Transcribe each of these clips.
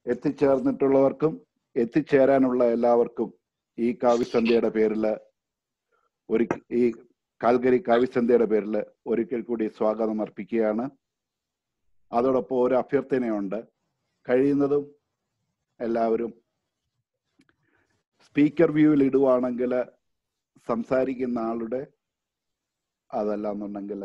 എത്തിച്ചേർന്നിട്ടുള്ളവർക്കും എത്തിച്ചേരാനുള്ള എല്ലാവർക്കും ഈ കാവ്യസന്ധ്യയുടെ പേരിൽ ഒരു ഈ കാൽഗരി കാവ്യസന്ധ്യയുടെ പേരിൽ ഒരിക്കൽ കൂടി സ്വാഗതം അർപ്പിക്കുകയാണ് അതോടൊപ്പം ഒരു അഭ്യർത്ഥനയുണ്ട് കഴിയുന്നതും എല്ലാവരും സ്പീക്കർ വ്യൂവിൽ ഇടുവാണെങ്കിൽ സംസാരിക്കുന്ന ആളുടെ അതല്ല എന്നുണ്ടെങ്കിൽ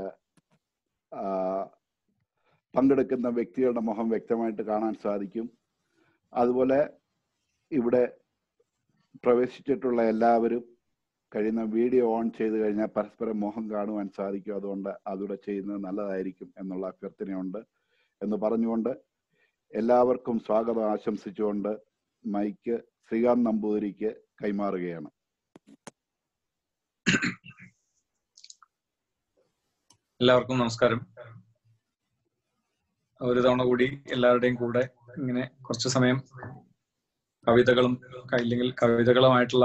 പങ്കെടുക്കുന്ന വ്യക്തികളുടെ മുഖം വ്യക്തമായിട്ട് കാണാൻ സാധിക്കും അതുപോലെ ഇവിടെ പ്രവേശിച്ചിട്ടുള്ള എല്ലാവരും കഴിയുന്ന വീഡിയോ ഓൺ ചെയ്ത് കഴിഞ്ഞാൽ പരസ്പരം മുഖം കാണുവാൻ സാധിക്കും അതുകൊണ്ട് അതുകൂടെ ചെയ്യുന്നത് നല്ലതായിരിക്കും എന്നുള്ള അഭ്യർത്ഥനയുണ്ട് എന്ന് പറഞ്ഞുകൊണ്ട് എല്ലാവർക്കും സ്വാഗതം ആശംസിച്ചുകൊണ്ട് മൈക്ക് ശ്രീകാന്ത് നമ്പൂതിരിക്ക് കൈമാറുകയാണ് എല്ലാവർക്കും നമസ്കാരം ഒരു തവണ കൂടി എല്ലാവരുടെയും കൂടെ ഇങ്ങനെ കുറച്ച് സമയം കവിതകളും ഇല്ലെങ്കിൽ കവിതകളുമായിട്ടുള്ള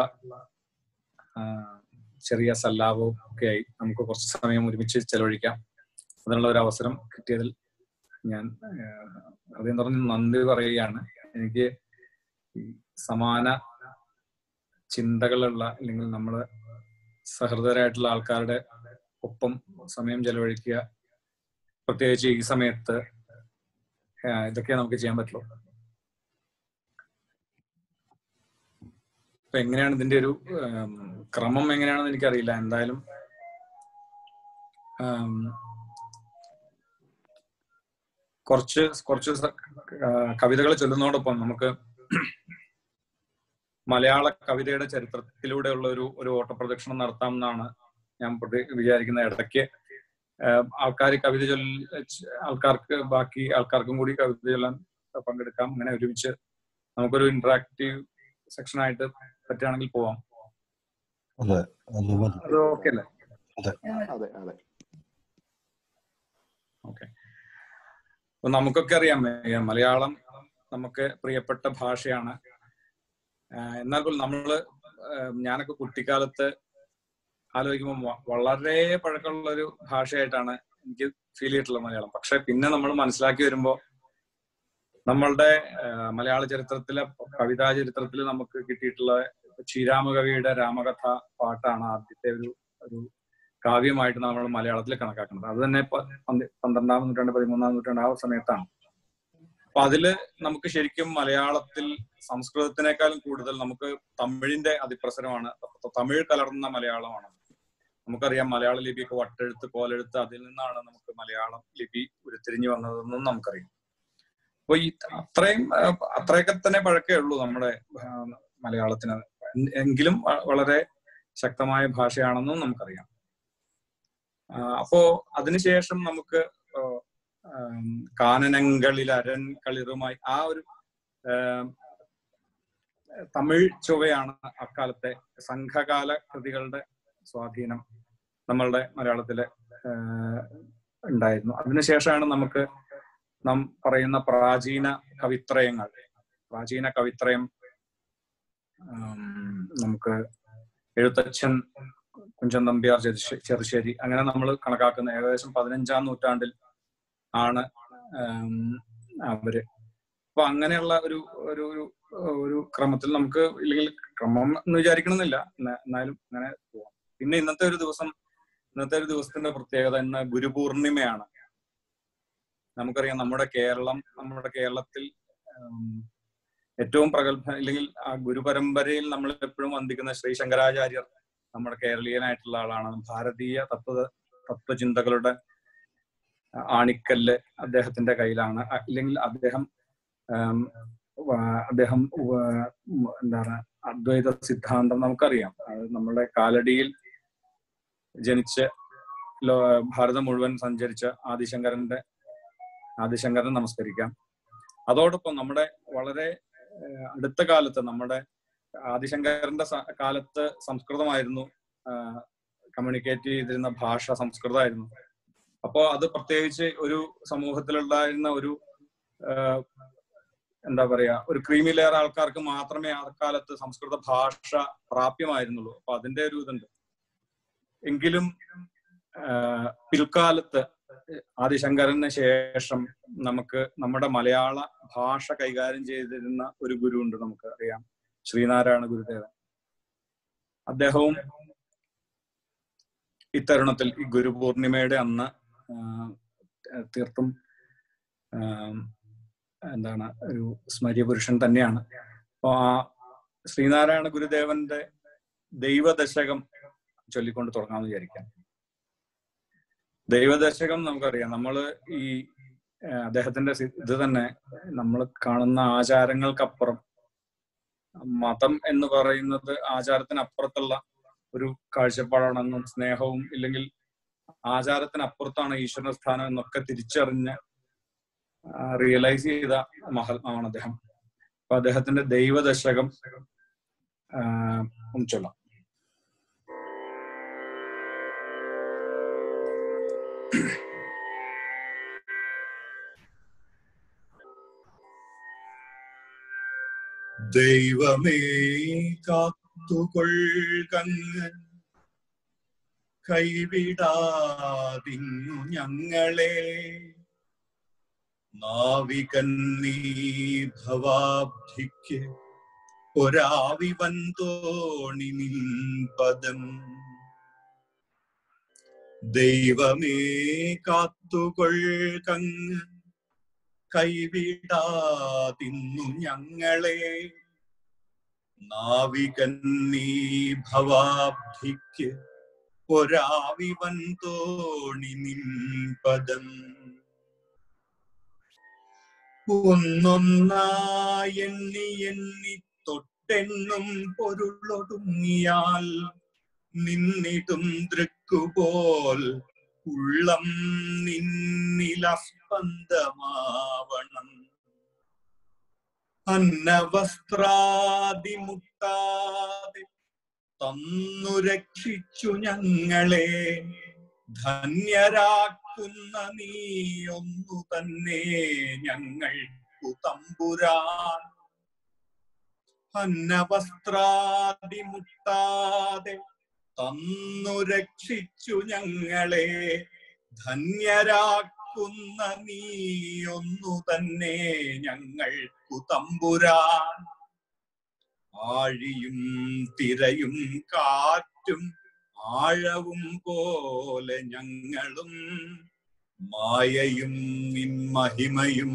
ചെറിയ സല്ലാപവും ഒക്കെ ആയി നമുക്ക് കുറച്ച് സമയം ഒരുമിച്ച് ചെലവഴിക്കാം അതിനുള്ള ഒരു അവസരം കിട്ടിയതിൽ ഞാൻ ഹൃദയം പറഞ്ഞ് നന്ദി പറയുകയാണ് എനിക്ക് സമാന ചിന്തകളുള്ള അല്ലെങ്കിൽ നമ്മള് സഹൃദയരായിട്ടുള്ള ആൾക്കാരുടെ ഒപ്പം സമയം ചെലവഴിക്കുക പ്രത്യേകിച്ച് ഈ സമയത്ത് ഇതൊക്കെ നമുക്ക് ചെയ്യാൻ പറ്റുള്ളൂ അപ്പൊ എങ്ങനെയാണ് ഇതിന്റെ ഒരു ക്രമം എങ്ങനെയാണെന്ന് എനിക്കറിയില്ല എന്തായാലും കുറച്ച് കുറച്ച് കവിതകൾ ചൊല്ലുന്നതോടൊപ്പം നമുക്ക് മലയാള കവിതയുടെ ചരിത്രത്തിലൂടെയുള്ള ഒരു ഒരു ഓട്ടപ്രദക്ഷിണം നടത്താം എന്നാണ് ഞാൻ വിചാരിക്കുന്ന ഇടയ്ക്ക് ആൾക്കാർ കവിത ചൊല്ല ആൾക്കാർക്ക് ബാക്കി ആൾക്കാർക്കും കൂടി കവിത ചൊല്ലാൻ പങ്കെടുക്കാം അങ്ങനെ ഒരുമിച്ച് നമുക്കൊരു ഇന്ററാക്റ്റീവ് സെക്ഷൻ ആയിട്ട് പറ്റുകയാണെങ്കിൽ പോവാം അതെ അത് ഓക്കെ അല്ലേ അതെ അതെ ഓക്കെ അപ്പൊ നമുക്കൊക്കെ അറിയാം മലയാളം നമുക്ക് പ്രിയപ്പെട്ട ഭാഷയാണ് എന്നാൽ പോലും നമ്മള് ഞാനൊക്കെ കുട്ടിക്കാലത്ത് ആലോചിക്കുമ്പോൾ വളരെ പഴക്കമുള്ള ഒരു ഭാഷയായിട്ടാണ് എനിക്ക് ഫീൽ ചെയ്തിട്ടുള്ളത് മലയാളം പക്ഷെ പിന്നെ നമ്മൾ മനസ്സിലാക്കി വരുമ്പോൾ നമ്മളുടെ മലയാള ചരിത്രത്തിലെ കവിതാ ചരിത്രത്തിൽ നമുക്ക് കിട്ടിയിട്ടുള്ള ശ്രീരാമകവിയുടെ രാമകഥ പാട്ടാണ് ആദ്യത്തെ ഒരു ഒരു കാവ്യമായിട്ട് നമ്മൾ മലയാളത്തിൽ കണക്കാക്കുന്നത് അത് തന്നെ പന്ത്രണ്ടാം നൂറ്റാണ്ട് പതിമൂന്നാം നൂറ്റാണ്ട് ആ സമയത്താണ് അപ്പൊ അതില് നമുക്ക് ശരിക്കും മലയാളത്തിൽ സംസ്കൃതത്തിനേക്കാളും കൂടുതൽ നമുക്ക് തമിഴിന്റെ അതിപ്രസരമാണ് തമിഴ് കലർന്ന മലയാളമാണ് നമുക്കറിയാം മലയാള ലിപിയൊക്കെ വട്ടെഴുത്ത് കോലെഴുത്ത് അതിൽ നിന്നാണ് നമുക്ക് മലയാളം ലിപി ഉരുത്തിരിഞ്ഞു വന്നതെന്നും നമുക്കറിയാം അപ്പൊ ഈ അത്രയും അത്രയൊക്കെ തന്നെ പഴക്കേ ഉള്ളൂ നമ്മുടെ മലയാളത്തിന് എങ്കിലും വളരെ ശക്തമായ ഭാഷയാണെന്നും നമുക്കറിയാം അപ്പോ അതിനുശേഷം നമുക്ക് കാനനങ്ങളിൽ അരൻ കളിറുമായി ആ ഒരു തമിഴ് ചൊവ്വയാണ് അക്കാലത്തെ സംഘകാല കൃതികളുടെ സ്വാധീനം നമ്മളുടെ മലയാളത്തിലെ ഉണ്ടായിരുന്നു അതിനുശേഷമാണ് നമുക്ക് നാം പറയുന്ന പ്രാചീന കവിത്രയങ്ങൾ പ്രാചീന കവിത്രയം നമുക്ക് എഴുത്തച്ഛൻ കുഞ്ചൻ നമ്പ്യാർ ചെറുശ്ശേരി അങ്ങനെ നമ്മൾ കണക്കാക്കുന്ന ഏകദേശം പതിനഞ്ചാം നൂറ്റാണ്ടിൽ ആണ് അവര് അപ്പൊ അങ്ങനെയുള്ള ഒരു ഒരു ഒരു ഒരു ക്രമത്തിൽ നമുക്ക് ഇല്ലെങ്കിൽ ക്രമം എന്ന് വിചാരിക്കണമെന്നില്ല എന്നാലും അങ്ങനെ പോവാം പിന്നെ ഇന്നത്തെ ഒരു ദിവസം ഇന്നത്തെ ഒരു ദിവസത്തിന്റെ പ്രത്യേകത ഇന്ന് ഗുരുപൂർണിമയാണ് നമുക്കറിയാം നമ്മുടെ കേരളം നമ്മുടെ കേരളത്തിൽ ഏറ്റവും പ്രഗത്ഭ അല്ലെങ്കിൽ ആ ഗുരുപരമ്പരയിൽ നമ്മൾ എപ്പോഴും വന്ദിക്കുന്ന ശ്രീ ശങ്കരാചാര്യർ നമ്മുടെ കേരളീയനായിട്ടുള്ള ആളാണ് ഭാരതീയ തത്വ തത്വചിന്തകളുടെ ആണിക്കല്ല് അദ്ദേഹത്തിന്റെ കയ്യിലാണ് അല്ലെങ്കിൽ അദ്ദേഹം അദ്ദേഹം എന്താണ് അദ്വൈത സിദ്ധാന്തം നമുക്കറിയാം അത് നമ്മുടെ കാലടിയിൽ ജനിച്ച് ഭാരതം മുഴുവൻ സഞ്ചരിച്ച ആദിശങ്കരന്റെ ആദിശങ്കരനെ നമസ്കരിക്കാം അതോടൊപ്പം നമ്മുടെ വളരെ അടുത്ത കാലത്ത് നമ്മുടെ ആദിശങ്കരന്റെ കാലത്ത് സംസ്കൃതമായിരുന്നു കമ്മ്യൂണിക്കേറ്റ് ചെയ്തിരുന്ന ഭാഷ സംസ്കൃതമായിരുന്നു അപ്പോ അത് പ്രത്യേകിച്ച് ഒരു സമൂഹത്തിലുണ്ടായിരുന്ന ഒരു എന്താ പറയാ ഒരു ക്രീമി ലെയർ ആൾക്കാർക്ക് മാത്രമേ ആ കാലത്ത് സംസ്കൃത ഭാഷ പ്രാപ്യമായിരുന്നുള്ളൂ അപ്പൊ അതിന്റെ ഒരു ഇതുണ്ട് എങ്കിലും പിൽക്കാലത്ത് ആദിശങ്കരന് ശേഷം നമുക്ക് നമ്മുടെ മലയാള ഭാഷ കൈകാര്യം ചെയ്തിരുന്ന ഒരു ഗുരു ഉണ്ട് നമുക്ക് അറിയാം ശ്രീനാരായണ ഗുരുദേവൻ അദ്ദേഹവും ഇത്തരുണത്തിൽ ഈ ഗുരുപൂർണിമയുടെ അന്ന് തീർത്തും എന്താണ് ഒരു സ്മര്യ പുരുഷൻ തന്നെയാണ് അപ്പൊ ആ ശ്രീനാരായണ ഗുരുദേവന്റെ ദൈവദശകം ചൊല്ലിക്കൊണ്ട് തുടങ്ങാമെന്ന് വിചാരിക്കാം ദൈവദശകം നമുക്കറിയാം നമ്മൾ ഈ അദ്ദേഹത്തിന്റെ ഇത് തന്നെ നമ്മൾ കാണുന്ന ആചാരങ്ങൾക്കപ്പുറം മതം എന്ന് പറയുന്നത് ആചാരത്തിനപ്പുറത്തുള്ള ഒരു കാഴ്ചപ്പാടാണെന്നും സ്നേഹവും ഇല്ലെങ്കിൽ ആചാരത്തിനപ്പുറത്താണ് ഈശ്വര സ്ഥാനം എന്നൊക്കെ തിരിച്ചറിഞ്ഞ് റിയലൈസ് ചെയ്ത മഹാത്മാവാണ് അദ്ദേഹം അപ്പൊ അദ്ദേഹത്തിന്റെ ദൈവദശകം ഒന്ന് ചൊല്ലാം ദൈവമേ കാത്തുകൊൾകങ്ങ് കൈവിടാതിങ്ങു ഞങ്ങളെ നാവികൻ നീ ഭവാബ്ധിക്ക് ഒരാവിവൻ തോണി നിൻ പദം ദൈവമേ കാത്തുകൊൾകങ്ങ് കൈവിടാതിന്നു ഞങ്ങളെ നാവികൻ നീ ഭവാബ്ധിക്ക് ഒരാവിവൻ തോണി നിൻ പദം ഒന്നൊന്നായി എണ്ണി എണ്ണി തൊട്ടെണ്ണും പൊരുളൊടുങ്ങിയാൽ നിന്നിടും ദൃക്കുപോൽ ഉള്ളം നിന്നിലസ്പന്ദമാവണം അന്നവസ്ത്രാദിമുട്ടാതെ തന്നു രക്ഷിച്ചു ഞങ്ങളെ ധന്യരാക്കുന്ന നീ ഒന്നു തന്നെ ഞങ്ങൾക്കു തമ്പുരാൻ അന്നവസ്ത്രാദിമുട്ടാതെ തന്നു രക്ഷിച്ചു ഞങ്ങളെ ധന്യരാക്കുന്ന നീ ഒന്നു തന്നെ ഞങ്ങൾക്കു തമ്പുരാൻ ആഴിയും തിരയും കാറ്റും ആഴവും പോലെ ഞങ്ങളും മായയും നിൻ മഹിമയും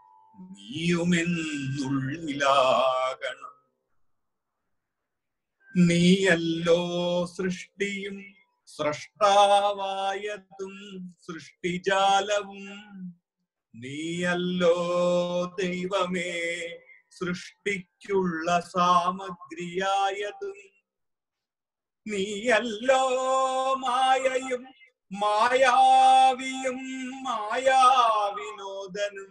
നീയുമെന്നുള്ളിലാകണം നീയല്ലോ സൃഷ്ടിയും സ്രഷ്ടാവായതും സൃഷ്ടിജാലവും നീയല്ലോ ദൈവമേ സൃഷ്ടിക്കുള്ള സാമഗ്രിയായതും നീയല്ലോ മായയും മായാവിയും മായാവിനോദനും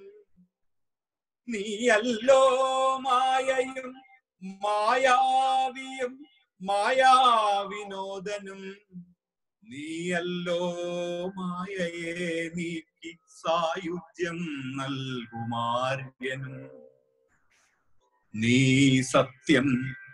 നീയല്ലോ മായയും മായാവിയും മായാവിനോദനും നീയല്ലോ മായയെ നീക്കി സായുജ്യം നൽകുമാര്യനും നീ സത്യം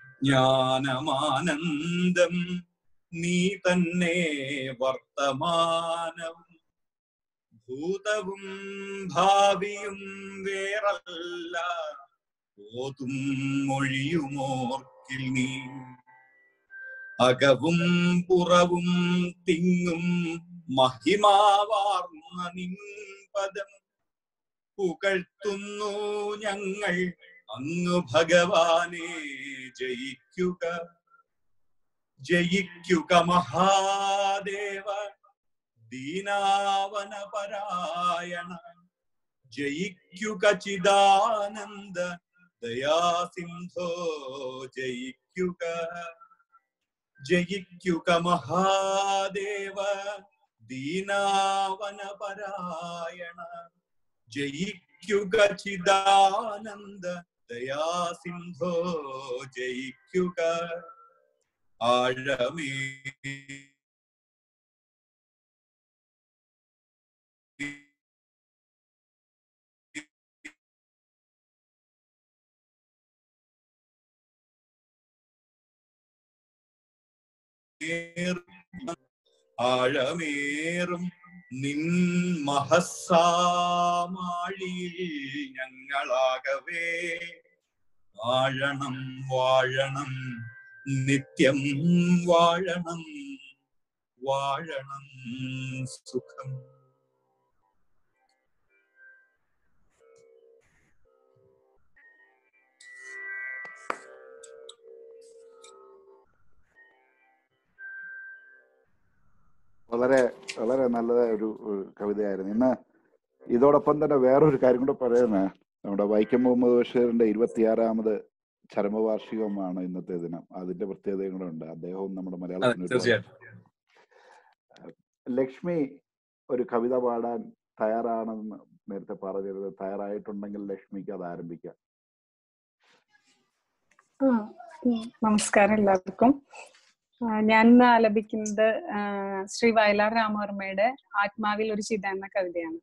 ജ്ഞാനമാനന്ദം നീ തന്നെ വർത്തമാനവും ഭൂതവും ഭാവിയും വേറല്ല ഓതും മൊഴിയുമോർക്കിൽ നീ അകവും പുറവും തിങ്ങും മഹിമാവാർന്ന നിൻ പദം പുകഴ്ത്തുന്നു ഞങ്ങൾ അങ്ങ് ഭഗവാനെ ജയിക്കുക ജയിക്കുക മഹാദേവ ദീനാവന പരായണ ജയിക്കുക ചിദാനന്ദ ദയാസിന്ധോ ജയിക്കുക ജയിക്കുക മഹാദേവ ദീനാവന പരായണ ജയിക്കുക ചിദാനന്ദ ദയാസിന്ധോ ജയിക്കുക ആഴമേ ആഴമേറും നിൻ മഹസാമാഴിയിൽ ഞങ്ങളാകവേ വാഴണം വാഴണം നിത്യം വാഴണം വാഴണം സുഖം വളരെ വളരെ നല്ല ഒരു ഒരു കവിതയായിരുന്നു ഇന്ന് ഇതോടൊപ്പം തന്നെ വേറൊരു കാര്യം കൂടെ പറയുന്നത് നമ്മുടെ വൈക്കം മുഹമ്മദ് ബഷീറിന്റെ ഇരുപത്തിയാറാമത് ചരമവാർഷികമാണ് ഇന്നത്തെ ദിനം അതിന്റെ പ്രത്യേകതയും കൂടെ ഉണ്ട് അദ്ദേഹവും നമ്മുടെ അതെ മലയാളത്തിന് ഒരുപാട് തീർച്ചയായിട്ടും ലക്ഷ്മി ഒരു കവിത പാടാൻ തയ്യാറാണെന്ന് നേരത്തെ പറഞ്ഞിരുന്നത് തയ്യാറായിട്ടുണ്ടെങ്കിൽ ലക്ഷ്മിക്ക് അത് ആരംഭിക്കാം ആ, ഉം, നമസ്കാരം എല്ലാവർക്കും ആ, ഞാൻ ഇന്ന് ആലപിക്കുന്നത് ആ, ശ്രീ വയലാർ രാമവർമ്മയുടെ ആത്മാവിൽ ഒരു ചിത എന്ന കവിതയാണ്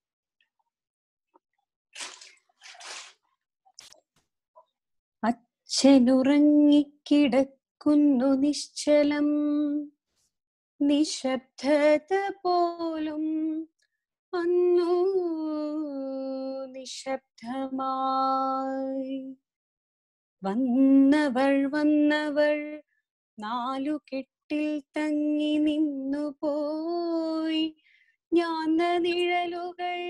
അച്ഛനുറങ്ങിക്കിടക്കുന്നു നിശ്ചലം നിശബ്ദത പോലും അന്നു നിശബ്ദമായി വന്നവൾ വന്നവൾ നാലു കെട്ടിൽ തങ്ങി നിന്നു പോയി ഞാൻ നിഴലുകൾ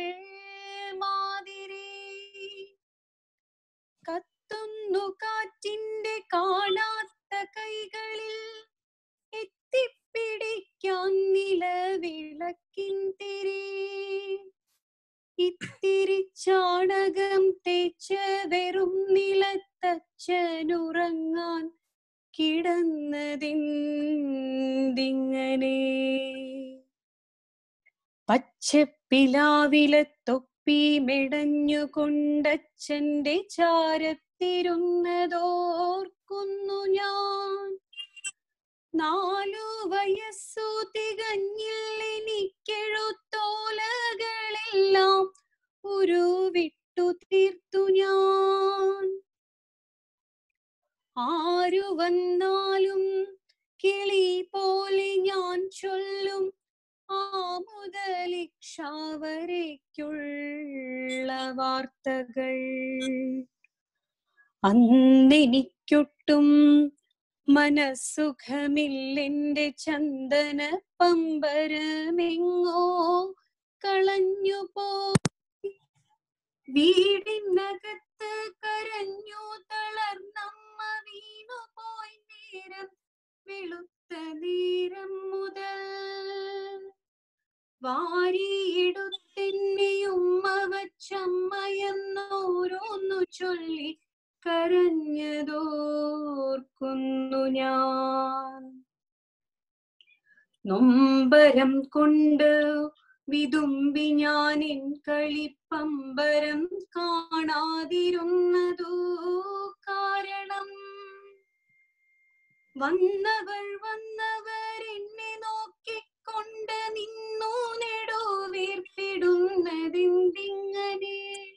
മാതിരി കത്തുന്നു കാറ്റിന്റെ കാണാത്ത കൈകളിൽ എത്തിപ്പിടിക്കാൻ നിലവിളക്കിൻ തിരി ഇത്തിരി ചാണകം തേച്ച വെറും നിലത്തച്ഛനുറങ്ങാൻ കിടന്നതിങ്ങനെ പച്ചപ്പിലാവിലെ തൊപ്പി മെടഞ്ഞുകൊണ്ടച്ഛന്റെ ചാരത്തിരുന്നതോർക്കുന്നു ഞാൻ നാലു വയസ്സു തികഞ്ഞിൽ എനിക്കെഴുത്തോലകളെല്ലാം ഒരു വിട്ടു തീർത്തു ഞാൻ ആരു വന്നാലും കിളി പോലെ ഞാൻ ചൊല്ലും ആ മുതലിക്ഷാവരയ്ക്കുള്ള വാർത്തകൾ അന്നെനിക്കൊട്ടും മനസ്സുഖമില്ലെന്റെ ചന്ദന പമ്പരമെങ്ങോ കളഞ്ഞു പോ വീടിനകത്ത് കരഞ്ഞു തളർന്നമ്മ വീണു പോയി നേരം വെളുത്ത നേരം മുതൽ വാരിയെടുത്തെന്നെയുമ്മ വച്ചമ്മയെന്നോരോന്നു ചൊല്ലി കരഞ്ഞതോർക്കുന്നു ഞാൻ നൊമ്പരം കൊണ്ട് വിതുമ്പി ഞാൻ എൻ കളിപ്പമ്പരം കാണാതിരുന്നതു കാരണം വന്നവർ വന്നവർ എന്നെ നോക്കിക്കൊണ്ട് നിന്നു നെടുവീർപ്പിടുന്നതെന്തിങ്ങനെ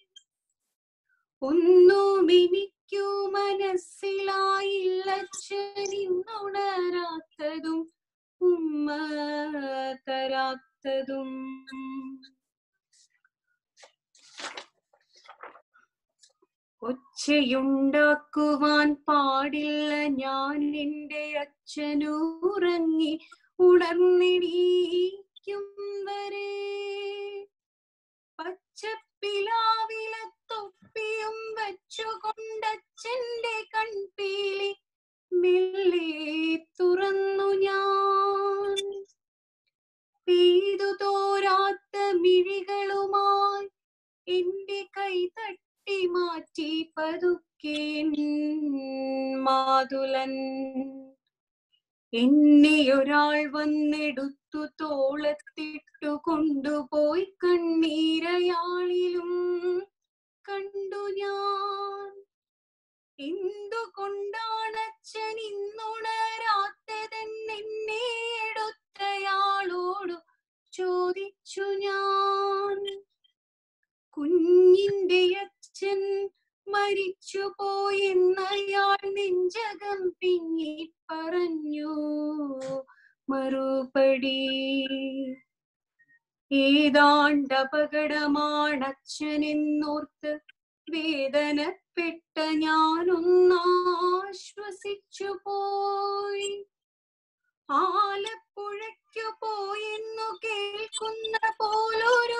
ഒന്നും എനിക്കു മനസ്സിലായില്ല അച്ഛനിന്നുണരാത്തതും ഉമ്മ തരാത്തതും ഒച്ചയുണ്ടാക്കുവാൻ പാടില്ല ഞാൻ എൻ്റെ അച്ഛനുറങ്ങി ഉണർന്നിടിക്കും വരെ പച്ചപ്പിലാവിലെ തൊപ്പിയും വെച്ചുകൊണ്ടച്ഛന്റെ കൺപീലി മെല്ലെ തുറന്നു ഞാൻ പെയ്തു തോരാത്ത മിഴികളുമായി എന്റെ കൈ തട്ടി മാറ്റി പതുക്കെ എൻ മാതുലൻ എന്നെ ഒരാൾ വന്നെടുത്തു തോളത്തിട്ടു കൊണ്ടുപോയി കണ്ണീരയാളിലും കണ്ടു ഞാൻ എന്തുകൊണ്ടാണ് അച്ഛൻ ഇന്നുണരാത്തതെന്ന് എന്നെ എടുത്തയാളോടു ചോദിച്ചു ഞാൻ കുഞ്ഞിന്റെ അച്ഛൻ മരിച്ചു പോയെന്നയാൾ നെഞ്ചകം പിങ്ങി പറഞ്ഞു മറുപടി ഏതാണ്ടപകടമാണച്ഛനെന്നോർത്ത് വേദനപ്പെട്ട ഞാനൊന്നാശ്വസിച്ചു പോയി ആലപ്പുഴയ്ക്കു പോയെന്നു കേൾക്കുന്ന പോലൊരു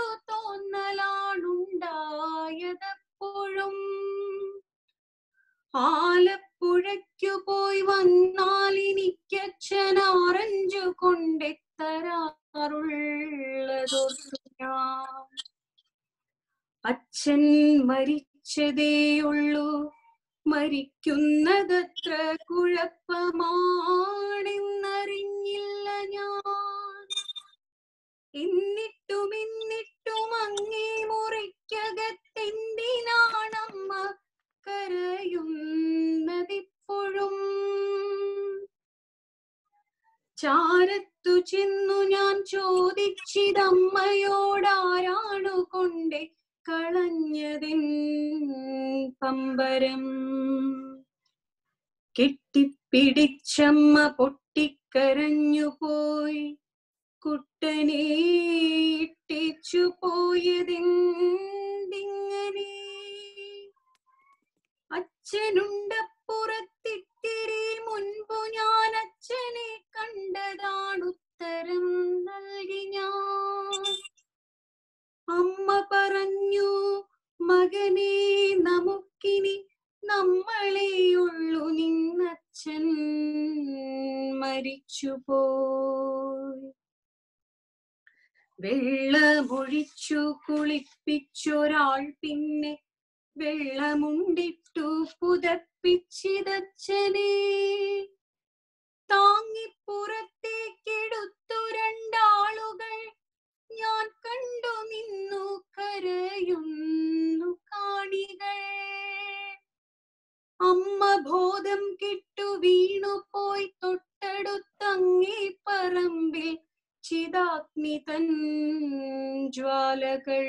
തോന്നലാണുണ്ടായതെപ്പോഴും ആലപ്പുഴയ്ക്കു പോയി വന്നാൽ എനിക്കച്ഛൻ ആറഞ്ചു കൊണ്ടെത്തരാറുള്ളതൊർത്തു ഞാൻ അച്ഛൻ മരിച്ചതേയുള്ളൂ മരിക്കുന്നതത്ര കുഴപ്പമാണെന്നറിഞ്ഞില്ല ഞാൻ എന്നിട്ടും എന്നിട്ടും അങ്ങേ മുറിക്കകത്തെന്തിനാണമ്മ കരയുന്നതിപ്പോഴും ചാരത്തു ചെന്നു ഞാൻ ചോദിച്ചിതമ്മയോടാരാണു കൊണ്ടേ കളഞ്ഞതിൻ പമ്പരം കെട്ടിപ്പിടിച്ചമ്മ പൊട്ടിക്കരഞ്ഞു പോയി കുട്ടനെ ഇട്ടിച്ചു പോയതെന്തിങ്ങനെ അച്ഛനുണ്ടപ്പുറത്തിത്തിരി മുൻപു ഞാൻ അച്ഛനെ കണ്ടതാണുത്തരം നൽകി ഞാൻ അമ്മ പറഞ്ഞു മകനെ നമുക്കിനി നമ്മളെയുള്ളു നിന്നച്ഛൻ മരിച്ചുപോയി വെള്ളമൊഴിച്ചു കുളിപ്പിച്ചൊരാൾ പിന്നെ വെള്ളമുണ്ടിട്ടു പുതപ്പിച്ചിതച്ഛനെ താങ്ങിപ്പുറത്തേക്കെടുത്തു രണ്ടാളുകൾ ഞാൻ കണ്ടു നിന്നു കരയുന്നു കാണികൾ അമ്മ ബോധം കിട്ടു വീണു പോയി തൊട്ടടുത്തങ്ങേ പറമ്പിൽ ചിതാഗ്നി തൻ ജ്വാലകൾ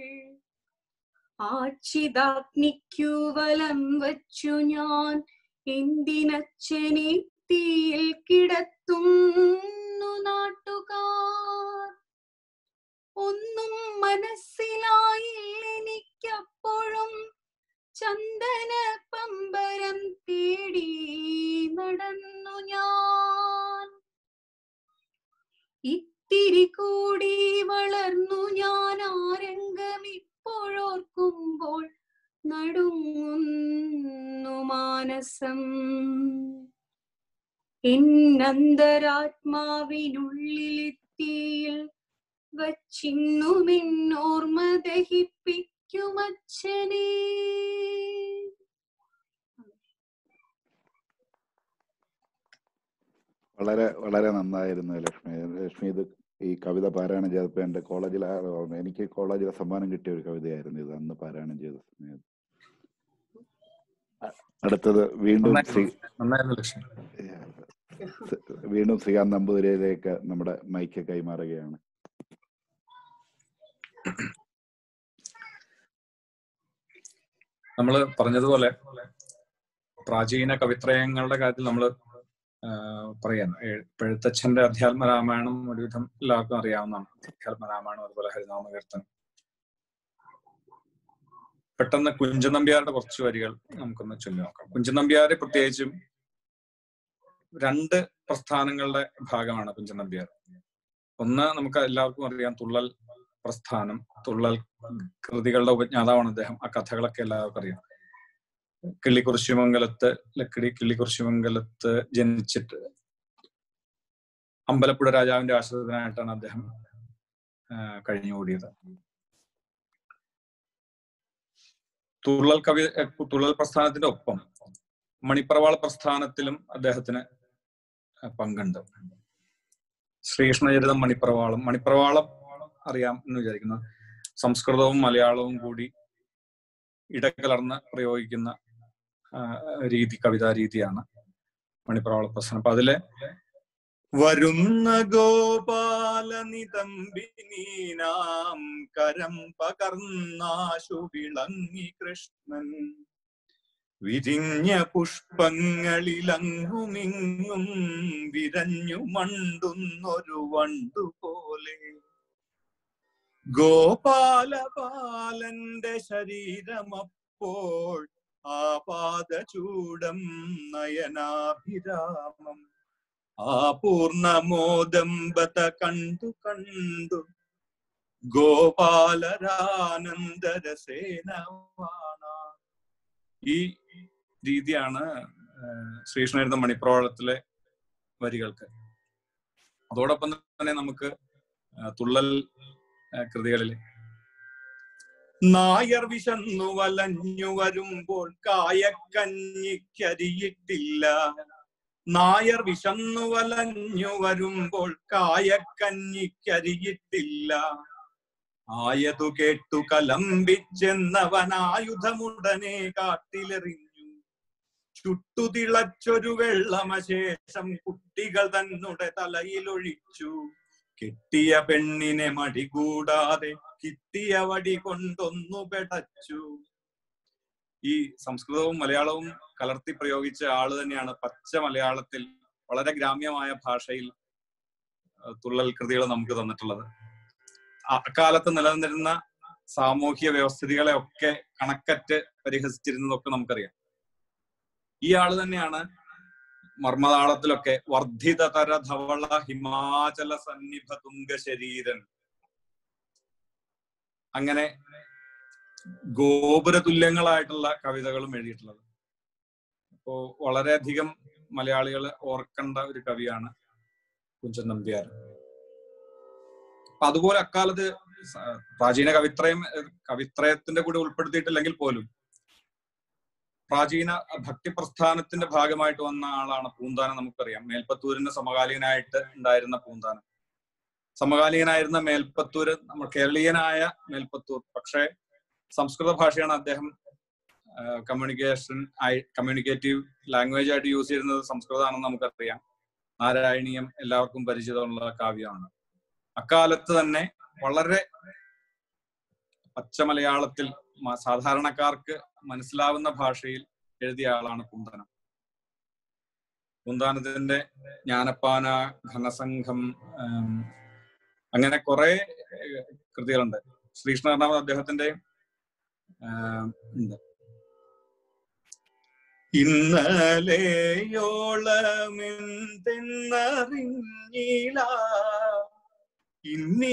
ആ ചിതാഗ്നിക്കു വലം വച്ചു ഞാൻ എന്തിനച്ഛനെ തീയിൽ കിടത്തുന്നു നാട്ടുകാർ ഒന്നും മനസ്സിലായില്ല എനിക്കപ്പോഴും ചന്ദന പമ്പരം തേടി നടന്നു ഞാൻ ഇത്തിരി കൂടി വളർന്നു ഞാൻ ആരംഗം ഇപ്പോഴോർക്കുമ്പോൾ നടുങ്ങുന്നു മാനസം എന്നന്തരാത്മാവിനുള്ളിലെത്തിയിൽ വച്ചിന്നുമെന്നോർമ്മ ദഹിപ്പിക്കുമച്ഛനെ വളരെ വളരെ നന്നായിരുന്നു ലക്ഷ്മി ലക്ഷ്മി ഇത് ഈ കവിത പാരായണം ചെയ്തപ്പോൾ എൻ്റെ കോളേജിൽ എനിക്ക് കോളേജിലെ സമ്മാനം കിട്ടിയ ഒരു കവിതയായിരുന്നു ഇത് അന്ന് പാരായണം ചെയ്ത സമയത്ത് അ- അടുത്തത് വീണ്ടും ശ്രീ നന്നായിരുന്നു ലക്ഷ്മി വീണ്ടും ശ്രീകാന്ത് നമ്പൂതിരിയിലേക്ക് നമ്മുടെ മൈക്ക് കൈമാറുകയാണ് നമ്മൾ പറഞ്ഞതുപോലെ പ്രാചീന കവിത്രയങ്ങളുടെ കാര്യത്തിൽ നമ്മൾ പറയാൻ എഴുത്തച്ഛന്റെ അധ്യാത്മ രാമായണം ഒരുവിധം എല്ലാവർക്കും അറിയാവുന്നതാണ് അധ്യാത്മ രാമായണം അതുപോലെ ഹരിനാമ കീർത്തനം പെട്ടെന്ന് കുഞ്ചൻ നമ്പ്യാരുടെ കുറച്ച് വരികൾ നമുക്കൊന്ന് ചൊല്ലി നോക്കാം കുഞ്ചൻ നമ്പ്യാരെ പ്രത്യേകിച്ചും രണ്ട് പ്രസ്ഥാനങ്ങളുടെ ഭാഗമാണ് കുഞ്ചൻ നമ്പ്യാർ ഒന്ന് നമുക്ക് എല്ലാവർക്കും അറിയാം തുള്ളൽ പ്രസ്ഥാനം തുള്ളൽ കൃതികളുടെ ഉപജ്ഞാതാവാണ് അദ്ദേഹം ആ കഥകളൊക്കെ എല്ലാവർക്കും അറിയാം കിള്ളിക്കുറിശിമംഗലത്ത് ലക്കിടി കിള്ളിക്കുറിശിമംഗലത്ത് ജനിച്ചിട്ട് അമ്പലപ്പുഴ രാജാവിന്റെ ആശ്രിതനായിട്ടാണ് അദ്ദേഹം ആ, കഴിഞ്ഞുകൂടിയത് തുള്ളൽ കവി എ, തുള്ളൽ പ്രസ്ഥാനത്തിന്റെ ഒപ്പം മണിപ്രവാള പ്രസ്ഥാനത്തിലും അദ്ദേഹത്തിന് പങ്കുണ്ട് ശ്രീകൃഷ്ണചരിതം മണിപ്രവാളം മണിപ്രവാളം അറിയാം എന്ന് വിചാരിക്കുന്നു സംസ്കൃതവും മലയാളവും കൂടി ഇടകലർന്ന് പ്രയോഗിക്കുന്ന ആ, രീതി കവിതാ രീതിയാണ് മണിപ്രവാള പ്രസ്ഥാനം അപ്പൊ അതിലെ വരുന്ന ഗോപാല നിതംബിനീനാം കരം പകർന്നാശു വിളങ്ങി കൃഷ്ണൻ വിരിഞ്ഞ പുഷ്പങ്ങളിലങ്ങുമിങ്ങും വിരഞ്ഞു മണ്ടുന്നൊരു വണ്ടു പോലെ ഗോപാലപാലന്റെ ശരീരമപ്പോൾ ആ പാദചൂടം നയനാഭിരാമം ആ പൂർണ്ണമോദമ്പത കണ്ടു കണ്ടു ഗോപാലരാനന്ദരസേനവാണ ഈ രീതിയാണ് ശ്രീകൃഷ്ണ എഴുതുന്ന മണിപ്രവാളത്തിലെ വരികൾക്ക് അതോടൊപ്പം തന്നെ നമുക്ക് ആ, തുള്ളൽ ആ, കൃതികളിലെ നായർ വിശന്നു വലഞ്ഞു വരുമ്പോൾ കായക്കഞ്ഞിക്കരിയിട്ടില്ല നായർ വിശന്നു വലഞ്ഞു വരുമ്പോൾ കായക്കഞ്ഞിക്കരിയിട്ടില്ല ആയതു കേട്ടു കലമ്പിച്ചെന്നവൻ ആയുധമുടനെ കാട്ടിലെറിഞ്ഞു ചുട്ടുതിളച്ചൊരു വെള്ളമശേഷം കുട്ടികൾ തന്നുടെ തലയിലൊഴിച്ചു കിട്ടിയ പെണ്ണിനെ മടി കൂടാതെ കിട്ടിയ വടി കൊണ്ടൊന്നു പെടച്ചു ഈ സംസ്കൃതവും മലയാളവും കലർത്തി പ്രയോഗിച്ച ആള് തന്നെയാണ് പച്ച മലയാളത്തിൽ വളരെ ഗ്രാമ്യമായ ഭാഷയിൽ അഹ് തുള്ളൽ കൃതികൾ നമുക്ക് തന്നിട്ടുള്ളത് ആ- അക്കാലത്ത് നിലനിന്നിരുന്ന സാമൂഹ്യ വ്യവസ്ഥിതികളെ ഒക്കെ കണക്കറ്റ് പരിഹസിച്ചിരുന്നതൊക്കെ നമുക്കറിയാം ഈ ആള് തന്നെയാണ് മർമ്മതാളത്തിലൊക്കെ വർദ്ധിതതര ധവള ഹിമാചല സന്നിഭ തുംഗ ശരീരൻ അങ്ങനെ ഗോപുര തുല്യങ്ങളായിട്ടുള്ള കവിതകളും എഴുതിയിട്ടുള്ളത് അപ്പോ വളരെയധികം മലയാളികൾ ഓർക്കേണ്ട ഒരു കവിയാണ് കുഞ്ചൻ നമ്പ്യാർ അപ്പൊ അതുപോലെ അക്കാലത്ത് സ- പ്രാചീന കവിത്രയം ഏഹ്, കവിത്രയത്തിന്റെ കൂടെ ഉൾപ്പെടുത്തിയിട്ടില്ലെങ്കിൽ പോലും പ്രാചീന ഭക്തി പ്രസ്ഥാനത്തിന്റെ ഭാഗമായിട്ട് വന്ന ആളാണ് പൂന്താനം നമുക്കറിയാം മേൽപ്പത്തൂരിന്റെ സമകാലീനായിട്ട് ഉണ്ടായിരുന്ന പൂന്താനം സമകാലീനായിരുന്ന മേൽപ്പത്തൂര് നമ്മൾ കേരളീയനായ മേൽപ്പത്തൂർ പക്ഷേ സംസ്കൃത ഭാഷയാണ് അദ്ദേഹം കമ്മ്യൂണിക്കേഷൻ ആയി കമ്മ്യൂണിക്കേറ്റീവ് ലാംഗ്വേജ് ആയിട്ട് യൂസ് ചെയ്യുന്നത് സംസ്കൃതമാണെന്ന് നമുക്കറിയാം നാരായണീയം എല്ലാവർക്കും പരിചിതമുള്ള കാവ്യമാണ് അക്കാലത്ത് തന്നെ വളരെ പച്ച മലയാളത്തിൽ മ- സാധാരണക്കാർക്ക് മനസ്സിലാവുന്ന ഭാഷയിൽ എഴുതിയ ആളാണ് കുന്തനം കുന്താനത്തിന്റെ ജ്ഞാനപ്പാന ഘനസംഘം ഉം, അങ്ങനെ കുറെ ഏഹ്, കൃതികളുണ്ട് ശ്രീകൃഷ്ണകർണാമത് അദ്ദേഹത്തിന്റെ ആഹ്, ഉണ്ട് ഇന്നലെയോളമെന്തെന്നറിഞ്ഞില്ല ഇന്നീ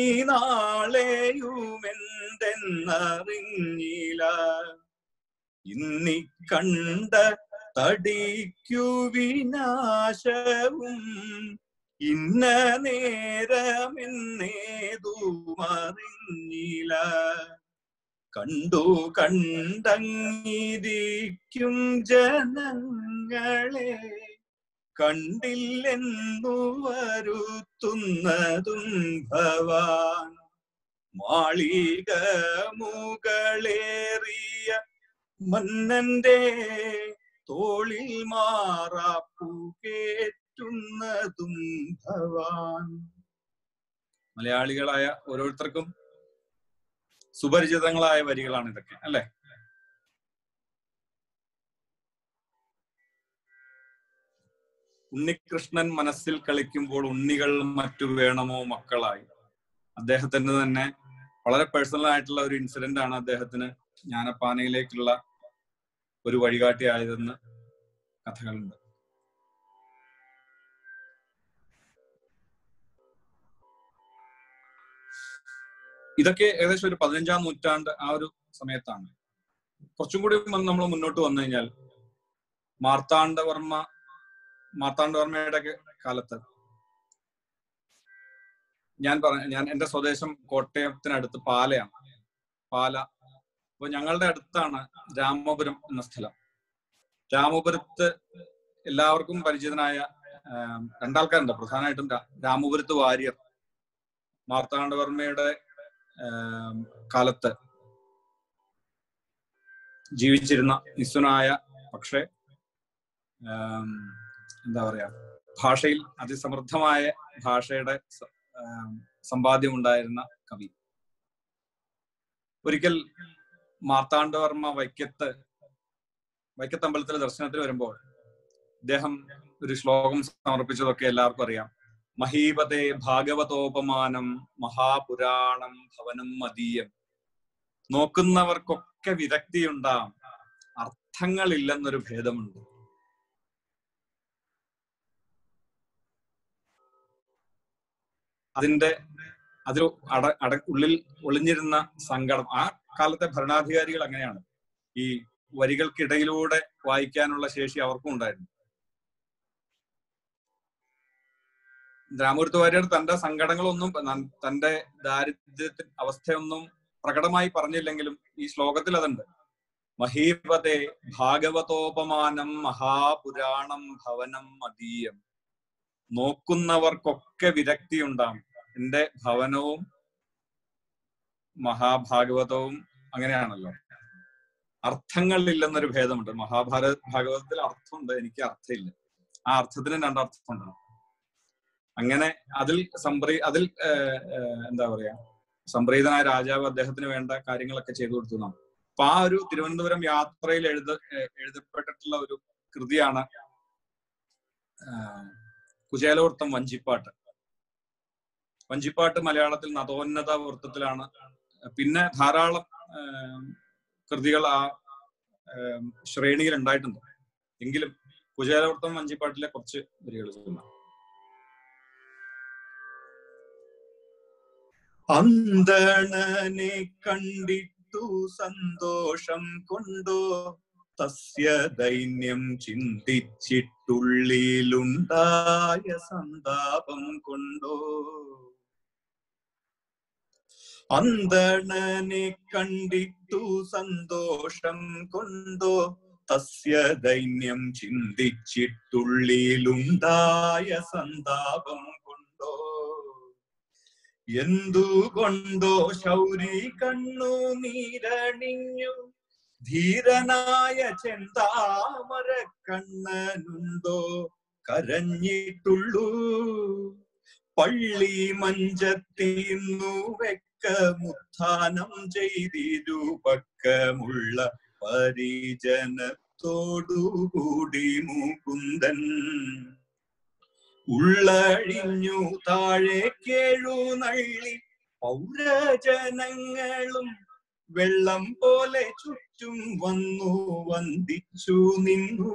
നാളെയുമെന്തെന്നറിഞ്ഞില്ല ഇന്നി കണ്ട തടിക്കു വിനാശവും ഇന്ന നേരമെന്നേതുമറിഞ്ഞില്ല കണ്ടു കണ്ടങ്ങിരിക്കും ജനങ്ങളെ കണ്ടില്ലെന്നു വരുത്തുന്നതും ഭവാൻ മാളിക മുകളേറിയ മന്നന്റെ തോളിൽ മാറാപ്പു കേറ്റുന്നതും ഭവാൻ മലയാളികളായ ഓരോരുത്തർക്കും സുപരിചിതങ്ങളായ വരികളാണ് ഇതൊക്കെ അല്ലെ ഉണ്ണികൃഷ്ണൻ മനസ്സിൽ കളിക്കുമ്പോൾ ഉണ്ണികൾ മറ്റു വേണമോ മക്കളായി അദ്ദേഹത്തിന് തന്നെ വളരെ പേഴ്സണൽ ആയിട്ടുള്ള ഒരു ഇൻസിഡന്റ് ആണ് അദ്ദേഹത്തിന് ജ്ഞാനപ്പാനയിലേക്കുള്ള ഒരു വഴികാട്ടിയായതെന്ന് കഥകളുണ്ട് ഇതൊക്കെ ഏകദേശം ഒരു പതിനഞ്ചാം നൂറ്റാണ്ട് ആ ഒരു സമയത്താണ് കുറച്ചും കൂടി നമ്മൾ മുന്നോട്ട് വന്നു കഴിഞ്ഞാൽ മാർത്താണ്ഡവർമ്മ മാർത്താണ്ഡവർമ്മയുടെ ഒക്കെ കാലത്ത് ഞാൻ പറഞ്ഞ ഞാൻ എന്റെ സ്വദേശം കോട്ടയത്തിനടുത്ത് പാലയാണ് പാല അപ്പൊ ഞങ്ങളുടെ അടുത്താണ് രാമപുരം എന്ന സ്ഥലം രാമപുരത്ത് എല്ലാവർക്കും പരിചിതനായ ആം, രണ്ടാൾക്കാരുണ്ട് പ്രധാനമായിട്ടും രാ- രാമപുരത്ത് വാര്യർ മാർത്താണ്ഡവർമ്മയുടെ ആം, കാലത്ത് ജീവിച്ചിരുന്ന നിസ്വനായ പക്ഷെ ആം, എന്താ പറയാ ഭാഷയിൽ അതിസമൃദ്ധമായ ഭാഷയുടെ സ- ആം, സമ്പാദ്യം ഉണ്ടായിരുന്ന കവി ഒരിക്കൽ മാർത്താണ്ഡവർമ്മ വൈക്കത്ത് വൈക്കത്തമ്പലത്തിലെ ദർശനത്തിന് വരുമ്പോൾ അദ്ദേഹം ഒരു ശ്ലോകം സമർപ്പിച്ചതൊക്കെ എല്ലാവർക്കും അറിയാം മഹീപതേ ഭാഗവതോപമാനം മഹാപുരാണം ഭവനം മതീയം നോക്കുന്നവർക്കൊക്കെ വിരക്തിയുണ്ടാം അർത്ഥങ്ങളില്ലെന്നൊരു ഭേദമുണ്ട് അതിന്റെ അതിൽ അട അട ഉള്ളിൽ ഒളിഞ്ഞിരുന്ന സങ്കടം ആ കാലത്തെ ഭരണാധികാരികൾ അങ്ങനെയാണ് ഈ വരികൾക്കിടയിലൂടെ വായിക്കാനുള്ള ശേഷി അവർക്കും ഉണ്ടായിരുന്നു രാമൂർത്തി വാര്യർ തന്റെ സങ്കടങ്ങളൊന്നും ന- തന്റെ ദാരിദ്ര്യത്തിൽ അവസ്ഥയൊന്നും പ്രകടമായി പറഞ്ഞില്ലെങ്കിലും ഈ ശ്ലോകത്തിൽ അതുണ്ട് മഹീപതേ ഭാഗവതോപമാനം മഹാപുരാണം ഭവനം മതീയം നോക്കുന്നവർക്കൊക്കെ വിരക്തിയുണ്ടാകും എന്റെ ഭവനവും മഹാഭാഗവതവും അങ്ങനെയാണല്ലോ അർത്ഥങ്ങളില്ലെന്നൊരു ഭേദമുണ്ട് മഹാഭാരത ഭാഗവതത്തിൽ അർത്ഥമുണ്ട് എനിക്ക് അർത്ഥമില്ല ആ അർത്ഥത്തിന് രണ്ടർത്ഥമുണ്ട് അങ്ങനെ അതിൽ സംപ്രീ അതിൽ ഏഹ്, ഏഹ്, എന്താ പറയാ സംപ്രീതനായ രാജാവ് അദ്ദേഹത്തിന് വേണ്ട കാര്യങ്ങളൊക്കെ ചെയ്തു കൊടുത്തു എന്നാണ് അപ്പൊ ആ ഒരു തിരുവനന്തപുരം യാത്രയിൽ എഴുത ഏഹ്, എഴുതപ്പെട്ടിട്ടുള്ള ഒരു കൃതിയാണ് ആഹ്, കുചേലവൃത്തം വഞ്ചിപ്പാട്ട് വഞ്ചിപ്പാട്ട് മലയാളത്തിൽ നതോന്നത വൃത്തത്തിലാണ് പിന്നെ ധാരാളം ആഹ്, കൃതികൾ ആ ആഹ്, ശ്രേണിയിൽ ഉണ്ടായിട്ടുണ്ട് എങ്കിലും കുചേലവൃത്തം വഞ്ചിപ്പാട്ടിലെ കുറച്ച് വരികൾ ചൊല്ലാം. അന്തണനെ കണ്ടിട്ടു സന്തോഷം കൊണ്ടോ തസ്യ ദൈന്യം ചിന്തിച്ചിട്ടുള്ളിലുണ്ടായ സന്താപം കൊണ്ടോ അന്തണനെ കണ്ടിട്ടു സന്തോഷം കൊണ്ടോ തസ്യ ദൈന്യം ചിന്തിച്ചിട്ടുള്ളിലുണ്ടായ സന്താപം കൊണ്ടോ എന്തുകൊണ്ടോ ശൗരി കണ്ണു നീരണിഞ്ഞു ധീരനായ ചെന്താമര കണ്ണനുണ്ടോ കരഞ്ഞിട്ടുള്ളൂ പള്ളി മഞ്ചത്തിന്നു വെക്കമുത്ഥാനം ചെയ്തിരു പക്കമുള്ള പരിജനത്തോടുകൂടി മുകുന്ദൻ ഉള്ളഴിഞ്ഞു താഴെ കേഴുനള്ളി പൗരജനങ്ങളും വെള്ളം പോലെ ചുറ്റും വന്നു വന്ദിച്ചു നിന്നു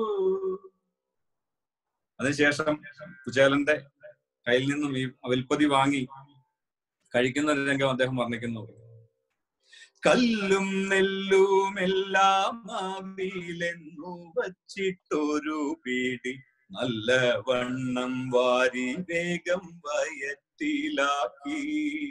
അതിനുശേഷം കുചേലന്റെ കയ്യിൽ നിന്നും ഈ വിൽപ്പതി വാങ്ങി കഴിക്കുന്ന ഒരു രംഗം അദ്ദേഹം വർണ്ണിക്കുന്നു കല്ലും നെല്ലും എല്ലാം മാവിലെന്നു വച്ചിട്ടൊരു പിടി നല്ല വണ്ണം വാരി വേഗം വയറ്റിലാക്കി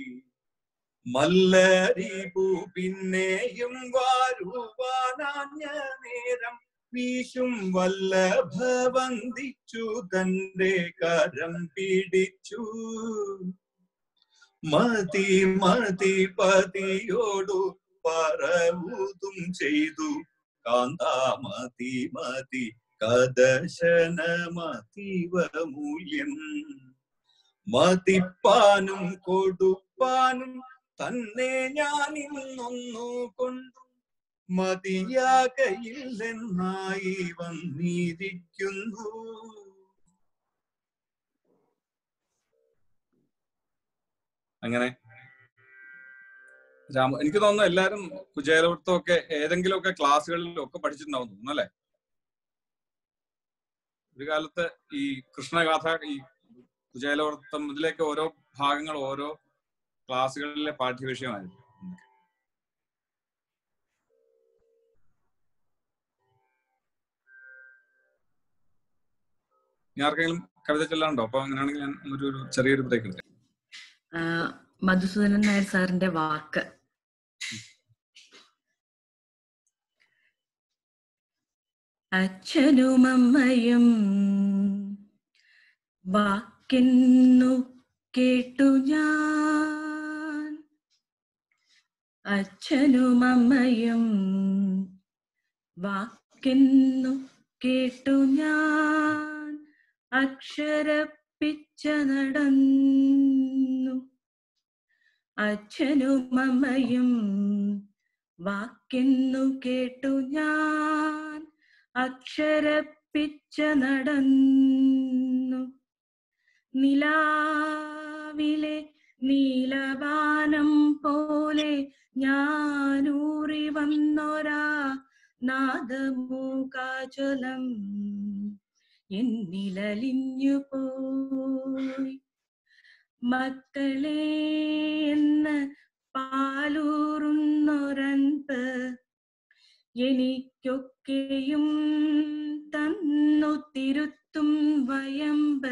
മല്ലരിപു പിന്നെയും വാരുവാനാഞ്ഞ നേരം വീശും വല്ലഭ വന്ദിച്ചു തന്റെ കരം പിടിച്ചു മതി മതി പതിയോടു പറവുതും ചെയ്തു കാന്താമതി മതി കദശന മതിവ മൂല്യം മതിപ്പാനും കൊടുപ്പാനും തന്നെ ഞാൻ ഇന്നൊന്നു കൊണ്ടു മതിയാകയില്ലെന്നായി വന്നിരിക്കുന്നു അങ്ങനെ രാമ എനിക്ക് തോന്നുന്നു എല്ലാരും കുചേലവൃത്തം ഒക്കെ ഏതെങ്കിലുമൊക്കെ ക്ലാസ്സുകളിലും ഒക്കെ പഠിച്ചിട്ടുണ്ടാവും തോന്നുന്നു അല്ലെ ഒരു കാലത്ത് ഈ കൃഷ്ണഗാഥ ഈ കുചേലവൃത്തം ഇതിലേക്ക് ഓരോ ഭാഗങ്ങൾ ഓരോ ക്ലാസ്സുകളിലെ പാഠ്യവിഷയമായിരുന്നു ഇനി ആർക്കെങ്കിലും കവിത ചൊല്ലാനുണ്ടോ അപ്പൊ അങ്ങനെയാണെങ്കിൽ ഞാൻ ഒരു ഒരു ചെറിയൊരു ബ്രേക്ക് എടുത്തേ ആ, മധുസൂദനൻ നായർ സാറിന്റെ വാക്ക് അച്ഛനും അമ്മയും വാക്കെന്നു കേട്ടു ഞാൻ അച്ഛനും അമ്മയും വാക്കെന്നു കേട്ടു ഞാൻ അക്ഷരപ്പിച്ച നടന്നു അച്ഛനും അമ്മയും വാക്കെന്നു കേട്ടു ഞാൻ അക്ഷരപ്പിച്ച നടന്നു നിലാവിലെ നീലവാനം പോലെ ഞാനൂറി വന്നൊരാ നാദമൂകാചലം എന്നിലലിഞ്ഞു പോയി മക്കളെ എന്ന് പാലൂറുന്നൊരൻപ് എനിക്കൊക്കെയും തന്നു തിരുത്തും വയമ്പ്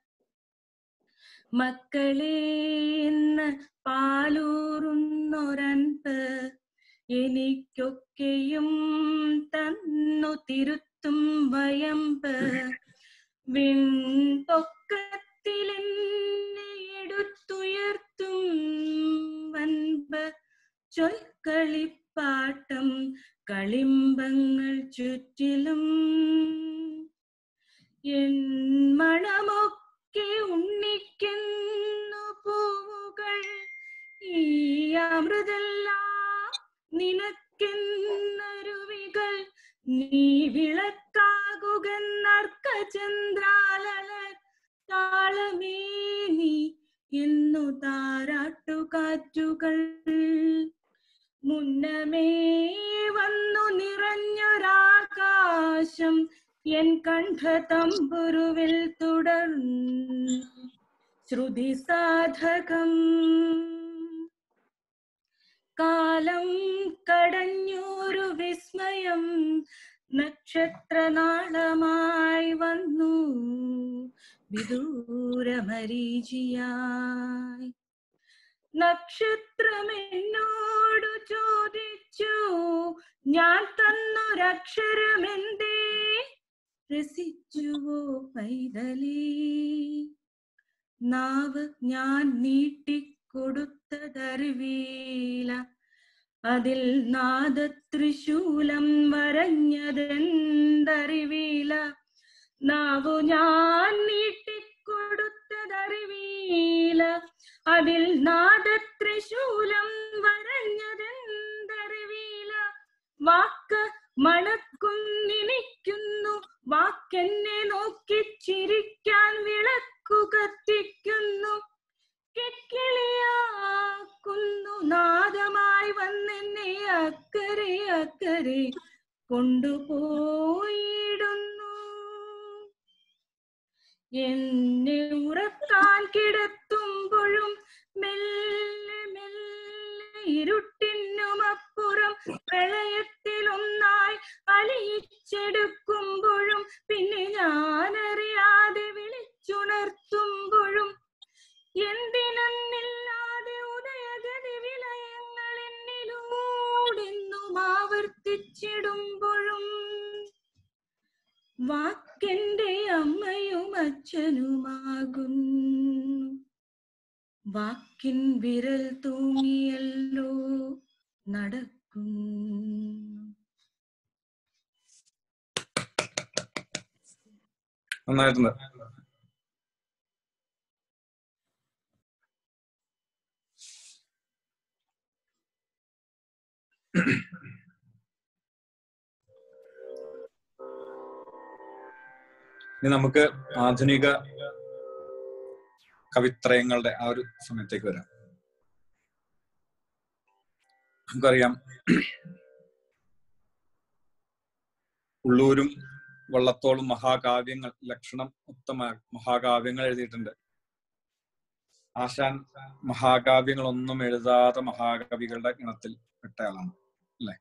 മക്കളെ എന്ന് പാലൂറുന്നൊരൻപ് എനിക്കൊക്കെയും തന്നു തിരുത്തും വയമ്പ് വിൺപൊക്കത്തിലെന്നെ എടുത്തുയർത്തും വൻപ് ചൊൽക്കളിപ്പാട്ടം കളിമ്പങ്ങൾ ചുറ്റിലും എൻ മണമൊക്കെ ഉണ്ണിക്കുന്നു പൂവുകൾ ഈ അമൃതെല്ലാം നിനക്കെന്നരുവികൾ നീ വിളക്കാകുകന്നർക്ക ചന്ദ്രാലല താളമേ നീ എന്നു താരാട്ടുകാറ്റുകൾ മുന്നമേ വന്നു നിറഞ്ഞൊരാകാശം എൻ കണ്ഠതമ്പുരുവിൽ തുടർ ശ്രുതി സാധകം കാലം കടഞ്ഞൊരു വിസ്മയം നക്ഷത്രനാളമായി വന്നു വിദൂരമരീചിയായി നക്ഷത്രം എന്നോടു ചോദിച്ചു ഞാൻ തന്നൊരക്ഷരമെന്തേ രസിച്ചുവോ പൈതലേ നാവ് ഞാൻ നീട്ടിക്കൊടുത്തതറിവീല അതിൽ നാദത്രിശൂലം വരഞ്ഞതെന്തറിവീല നാവു ഞാൻ നീട്ടിക്കൊടുത്തതറിവീല അതിൽ നാദത്രിശൂലം വരഞ്ഞതെന്തറിവീല വാക്ക് മണക്കുന്നിനിക്കുന്നു വാക്കെന്നെ നോക്കി ചിരിക്കാൻ വിളക്കു കത്തിക്കുന്നു കിക്കിളിയാക്കുന്നു നാദമായി വന്നെന്നെ അക്കരെ അക്കരെ കൊണ്ടുപോയിടുന്നു എന്നെ ഉറക്കാൻ കിടത്തുമ്പോഴും മെല്ലെ മെല്ലെ ഇരുട്ടിനുമപ്പുറം പ്രളയത്തിലൊന്നായി അലിയിച്ചെടുക്കുമ്പോഴും പിന്നെ ഞാനറിയാതെ വിളിച്ചുണർത്തുമ്പോഴും എന്തിനെന്നില്ലാതെ ഉദയഗതി വിലയങ്ങൾ എന്നിലൂടെന്നും ആവർത്തിച്ചിടുമ്പോഴും വാക്കെന്റെ അമ്മയും അച്ഛനുമാകുന്നു വാക്കിൻ വിരൽ തൂങ്ങിയല്ലോ നടക്കുന്നു നന്നായിട്ടുണ്ട് ഇനി നമുക്ക് ആധുനിക കവിത്രയങ്ങളുടെ ആ ഒരു സമയത്തേക്ക് വരാം നമുക്കറിയാം ഉള്ളൂരും വള്ളത്തോളും മഹാകാവ്യങ്ങൾ ലക്ഷണം ഉത്തമ മഹാകാവ്യങ്ങൾ എഴുതിയിട്ടുണ്ട് ആശാൻ മഹാകാവ്യങ്ങളൊന്നും എഴുതാതെ മഹാകവികളുടെ ഗണത്തിൽ പെട്ടയാളാണ് അല്ലെ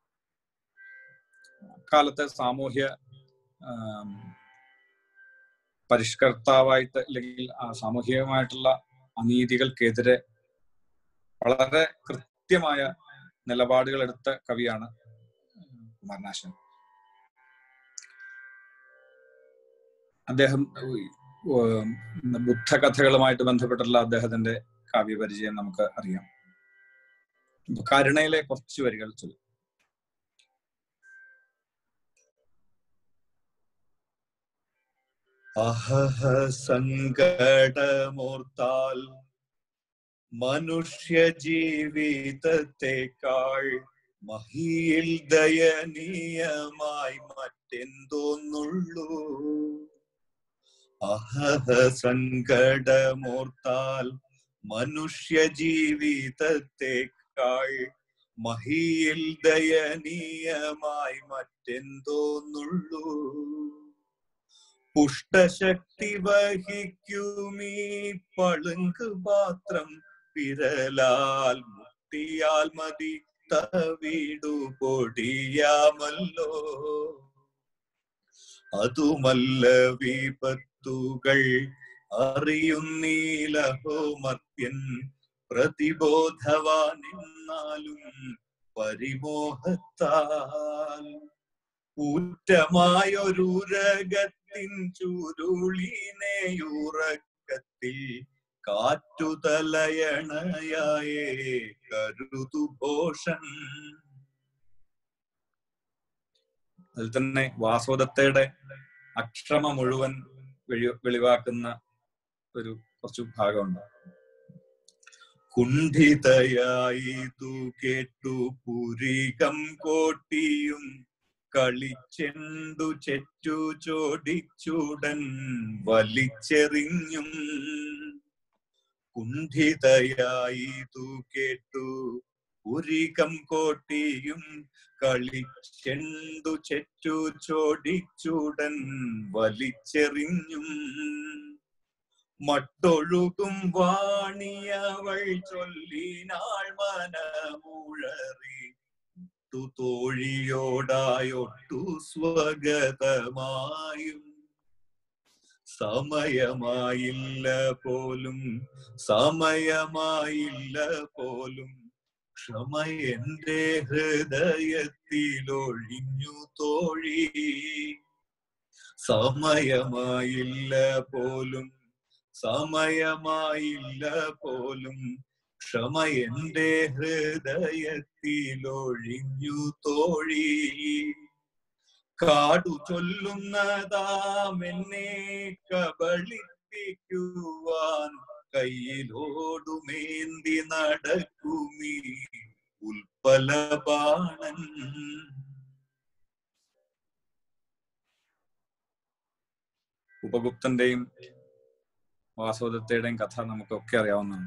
കാലത്തെ സാമൂഹ്യ ആം, പരിഷ്കർത്താവായിട്ട് അല്ലെങ്കിൽ ആ സാമൂഹികമായിട്ടുള്ള അനീതികൾക്കെതിരെ വളരെ കൃത്യമായ നിലപാടുകൾ എടുത്ത കവിയാണ് കുമാരനാശൻ അദ്ദേഹം ഉം, ബുദ്ധകഥകളുമായിട്ട് ബന്ധപ്പെട്ടുള്ള അദ്ദേഹത്തിന്റെ കാവ്യപരിചയം നമുക്ക് അറിയാം ഇപ്പൊ കരുണയിലെ കുറച്ച് വരികൾ ചൊല്ലും അഹഹ സങ്കടമോർത്താൽ മനുഷ്യ ജീവിതത്തെക്കാൾ മഹിയിൽ ദയനീയമായി മറ്റെന്തോന്നുള്ളൂ അഹഹ സങ്കടമോർത്താൽ മനുഷ്യ ജീവിതത്തെക്കാൾ മഹിയിൽ ദയനീയമായി മറ്റെന്തോന്നുള്ളൂ പുഷ്ടശക്തി വഹിക്കുമീ പളുങ്ക് പാത്രം വിരലാൽ മുട്ടിയാൽ മതി തവിടു പൊടിയാമല്ലോ അതുമല്ല വിപത്തുകൾ അറിയുന്നീലഹോ മർത്യൻ പ്രതിബോധവാൻ എന്നാലും പരിമോഹത്താൽ ഊറ്റമായൊരു രകത്തിൻ ചുരുളിനെയുറക്കത്തിൽ കാറ്റുതലയണയായേ കരുതുഭോഷൻ അതിൽ തന്നെ വാസോദത്തയുടെ അക്ഷമ മുഴുവൻ വെളി- വെളിവാക്കുന്ന ഒരു കുറച്ചു ഭാഗമുണ്ട് കുണ്ഠിതയായി തു കേട്ടു പുരികം കോട്ടിയും കളിച്ചെണ്ടു ചെറ്റു ചോടിച്ചുടൻ വലിച്ചെറിഞ്ഞും കുണ്ഠിതയായി തു കേട്ടു പുരികം കോട്ടിയും കളിച്ചെണ്ടു ചെറ്റു ചോടിച്ചുടൻ വലിച്ചെറിഞ്ഞും മട്ടൊഴുകും വാണിയവൾ ചൊല്ലിനാൾ മനമുഴറി ഒട്ടു തോഴിയോടായൊട്ടു സ്വഗതമായും സമയമായില്ല പോലും സമയമായില്ല പോലും ക്ഷമ എന്റെ ഹൃദയത്തിലൊഴിഞ്ഞു തോഴി സമയമായില്ല പോലും സമയമായില്ല പോലും ക്ഷമ എന്റെ ഹൃദയത്തിലൊഴിഞ്ഞു തോഴി കാടു ചൊല്ലുന്നതാം എന്നെ കബളിപ്പിക്കുവാൻ കയ്യിലോടുമേന്തി നടക്കുമീ ഉൽപ്പല ബാണൻ ഉപഗുപ്തന്റെയും വാസോദത്തയുടെയും കഥ നമുക്കൊക്കെ അറിയാവുന്നതാണ്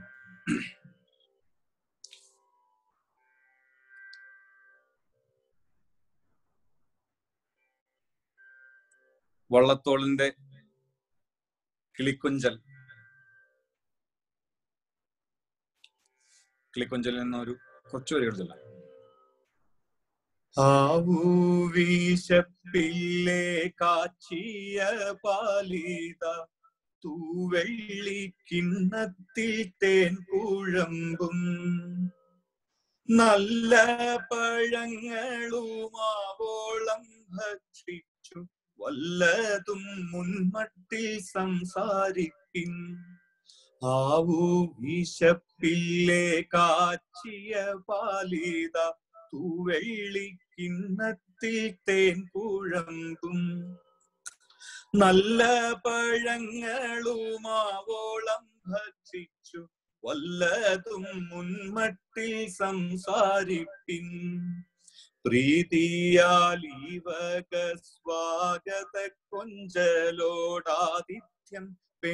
വള്ളത്തോളിന്റെ കിളിക്കുഞ്ചൽ കിളിക്കുഞ്ചലിൽ നിന്ന് ഒരു കുറച്ചു വരികൾ ചൊല്ലാം ആവൂ വീശപ്പില്ലേ കാച്ചിയ പാലിത തൂവെള്ളി കിണ്ണത്തിൽ തേൻ കുഴമ്പും നല്ല പഴങ്ങളുമാവോളം ഭക്ഷിച്ചു വല്ലതും മുൻമട്ടിൽ സംസാരിപ്പിൻ ആവൂ വീശപ്പില്ലേ കാച്ചിയ പാലിത തൂവെള്ളി കിണ്ണത്തിൽ തേൻ കുഴമ്പും നല്ല പഴങ്ങളുമാവോളം ഭക്ഷിച്ചു വല്ലതും മുൻമട്ടിൽ സംസാരിപ്പിൻ പ്രീതിയാൽ ഈവക സ്വാഗത കൊഞ്ചലോടാതിഥ്യം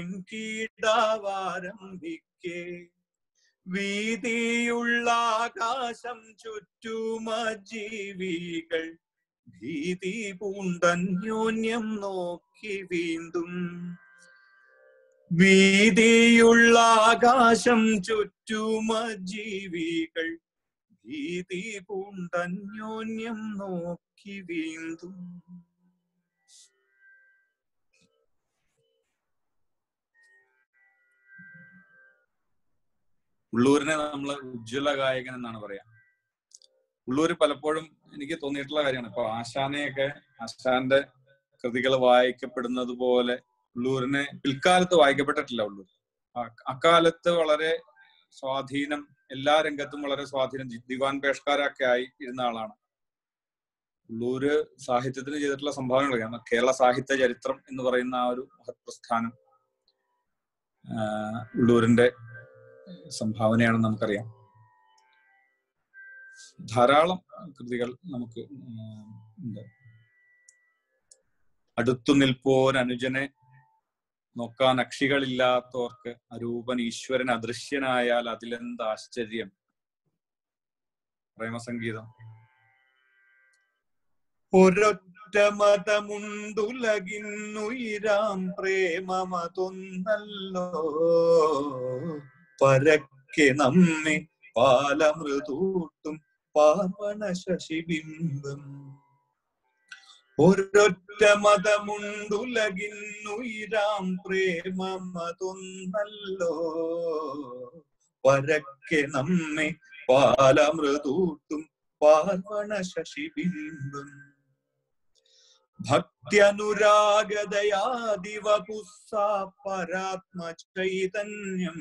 പെൺകീടാവാരംഭിക്കേ വീതിയുള്ള ആകാശം ചുറ്റുമ ജീവികൾ ഭീതി പൂണ്ടന്യോന്യം നോക്കി വീണ്ടും വീതിയുള്ള ആകാശം ചുറ്റുമ ജീവികൾ ഭീതി പൂണ്ടന്യോന്യം നോക്കി വീണ്ടും ഉള്ളൂരിനെ നമ്മൾ ഉജ്ജ്വല ഗായകൻ എന്നാണ് പറയാ ഉള്ളൂര് പലപ്പോഴും എനിക്ക് തോന്നിയിട്ടുള്ള കാര്യമാണ് ഇപ്പൊ ആശാനെയൊക്കെ ആശാന്റെ കൃതികൾ വായിക്കപ്പെടുന്നത് പോലെ ഉള്ളൂരിനെ പിൽക്കാലത്ത് വായിക്കപ്പെട്ടിട്ടില്ല ഉള്ളൂർ ആ- അക്കാലത്ത് വളരെ സ്വാധീനം എല്ലാ രംഗത്തും വളരെ സ്വാധീനം ദി- ദിവാൻ പേഷ്കാരൊക്കെ ആയി ഇരുന്ന ആളാണ് ഉള്ളൂര് സാഹിത്യത്തിന് ചെയ്തിട്ടുള്ള സംഭാവനകളൊക്കെയാണ് കേരള സാഹിത്യ ചരിത്രം എന്ന് പറയുന്ന ആ ഒരു മഹത് പ്രസ്ഥാനം ആഹ് ഉള്ളൂരിന്റെ സംഭാവനയാണെന്ന് നമുക്കറിയാം ധാരാളം കൃതികൾ നമുക്ക് ഉം, ഉണ്ട് അടുത്തു നിൽപ്പോൻ അനുജനെ നോക്കാൻ അക്ഷികളില്ലാത്തവർക്ക് അരൂപൻ ഈശ്വരൻ അദൃശ്യനായാൽ അതിലെന്ത് ആശ്ചര്യം പ്രേമസംഗീതം ഒരൊറ്റ മതമുണ്ടുലകിന്നുയിരാം പ്രേമമതൊന്നല്ലോ പരക്കെ നമ്മെ പാലമൃതൂട്ടും പാർവണ ശശിബിംബം ഒരൊറ്റ മതമുണ്ടുലകിന്നുയിരാം പ്രേമമതൊന്നല്ലോ പരക്കെ നമ്മെ പാലമൃതൂട്ടും പാർവണ ശശിബിംബം ഭക്തിയനുരാഗതയാദിവപുസ്സാ പരാത്മചൈതന്യം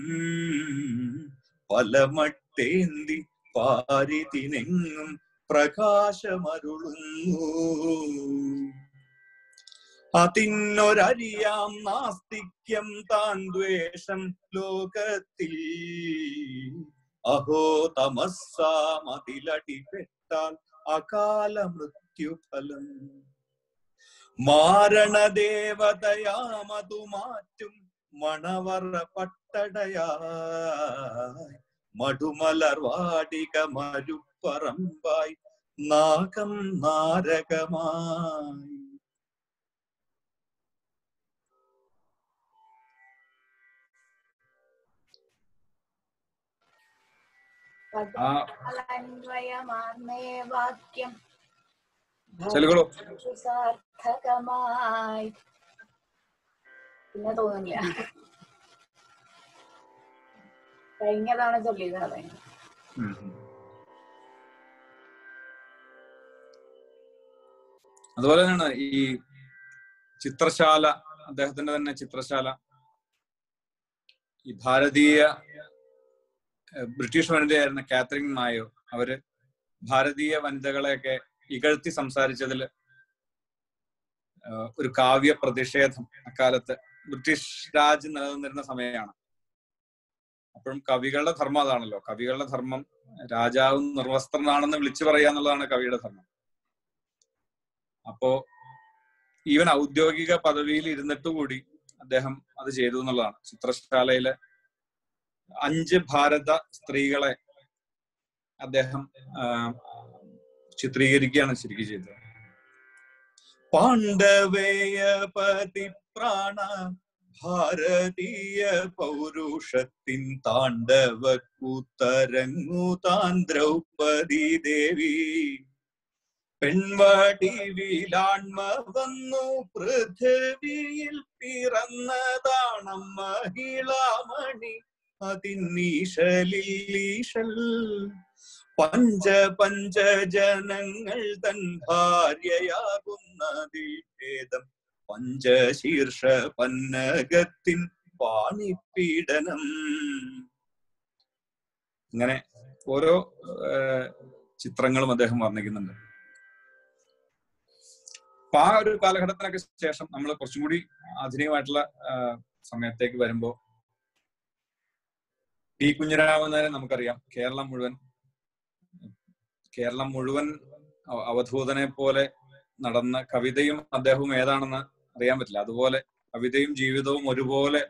പലമട്ടേന്തി പാരിതിനെങ്ങും പ്രകാശമരുളുന്നു അതിനൊരരിയാം നാസ്തിക്യം താൻ ദ്വേഷം ലോകത്തിൽ അഹോ തമസ്സാമതിലടിപ്പെട്ടാൽ അകാല മൃത്യുഫലം മാരണദേവതയാമതു മാറ്റും മണവറ പട്ടടയായി മടുമലർവാടിക മരുപ്പറമ്പായി നാഗം നാരകമായി ആ അലന്വയമാർന്നേ വാക്യം ചെലുകളോ സാർത്ഥകമായി പിന്നെ തോന്നുന്നില്ല കഴിഞ്ഞ തവണ ചൊല്ലിയത് അതെ ഉം ഉം. അതുപോലെ തന്നെയാണ് ഈ ചിത്രശാല അദ്ദേഹത്തിന്റെ തന്നെ ചിത്രശാല ഈ ഭാരതീയ ഏഹ് ബ്രിട്ടീഷ് വനിതയായിരുന്ന കാത്തറിൻ മായോ അവര് ഭാരതീയ വനിതകളെയൊക്കെ ഇകഴ്ത്തി സംസാരിച്ചതിൽ ഒരു കാവ്യ പ്രതിഷേധം അക്കാലത്ത് ബ്രിട്ടീഷ് രാജ് നിലനിന്നിരുന്ന സമയമാണ് അപ്പോഴും കവികളുടെ ധർമ്മം അതാണല്ലോ കവികളുടെ ധർമ്മം രാജാവ് നിർവസ്ത്രനാണെന്ന് വിളിച്ചു പറയുക എന്നുള്ളതാണ് കവിയുടെ ധർമ്മം അപ്പോ ഈവൻ ഔദ്യോഗിക പദവിയിൽ ഇരുന്നിട്ട് കൂടി അദ്ദേഹം അത് ചെയ്തു എന്നുള്ളതാണ് ചിത്രശാലയിലെ അഞ്ച് ഭാരത സ്ത്രീകളെ അദ്ദേഹം ആ, ചിത്രീകരിക്കുകയാണ് ശരിക്കും ചെയ്തത് പാണ്ഡവേയ പതിപ്രാണ ഭാരതീയ പൗരുഷത്തിൻ താണ്ഡവ കൂത്തരങ്ങു താൻ ദ്രൗപദി ദേവി പെൺവടിവിലാൺമ വന്നു പൃഥ്വിയിൽ പിറന്നതാണ് മഹിളാമണി അതിനീശലീശൽ പഞ്ച പഞ്ച ജനങ്ങൾ തൻ ഭാര്യയാകുന്നതിൽ ഭേദം പഞ്ചശീർഷ പന്നകത്തിൻ പാണിപ്പീഡനം ഇങ്ങനെ ഓരോ ആ, ചിത്രങ്ങളും അദ്ദേഹം വർണ്ണിക്കുന്നുണ്ട് അപ്പൊ ആ ഒരു കാലഘട്ടത്തിനൊക്കെ ശേഷം നമ്മൾ കുറച്ചും കൂടി ആധുനികമായിട്ടുള്ള ആ, സമയത്തേക്ക് വരുമ്പോ ടി കുഞ്ഞിരാമൻ നായരെ നമുക്കറിയാം കേരളം മുഴുവൻ കേരളം മുഴുവൻ അവ- അവധൂതനെ പോലെ നടന്ന കവിതയും അദ്ദേഹവും ഏതാണെന്ന് അറിയാൻ പറ്റില്ല അതുപോലെ കവിതയും ജീവിതവും ഒരുപോലെ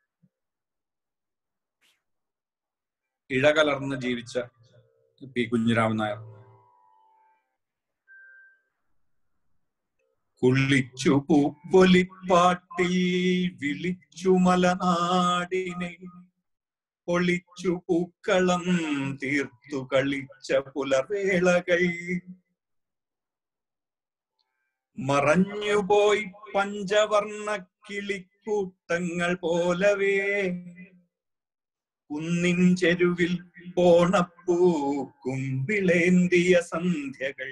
ഇഴകലർന്ന് ജീവിച്ച പി കുഞ്ഞിരാമൻ നായർ കുളിച്ചു പൂപ്പൊലിപ്പാട്ടിൽ വിളിച്ചു മലനാടിനെ ഒളിച്ചു പൂക്കളം തീർത്തു കളിച്ച പുലർവേളകൾ മറഞ്ഞുപോയി പഞ്ചവർണ്ണ കിളിക്കൂട്ടങ്ങൾ പോലവേ കുന്നിൻ ചെരുവിൽ പോണപ്പൂക്കും വിളേന്തിയ സന്ധ്യകൾ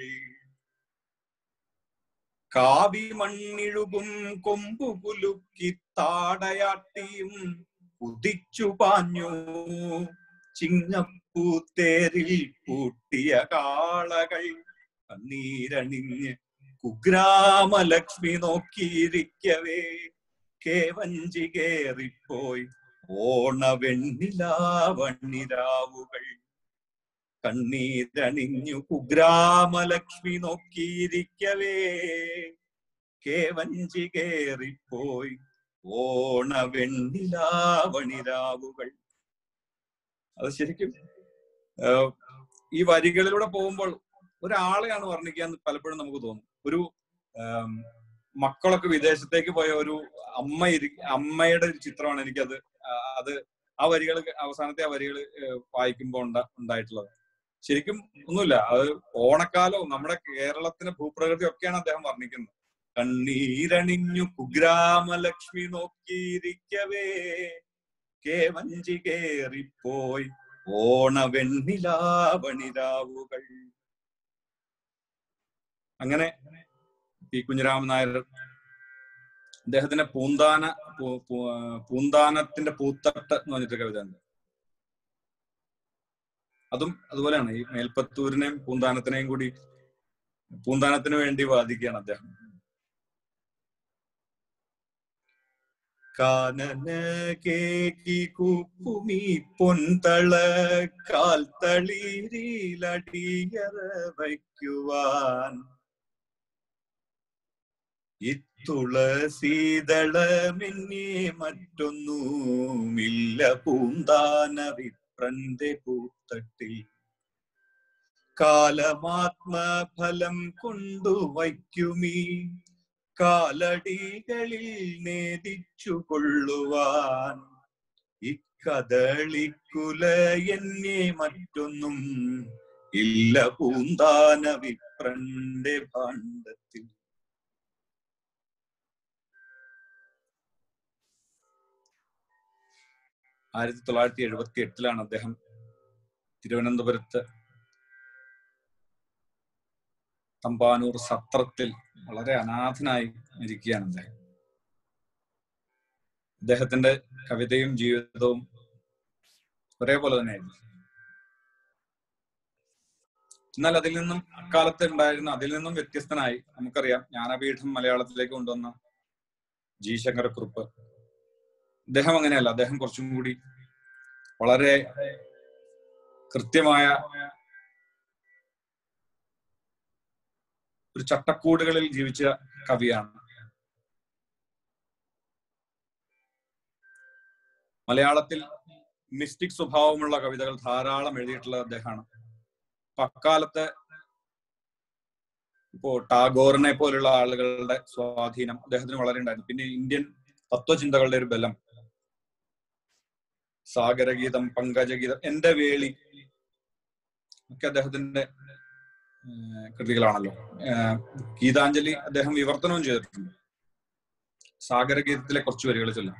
കാവി മണ്ണിഴുകും കൊമ്പു കുലുക്കി താടയാട്ടിയും കുതിച്ചു പാഞ്ഞു ചിങ്ങപ്പൂത്തേരിൽ പൂട്ടിയ കാളകൾ കണ്ണീരണിഞ്ഞ് കുഗ്രാമലക്ഷ്മി നോക്കിയിരിക്കവേ കേവഞ്ചി കേറിപ്പോയി ഓണവെണ്ണിലാവണ്ണിരാവുകൾ കണ്ണീരണിഞ്ഞു കുഗ്രാമലക്ഷ്മി നോക്കിയിരിക്കവേ കേവഞ്ചി കേറിപ്പോയി ഓണവെണ്ണിലാവണിരാവുകൾ അത് ശരിക്കും ആഹ്, ഈ വരികളിലൂടെ പോകുമ്പോൾ ഒരാളെയാണ് വർണ്ണിക്കാൻ പലപ്പോഴും നമുക്ക് തോന്നും ഒരു ആം, മക്കളൊക്കെ വിദേശത്തേക്ക് പോയ ഒരു അമ്മ ഇരി അമ്മയുടെ ഒരു ചിത്രമാണ് എനിക്കത് ആ, അത് ആ വരികൾ അവസാനത്തെ ആ വരികൾ വായിക്കുമ്പോൾ ഉണ്ടാ ഉണ്ടായിട്ടുള്ളത് ശരിക്കും ഒന്നുമില്ല അത് ഓണക്കാലവും നമ്മുടെ കേരളത്തിന്റെ ഭൂപ്രകൃതി ഒക്കെയാണ് അദ്ദേഹം വർണ്ണിക്കുന്നത് കണ്ണീരണിഞ്ഞു കുഗ്രാമലക്ഷ്മി നോക്കിയിരിക്കവേ കേവഞ്ചി കേറിപ്പോയി ഓണവെണ്ണിലാവണിരാവുകൾ അങ്ങനെ പി കുഞ്ഞിരാമൻ നായർ അദ്ദേഹത്തിന്റെ പൂന്താന പൂ- പൂ- പൂന്താനത്തിന്റെ പൂത്തട്ട് എന്ന് പറഞ്ഞിട്ട് കവിത ഉണ്ട് അതും അതുപോലെയാണ് ഈ മേൽപ്പത്തൂരിനെയും പൂന്താനത്തിനെയും കൂടി പൂന്താനത്തിന് വേണ്ടി വാദിക്കുകയാണ് അദ്ദേഹം കാനന കേക്കി കുപ്പുമീ പൊൻതള കാൽ തളീരിലടിയറ വയ്ക്കുവാൻ ഇത്തുളസീതളമെന്നേ മറ്റൊന്നുമില്ല പൂന്താന വിപ്രന്റെ പൂത്തട്ടിൽ കാലമാത്മഫലം കൊണ്ടു വയ്ക്കുമീ കാലടികളിൽ നേദിച്ചു കൊള്ളുവാൻ ഇക്കദളിക്കുല എന്നെ മറ്റൊന്നും ഇല്ല പൂന്താന വിപ്രന്റെ ഭാണ്ഡത്തിൽ ആയിരത്തി തൊള്ളായിരത്തി എഴുപത്തി എട്ടിലാണ് അദ്ദേഹം തിരുവനന്തപുരത്ത് തമ്പാനൂർ സത്രത്തിൽ വളരെ അനാഥനായി ഇരിക്കുകയാണ് അദ്ദേഹം അദ്ദേഹത്തിന്റെ കവിതയും ജീവിതവും ഒരേപോലെ തന്നെയായിരുന്നു എന്നാൽ അതിൽ നിന്നും അക്കാലത്ത് ഉണ്ടായിരുന്ന അതിൽ നിന്നും വ്യത്യസ്തനായി നമുക്കറിയാം ജ്ഞാനപീഠം മലയാളത്തിലേക്ക് കൊണ്ടുവന്ന ജി ശങ്കരക്കുറുപ്പ് അദ്ദേഹം അങ്ങനെയല്ല അദ്ദേഹം കുറച്ചും കൂടി വളരെ കൃത്യമായ ഒരു ചട്ടക്കൂടുകളിൽ ജീവിച്ച കവിയാണ് മലയാളത്തിൽ മിസ്റ്റിക് സ്വഭാവമുള്ള കവിതകൾ ധാരാളം എഴുതിയിട്ടുള്ള അദ്ദേഹമാണ് അപ്പൊ അക്കാലത്ത് ഇപ്പോ ടാഗോറിനെ പോലുള്ള ആളുകളുടെ സ്വാധീനം അദ്ദേഹത്തിന് വളരെ ഉണ്ടായിരുന്നു പിന്നെ ഇന്ത്യൻ തത്വചിന്തകളുടെ ഒരു ബലം സാഗരഗീതം പങ്കജഗീതം എന്റെ വേളി ഒക്കെ അദ്ദേഹത്തിന്റെ ഏഹ്, കൃതികളാണല്ലോ ഏഹ്, ഗീതാഞ്ജലി അദ്ദേഹം വിവർത്തനവും ചെയ്തിട്ടുണ്ട് സാഗരഗീതത്തിലെ കുറച്ച് വരികൾ ചൊല്ലാം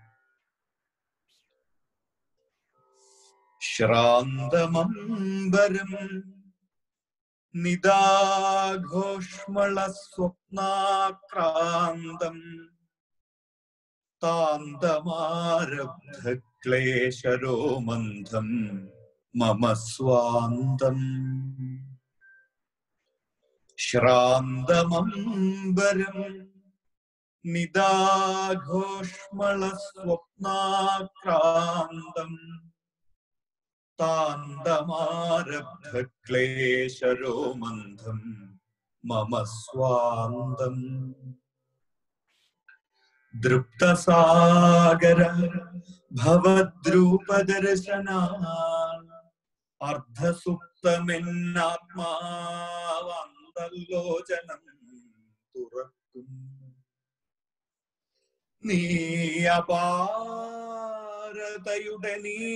ശ്രാന്തമംബരം നിദാഘോഷ്മള സ്വപ്നാക്രാന്തം താന്തമാരബ്ധ ക്ലേശരോമന്ധം മമ സ്വാന്തം ശ്രാന്തമംബരം നിദാഘോഷ്മള സ്വപ്നാക്രാന്തം താന്തമാരബ്ധ ക്ലേശരോമന്ധം മമ സ്വാന്തം ദൃപ്തസാഗര ഭവദ്രൂപദർശനാൻ അർദ്ധസുപ്തമെന്നാത്മാവന്തല്ലോചനം തുറക്കും നീ അപാരതയുടെ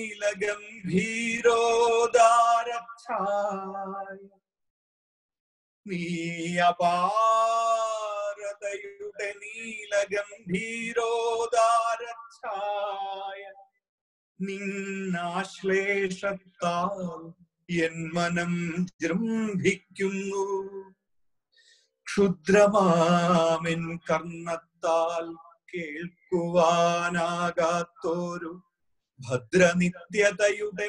നീലഗംഭീരോദാരച്ഛായ നീ അപാരതയുടെ നീലഗംഭീരോദാരച്ഛായ നിന്നാശ്ലേഷത്താൽ എൻ മനം ജൃംഭിക്കുന്നു ക്ഷുദ്രമാമെൻ കർണത്താൽ കേൾക്കുവാനാകാത്തോരു ഭദ്രനിത്യതയുടെ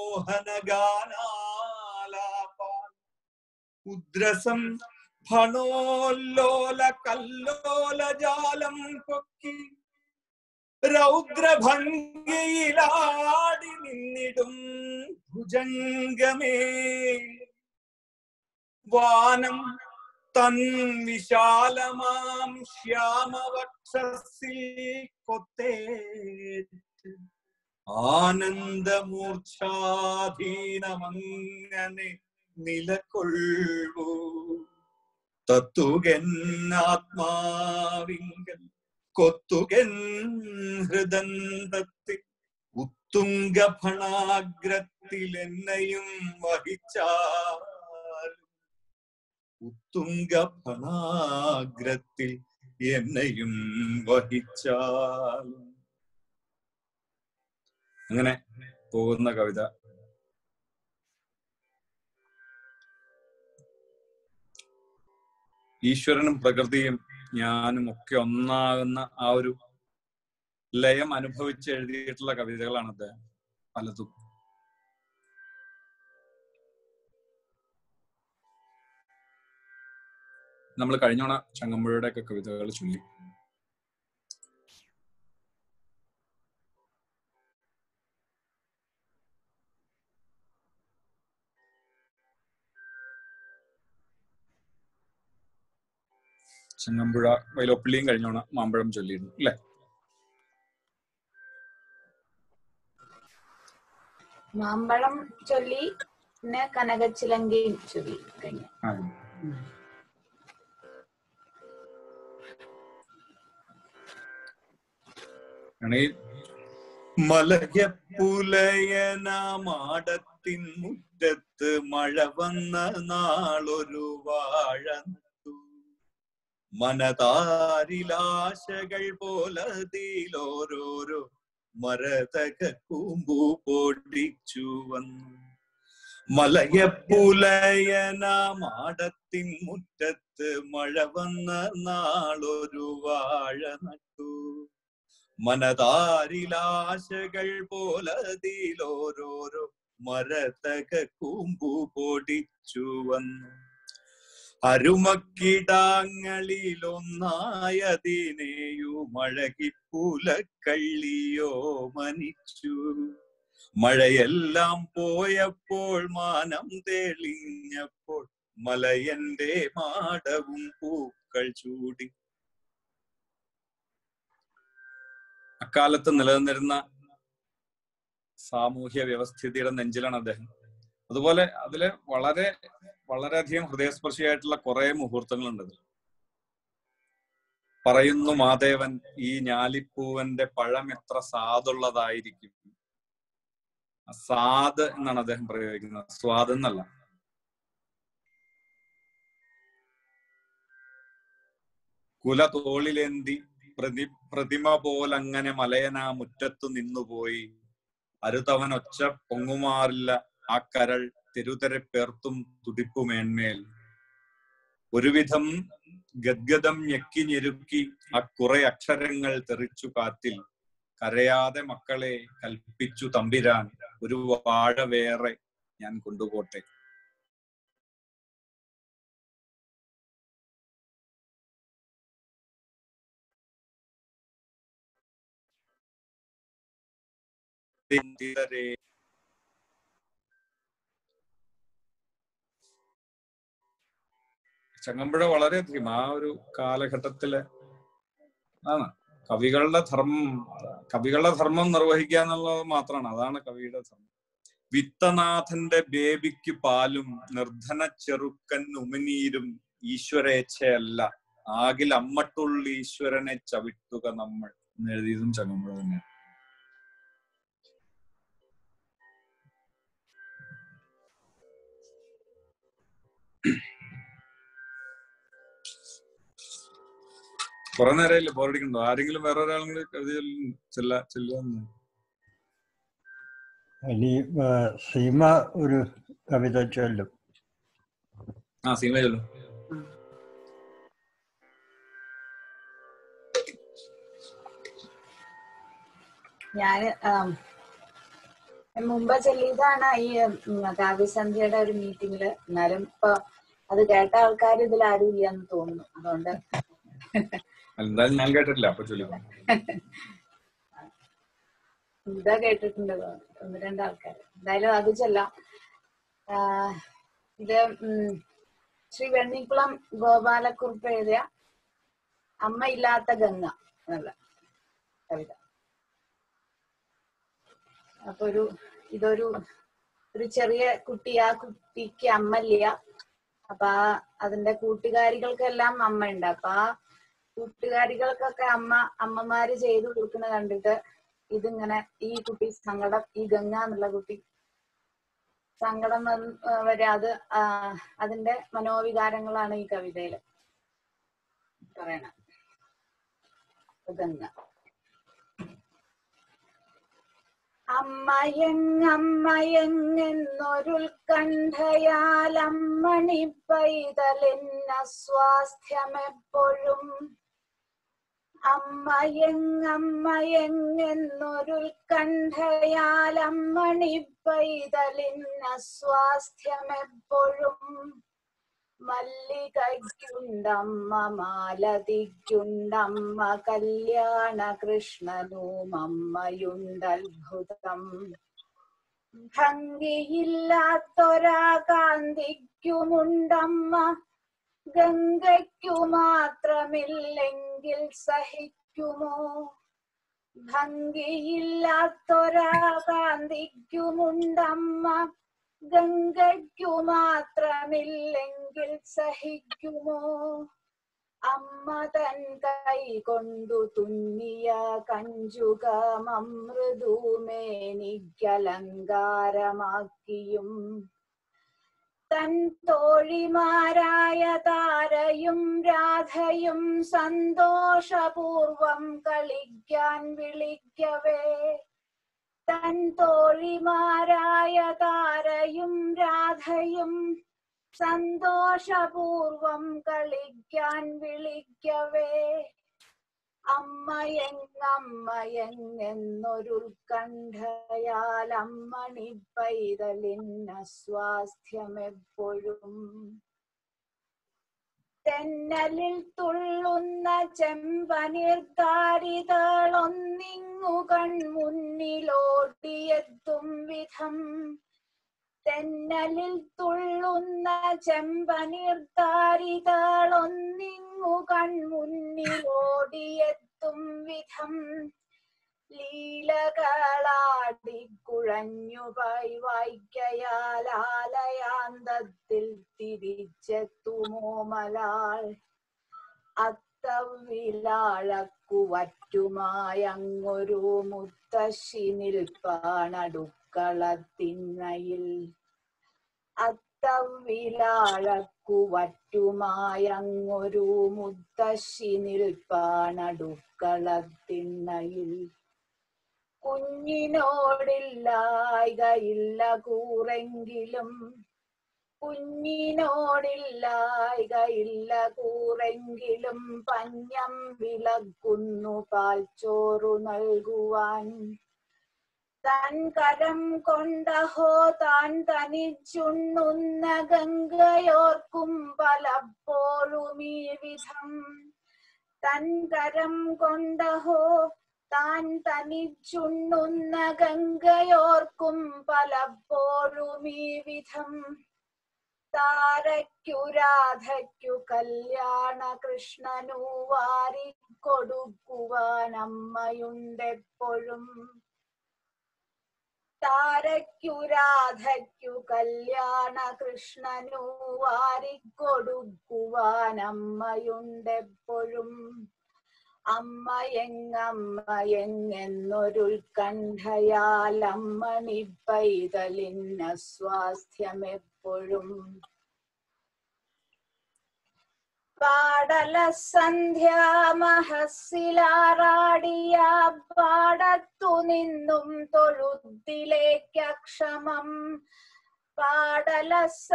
മോഹനഗാനാലാപാൻ ഉദ്രസം ഫണോല്ലോല കല്ലോല ജാലം പൊക്കി രൗദ്രഭംഗിയിലാടി നിന്നിടും ഭുജംഗമേ വാനം തൻ വിശാലമാം ശ്യാമവക്ഷസിൽ കൊത്തേറ്റ് ആനന്ദമൂർച്ഛാധീനമങ്ങനെ നിലകൊള്ളൂ തത്തുകൻ ആത്മാവിങ്കൽ കൊത്തുകൻ ഹൃദന്തത്തിൽ ഉത്തുംഗ ഭണാഗ്രത്തിൽ എന്നെയും വഹിച്ചാൽ ഉത്തുംഗ ഭണാഗ്രത്തിൽ എന്നെയും വഹിച്ചാൽ അങ്ങനെ പോകുന്ന കവിത ഈശ്വരനും പ്രകൃതിയും ഞാനും ഒക്കെ ഒന്നാകുന്ന ആ ഒരു ലയം അനുഭവിച്ച് എഴുതിയിട്ടുള്ള കവിതകളാണ് അദ്ദേഹം പലതും നമ്മൾ കഴിഞ്ഞോണ ചങ്ങമ്പുഴയുടെ ഒക്കെ കവിതകൾ ചൊല്ലി ചങ്ങമ്പുഴ വൈലോപ്പിള്ളിയും കഴിഞ്ഞോണ മാമ്പഴം ചൊല്ലിയിരുന്നു അല്ലെ മാമ്പഴം ചൊല്ലി പിന്നെ കനകച്ചിലങ്കയും ചൊല്ലി കഴിഞ്ഞു ആ. ആണെങ്കിൽ മലയപ്പുലയനമാടത്തിൻ മുറ്റത്ത് മഴ വന്ന നാളൊരു വാഴ നട്ടു മനതാരിലാശകൾ പോലതിലോരോരോ മരതക കൂമ്പു പൊടിച്ചു വന്നു മലയപ്പുലയനമാടത്തിൻ മുറ്റത്ത് മഴ വന്ന നാളൊരു വാഴ നട്ടു മനതാരിലാശകൾ പോലതിലോരോരോ മരതക കൂമ്പു പൊടിച്ചു വന്നു അരുമക്കിടാങ്ങളിലൊന്നായതിനെയു മഴകിപ്പുലക്കള്ളിയോ മനിച്ചു മഴയെല്ലാം പോയപ്പോൾ മാനം തെളിഞ്ഞപ്പോൾ മലയന്റെ മാടവും പൂക്കൾ ചൂടി അക്കാലത്ത് നിലനിന്നിരുന്ന സാമൂഹ്യ വ്യവസ്ഥിതിയുടെ നെഞ്ചിലാണ് അദ്ദേഹം അതുപോലെ അതില് വളരെ വളരെയധികം ഹൃദയസ്പർശിയായിട്ടുള്ള കുറെ മുഹൂർത്തങ്ങളുണ്ട് അതിൽ പറയുന്നു മാദേവൻ ഈ ഞാലിപ്പൂവന്റെ പഴം എത്ര സാദുള്ളതായിരിക്കും ആ സാദ് എന്നാണ് അദ്ദേഹം പ്രയോഗിക്കുന്നത് സ്വാദ് എന്നല്ല കുല തോളിലേന്തി പ്രതി പ്രതിമ പോലങ്ങനെ മലയനാ മുറ്റത്തു നിന്നുപോയി അരുതവൻ ഒച്ച പൊങ്ങുമാറില്ല ആ കരൾ തെരുതരെ പേർത്തും തുടിപ്പുമേന്മേൽ ഒരുവിധം ഗദ്ഗതം ഞെക്കി ഞെരുക്കി ആ കുറെ അക്ഷരങ്ങൾ തെറിച്ചു കാറ്റിൽ കരയാതെ മക്കളെ കൽപ്പിച്ചു തമ്പിരാൻ ഒരു വാഴ വേറെ ഞാൻ കൊണ്ടുപോട്ടെ ചങ്ങമ്പുഴ വളരെയധികം ആ ഒരു കാലഘട്ടത്തില് ആണ് കവികളുടെ ധർമ്മം കവികളുടെ ധർമ്മം നിർവഹിക്കുക എന്നുള്ളത് മാത്രമാണ് അതാണ് കവിയുടെ ധർമ്മം വിത്തനാഥന്റെ ബേബിക്ക് പാലും നിർധന ചെറുക്കൻ ഉമിനീരും ഈശ്വരേച്ഛയല്ല ആകിൽ അമ്മട്ടുള്ള ഈശ്വരനെ ചവിട്ടുക നമ്മൾ എന്ന് എഴുതിയതും ചങ്ങമ്പുഴ തന്നെയാണ് കുറെ നേരമായില്ലേ ബോറടിക്കണ്ടോ ആരെങ്കിലും വേറെ ഒരാളും കൂടി കവിത ചൊല്ലുന്നു ചെല്ല ചെല്ലുന്നു ഇനി ആ, സീമ ഒരു കവിത ചൊല്ലും ആ സീമ ചൊല്ലും ഞാൻ മുമ്പ് ചെല്ലിയതാണ് ഈ ഉം, കാവ്യസന്ധ്യയുടെ ഒരു മീറ്റിംഗില് എന്നാലും ഇപ്പൊ അത് കേട്ട ആൾക്കാർ ഇതിൽ ആരും ഇല്ലെന്ന് തോന്നുന്നു അതുകൊണ്ട് എന്തായാലും ഞാൻ കേട്ടിട്ടില്ല അപ്പൊ ചൊല്ലിക്കോ ഇതാ കേട്ടിട്ടുണ്ട് ഒന്ന് രണ്ട് ആൾക്കാർ എന്തായാലും അത് ചെല്ലാം ആഹ് ഇത് ഉം, ശ്രീ വെണ്ണിക്കുളം ഗോപാലക്കുറുപ്പ് എഴുതിയ അമ്മ ഇല്ലാത്ത ഗംഗ എന്നുള്ള കവിത അപ്പൊ ഒരു ഇതൊരു ഒരു ചെറിയ കുട്ടി ആ കുട്ടിക്ക് അമ്മയില്ല അപ്പൊ ആ അതിന്റെ കൂട്ടുകാരികൾക്കെല്ലാം അമ്മ ഉണ്ട് അപ്പൊ ആ കൂട്ടുകാരികൾക്കൊക്കെ അമ്മ അമ്മമാര് ചെയ്തു കൊടുക്കുന്ന കണ്ടിട്ട് ഇതിങ്ങനെ ഈ കുട്ടി സങ്കടം ഈ ഗംഗ എന്നുള്ള കുട്ടി സങ്കടം വന്ന് ആ, വരെ അത് ആ, അതിന്റെ മനോവികാരങ്ങളാണ് ഈ കവിതയില് പറയണത് ഗംഗ അമ്മയെങ്ങമ്മയെങ്ങെന്നൊരുത്കണ്ഠയാൽ അമ്മണി പൈതലിന്ന സ്വാസ്ഥ്യമെപ്പോഴും അമ്മയെങ്ങമ്മയെങ്ങെന്നൊരുത്കണ്ഠയാൽ അമ്മണി പൈതലിന്ന സ്വാസ്ഥ്യമെപ്പോഴും മല്ലികയ്ക്കുണ്ടമ്മ മാലതിക്കുണ്ടമ്മ കല്യാണ കൃഷ്ണനും അമ്മയുണ്ടത്ഭുതം ഭംഗിയില്ലാത്തൊരാ കാന്തിക്കുമുണ്ടമ്മ ഗംഗയ്ക്കു മാത്രമില്ലെങ്കിൽ സഹിക്കുമോ ഭംഗിയില്ലാത്തൊരാ കാന്തിക്കുമുണ്ടമ്മ ഗംഗയ്ക്കു മാത്രമില്ലെങ്കിൽ സഹിക്കുമോ അമ്മ തൻ കൈ കൊണ്ടു തുന്നിയ കഞ്ചുകമൃദുമേനിക്കലങ്കാരമാക്കിയും തൻ തോഴിമാരായ താരയും രാധയും സന്തോഷപൂർവം കളിക്കാൻ വിളിക്കവേ തൻ തോഴിമാരായ താരയും രാധയും സന്തോഷപൂർവം കളിക്കാൻ വിളിക്കവേ അമ്മയെങ്ങമ്മയെങ്ങെന്നൊരു കണ്ഠയാൽ അമ്മണി പൈതലിന്ന സ്വാസ്ഥ്യമെപ്പോഴും തെന്നലിൽ തുള്ളുന്ന ചെമ്പനിർത്താരികളൊന്നിങ്ങു കൺമുന്നിലോടിയെത്തും വിധം തെന്നലിൽ തുള്ളുന്ന ചെമ്പനിർത്താരികളൊന്നിങ്ങു കൺമുന്നിലോടിയെത്തും വിധം ലീലകളാടി കുഴഞ്ഞുപോയി വായിക്കയാൽ ആലയാന്തത്തിൽ തിരിച്ചെത്തുമോ മലാൾ അത്തവിലാഴക്കുവറ്റുമായങ്ങൊരു മുത്തശ്ശി നിൽപ്പാണടുക്കളത്തിണ്ണയിൽ അത്തവിലാഴക്കുവറ്റുമായങ്ങൊരു മുത്തശ്ശി നിൽപ്പാണടുക്കളത്തിണ്ണയിൽ കുഞ്ഞിനോടില്ലായികയില്ല കൂറെങ്കിലും കുഞ്ഞിനോടില്ലായികയില്ല കൂറെങ്കിലും പഞ്ഞം വിളക്കുന്നു പാൽച്ചോറു നൽകുവാൻ താൻ കരം കൊണ്ടഹോ താൻ തനിച്ചുണ്ണുന്ന ഗംഗയോർക്കും പലപ്പോഴും ഈ വിധം തൻ കരം കൊണ്ടഹോ താൻ തനിച്ചുണ്ണുന്ന ഗംഗയോർക്കും പലപ്പോഴും ഈ വിധം താരയ്ക്കു രാധയ്ക്കു കല്യാണ കൃഷ്ണനു വാരിക്കൊടുക്കുവാൻ അമ്മയുണ്ടെപ്പോഴും താരയ്ക്കു രാധയ്ക്കു കല്യാണ കൃഷ്ണനു വാരിക്കൊടുക്കുവാൻ അമ്മയുണ്ടെപ്പോഴും അമ്മയെങ്ങമ്മയെങ്ങെന്നൊരു കണ്ഠയാൽ അമ്മണി പൈതലിന്ന സ്വാസ്ഥ്യമെപ്പോഴും പാടല സന്ധ്യാമഹസിലാറാടിയ പാടത്തു നിന്നും തൊഴുത്തിലേക്കക്ഷമം പാടല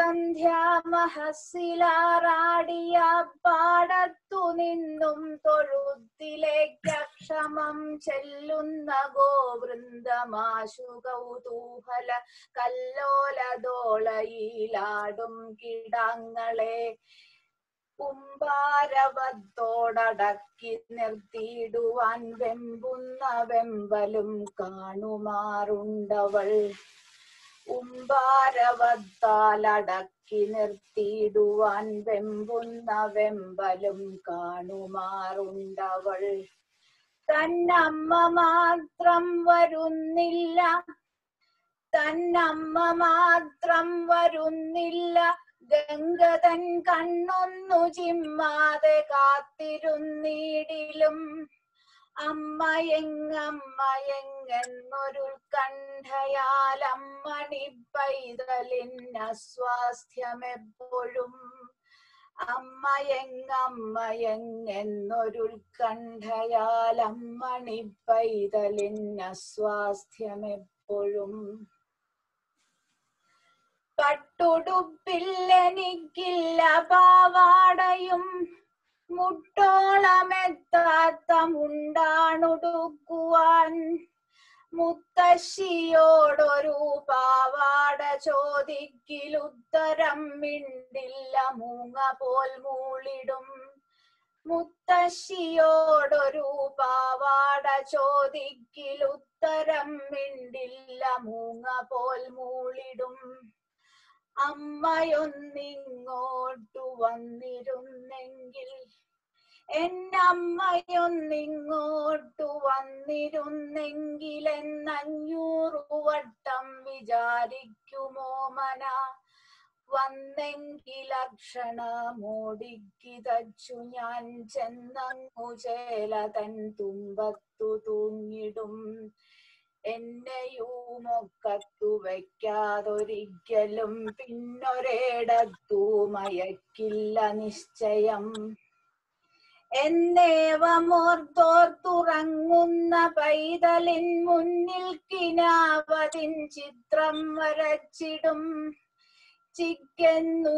സന്ധ്യാമഹസിലാറാടിയ പാടത്തു നിന്നും തൊഴുത്തിലേക്കക്ഷമം ചെല്ലുന്ന ഗോവൃന്ദമാശു കൗതൂഹല കല്ലോലതോളയിലാടും കിടാങ്ങളെ കുംഭാരവത്തോടടക്കി നിർത്തിയിടുവാൻ വെമ്പുന്ന വെമ്പലും കാണുമാറുണ്ടവൾ ഉംബാരവത്താലടക്കി ഒരുക്കി നിർത്തിയിടുവാൻ വെമ്പുന്ന വെമ്പലും കാണുമാറുണ്ടവൾ തന്നമ്മ മാത്രം വരുന്നില്ല തന്നമ്മ മാത്രം വരുന്നില്ല ഗംഗതൻ കണ്ണൊന്നു ചിമ്മാതെ കാത്തിരുന്നിടിലും അമ്മയെങ്ങമ്മയെങ്ങെന്നൊരു കണ്ഠയാൽ അമ്മണി പൈതലിന് അസ്വാസ്ഥ്യമെപ്പോഴും അമ്മയെങ്ങമ്മയെങ്ങെന്നൊരു കണ്ഠയാൽ അമ്മണി പൈതലിന് അസ്വാസ്ഥ്യമെപ്പോഴും പട്ടുടുപ്പില്ലെനിക്കില്ല പാവാടയും മുട്ടോളമെത്താത്ത മുണ്ടാണുടുക്കുവാൻ മുത്തശ്ശിയോടൊരു പാവാട ചോദിക്കിലുത്തരം മിണ്ടില്ല മൂങ്ങ പോൽ മൂളിടും മുത്തശ്ശിയോടൊരു പാവാട ചോദിക്കിലുത്തരം മിണ്ടില്ല മൂങ്ങ പോൽ മൂളിടും അമ്മയൊന്നിങ്ങോട്ടു വന്നിരുന്നെങ്കിൽ എന്നമ്മയൊന്നിങ്ങോട്ടു വന്നിരുന്നെങ്കിൽ എന്നഞ്ഞൂറു വട്ടം വിചാരിക്കുമോ മന വന്നെങ്കിലക്ഷണമോടിക്കിതച്ചു ഞാൻ ചെന്നങ്ങു ചേല തൻ തുമ്പത്തു തൂങ്ങിടും എന്നെയുമൊക്കത്തു വയ്ക്കാതൊരിക്കലും പിന്നൊരിടത്തു മയക്കില്ല നിശ്ചയം എന്നേവമോർത്തോർത്തുറങ്ങുന്ന പൈതലിൻ മുന്നിൽ കിനാവതിൻ ചിത്രം വരച്ചിടും ചിക്കെന്നു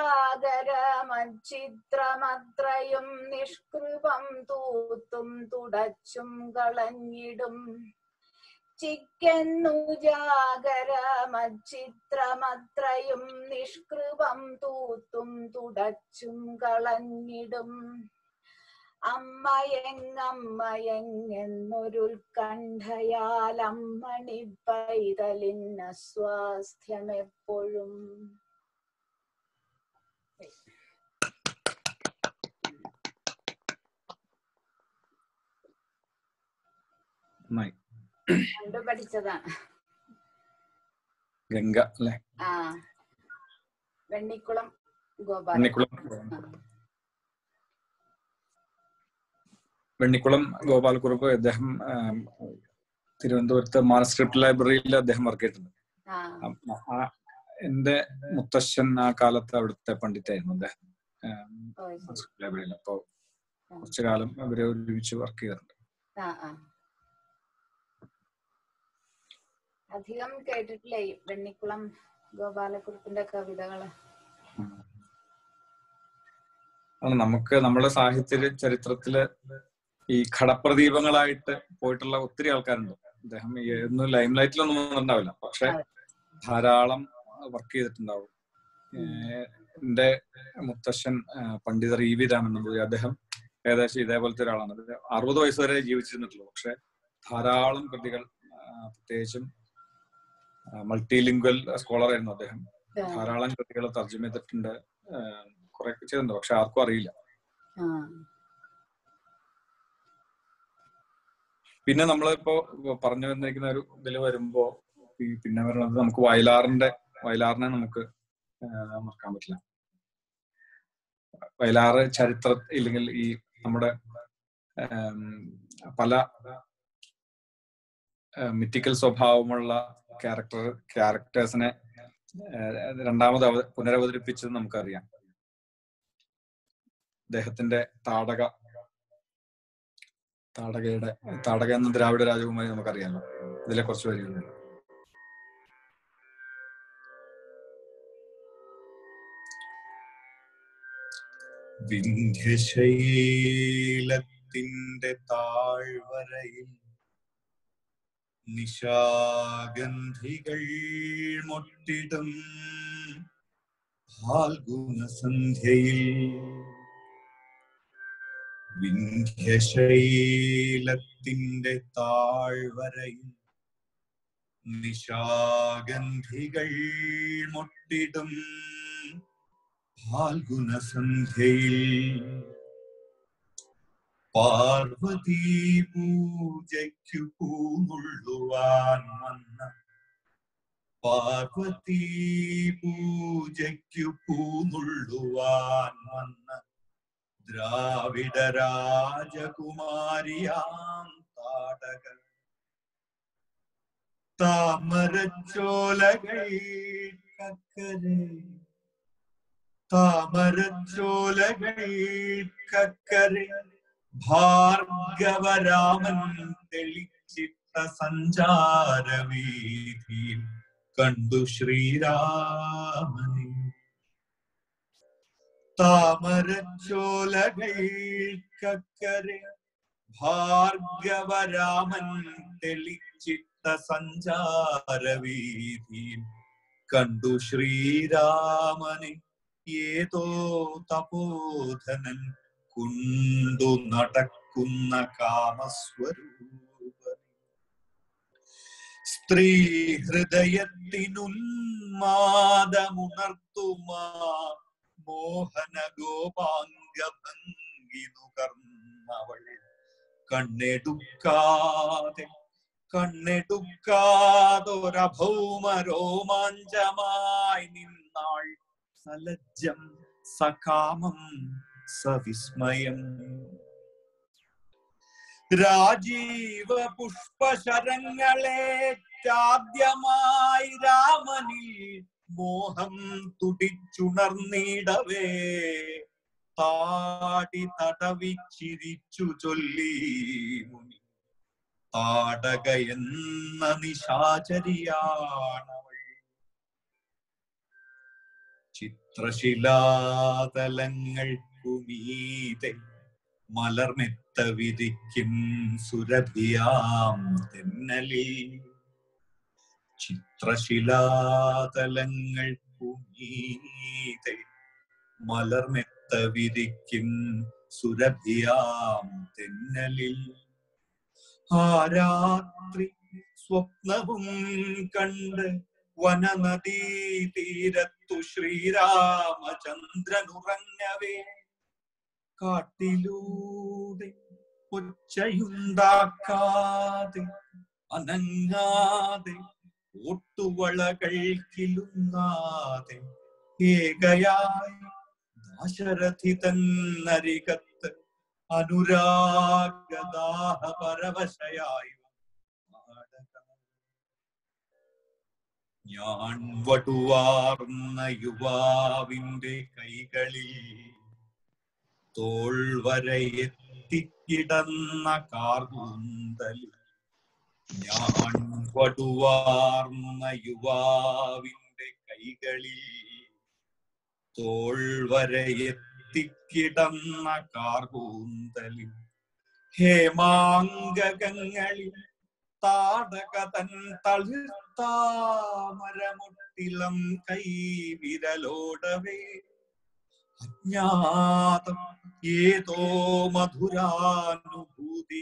ജാഗരമച്ചിത്രമത്രയും നിഷ്കൃപം തൂത്തും തുടച്ചും കളഞ്ഞിടും ചിക്കെന്നു ജാഗരമച്ചിത്രമത്രയും നിഷ്കൃപം തൂത്തും തുടച്ചും കളഞ്ഞിടും അമ്മയെങ്ങമ്മയെങ്ങെന്നൊരു കണ്ഠയാൽ അമ്മണി പൈതലിന് അസ്വാസ്ഥ്യമെപ്പോഴും നന്നായി കണ്ടു പഠിച്ചതാണ് ഗംഗ അല്ലെ ആ വെണ്ണിക്കുളം ഗോപാലൻ വെണ്ണിക്കുളം ആ. വെണ്ണിക്കുളം ഗോപാലക്കുറുപ്പ് അദ്ദേഹം ആം, തിരുവനന്തപുരത്ത് മാനസ്ക്രിപ്റ്റ് ലൈബ്രറിയിൽ അദ്ദേഹം വർക്ക് ചെയ്തിട്ടുണ്ട് ആ അപ്പൊ ആ എന്റെ മുത്തശ്ശൻ ആ കാലത്ത് അവിടുത്തെ പണ്ഡിറ്റായിരുന്നു അദ്ദേഹം ആം, ഓ ശരി മാനസ്ക്രിപ്റ്റ് ലൈബ്രറിയിൽ അപ്പൊ കുറച്ചു കാലം അവരെ ഒരുമിച്ച് വർക്ക് ചെയ്തിട്ടുണ്ട് ആ ആ അധികം കേട്ടിട്ടില്ലേ ഈ വെണ്ണിക്കുളം ഗോപാലക്കുറുപ്പിന്റെ കവിതകള് ആണ് നമുക്ക് നമ്മുടെ സാഹിത്യ ചരിത്രത്തില് ഈ ഘടപ്രദീപങ്ങളായിട്ട് പോയിട്ടുള്ള ഒത്തിരി ആൾക്കാരുണ്ട് അദ്ദേഹം ഈ ഒന്നും ലൈം ലൈറ്റിലൊന്നും വന്നിട്ടുണ്ടാവില്ല പക്ഷെ ധാരാളം വർക്ക് ചെയ്തിട്ടുണ്ടാവും ഏഹ് എന്റെ മുത്തശ്ശൻ ആഹ് പണ്ഡിതർ ഇ വി രാമൻ നമ്പൂതിരി അദ്ദേഹം ഏകദേശം ഇതേപോലത്തെ ഒരാളാണ് അദ്ദേഹം അറുപത് വയസ്സ് വരെ ജീവിച്ചിരുന്നിട്ടുള്ളൂ പക്ഷെ ധാരാളം കൃതികൾ ആഹ് പ്രത്യേകിച്ചും മൾട്ടി ലിംഗ്വൽ സ്കോളർ ആയിരുന്നു അദ്ദേഹം ധാരാളം കൃതികൾ തർജ്ജമ ചെയ്തിട്ടുണ്ട് കുറെ ചെയ്തിട്ടുണ്ട് പക്ഷെ ആർക്കും അറിയില്ല ആ പിന്നെ നമ്മളിപ്പോ പറഞ്ഞു വന്നിരിക്കുന്ന ഒരു ഇതിൽ വരുമ്പോ ഈ പിന്നെ പറയുന്നത് നമുക്ക് വയലാറിന്റെ വയലാറിനെ നമുക്ക് ആഹ് മറക്കാൻ പറ്റില്ല വയലാറ് ചരിത്ര ഇല്ലെങ്കിൽ ഈ നമ്മുടെ ആം, പല മിറ്റിക്കൽ സ്വഭാവമുള്ള ക്യാരക്ടർ ക്യാരക്ടേഴ്സിനെ രണ്ടാമത് അവ പുനരവതരിപ്പിച്ചത് നമുക്കറിയാം അദ്ദേഹത്തിന്റെ താടക താടകയുടെ താടക എന്ന ദ്രാവിഡ രാജകുമാരി നമുക്കറിയാമല്ലോ ഇതിലെ കുറച്ച് വരികളുണ്ട് വിന്ധ്യശൈലത്തിന്റെ താഴ്വരയിൽ നിശാഗന്ധികൾ മൊട്ടിടും ഫാൽഗുണ സന്ധ്യയിൽ വിന്ധ്യശൈലത്തിന്റെ താഴ്വരയിൽ നിശാഗന്ധികൾ മൊട്ടിടും ഫാൽഗുണസന്ധ്യയിൽ പാർവതീ പൂജയ്ക്കു പൂന്നുള്ളുവാൻ വന്ന പാർവതീ പൂജയ്ക്കു പൂന്നുള്ളുവാൻ വന്ന ദ്രാവിഡ രാജകുമാരിയാം താടക താമരച്ചോലകൾ കക്കരെ താമരച്ചോലകൾ കക്കരെ ഭാർഗവരാമൻ തെളിച്ചിട്ട സഞ്ചാരവീതിയിൽ കണ്ടു ശ്രീരാമനെ താമരച്ചോലകൾ കക്കരെ ഭാർഗവരാമൻ തെളിച്ചിട്ട സഞ്ചാരവീതിയിൽ കണ്ടു ശ്രീരാമനെ ഏതോ തപോധനൻ കൊണ്ടു നടക്കുന്ന കാമസ്വരൂപൻ സ്ത്രീ ഹൃദയത്തിനുന്മാദമുണർത്തുമാ മോഹന ഗോപാംഗഭംഗി നുകർന്നവൾ കണ്ണെടുക്കാതെ കണ്ണെടുക്കാതൊരഭൗമ രോമാഞ്ചമായി നിന്നാൾ സലജ്ജം സകാമം സവിസ്മയം രാജീവ പുഷ്പശരങ്ങളേറ്റാദ്യമായി രാമനിൽ മോഹം തുടിച്ചുണർന്നിടവേ താടി തടവിച്ചിരിച്ചു ചൊല്ലി മുനി താടക എന്ന നിശാചരിയാണവൾ ചിത്രശിലാതലങ്ങൾക്കുമീതെ മലർമെത്ത വിധിക്കും സുരഭിയാം തെന്നലിൽ ചിത്രശിലാതലങ്ങൾക്കുമീതെ മലർമെത്ത വിധിക്കും സുരഭിയാം തെന്നലിൽ ആ രാത്രി സ്വപ്നവും കണ്ട് വനനദീ തീരത്തു ശ്രീരാമചന്ദ്രനുറങ്ങവേ കാട്ടിലൂടെ ഒച്ചയുണ്ടാക്കാതെ അനങ്ങാതെ ഓട്ടുവളകൾ കിലുങ്ങാതെ ഏകയായി ദാശരഥി തന്നരികത്ത് അനുരാഗദാഹ പരവശയായി ഞാൻ വടുവാർന്ന യുവാവിന്റെ കൈകളിൽ തോൾ വരെ എത്തിക്കിടന്ന കാർകൂന്തലിൽ ഞാൻ വടുവാർന്ന യുവാവിന്റെ കൈകളിൽ തോൾ വരെ എത്തിക്കിടന്ന കാർകൂന്തലിൽ ഹേമാംഗകങ്ങളിൽ താടക തൻ തളിർത്താമരമുട്ടിളം കൈവിരലോടവേ അജ്ഞാതം ഏതോ മധുരാനുഭൂതി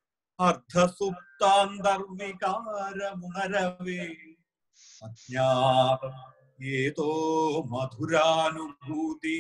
അർദ്ധസുപ്താന്തർവികാരമുണരവേ അജ്ഞാതം ഏതോ മധുരാനുഭൂതി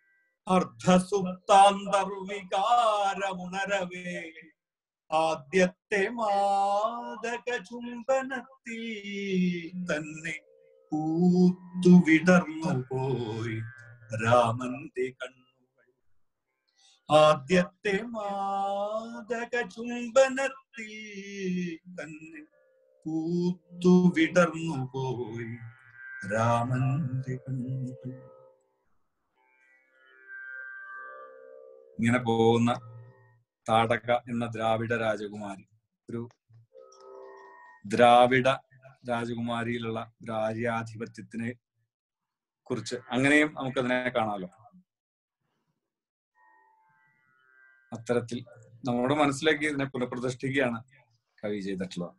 അർദ്ധസുപ്താന്തർവികാരമുണരവേ ആദ്യത്തെ മാദക ചുംബനത്തിൽ തന്നെ പൂത്തു വിടർന്നു പോയി രാമന്റെ കണ്ണുകൾ ആദ്യത്തെ മാദക ചുംബനത്തിൽ തന്നെ പൂത്തു വിടർന്നു പോയി രാമന്റെ കണ്ണുകൾ ഇങ്ങനെ പോകുന്ന താടക എന്ന ദ്രാവിഡ രാജകുമാരി ഒരു ദ്രാവിഡ രാജകുമാരിയിലുള്ള ഒരു ആര്യാധിപത്യത്തിനെ കുറിച്ച് അങ്ങനെയും നമുക്കതിനെ കാണാമല്ലോ അത്തരത്തിൽ നമ്മുടെ മനസ്സിലേക്ക് ഇതിനെ പുനഃപ്രതിഷ്ഠിക്കുകയാണ് കവി ചെയ്തിട്ടുള്ളത്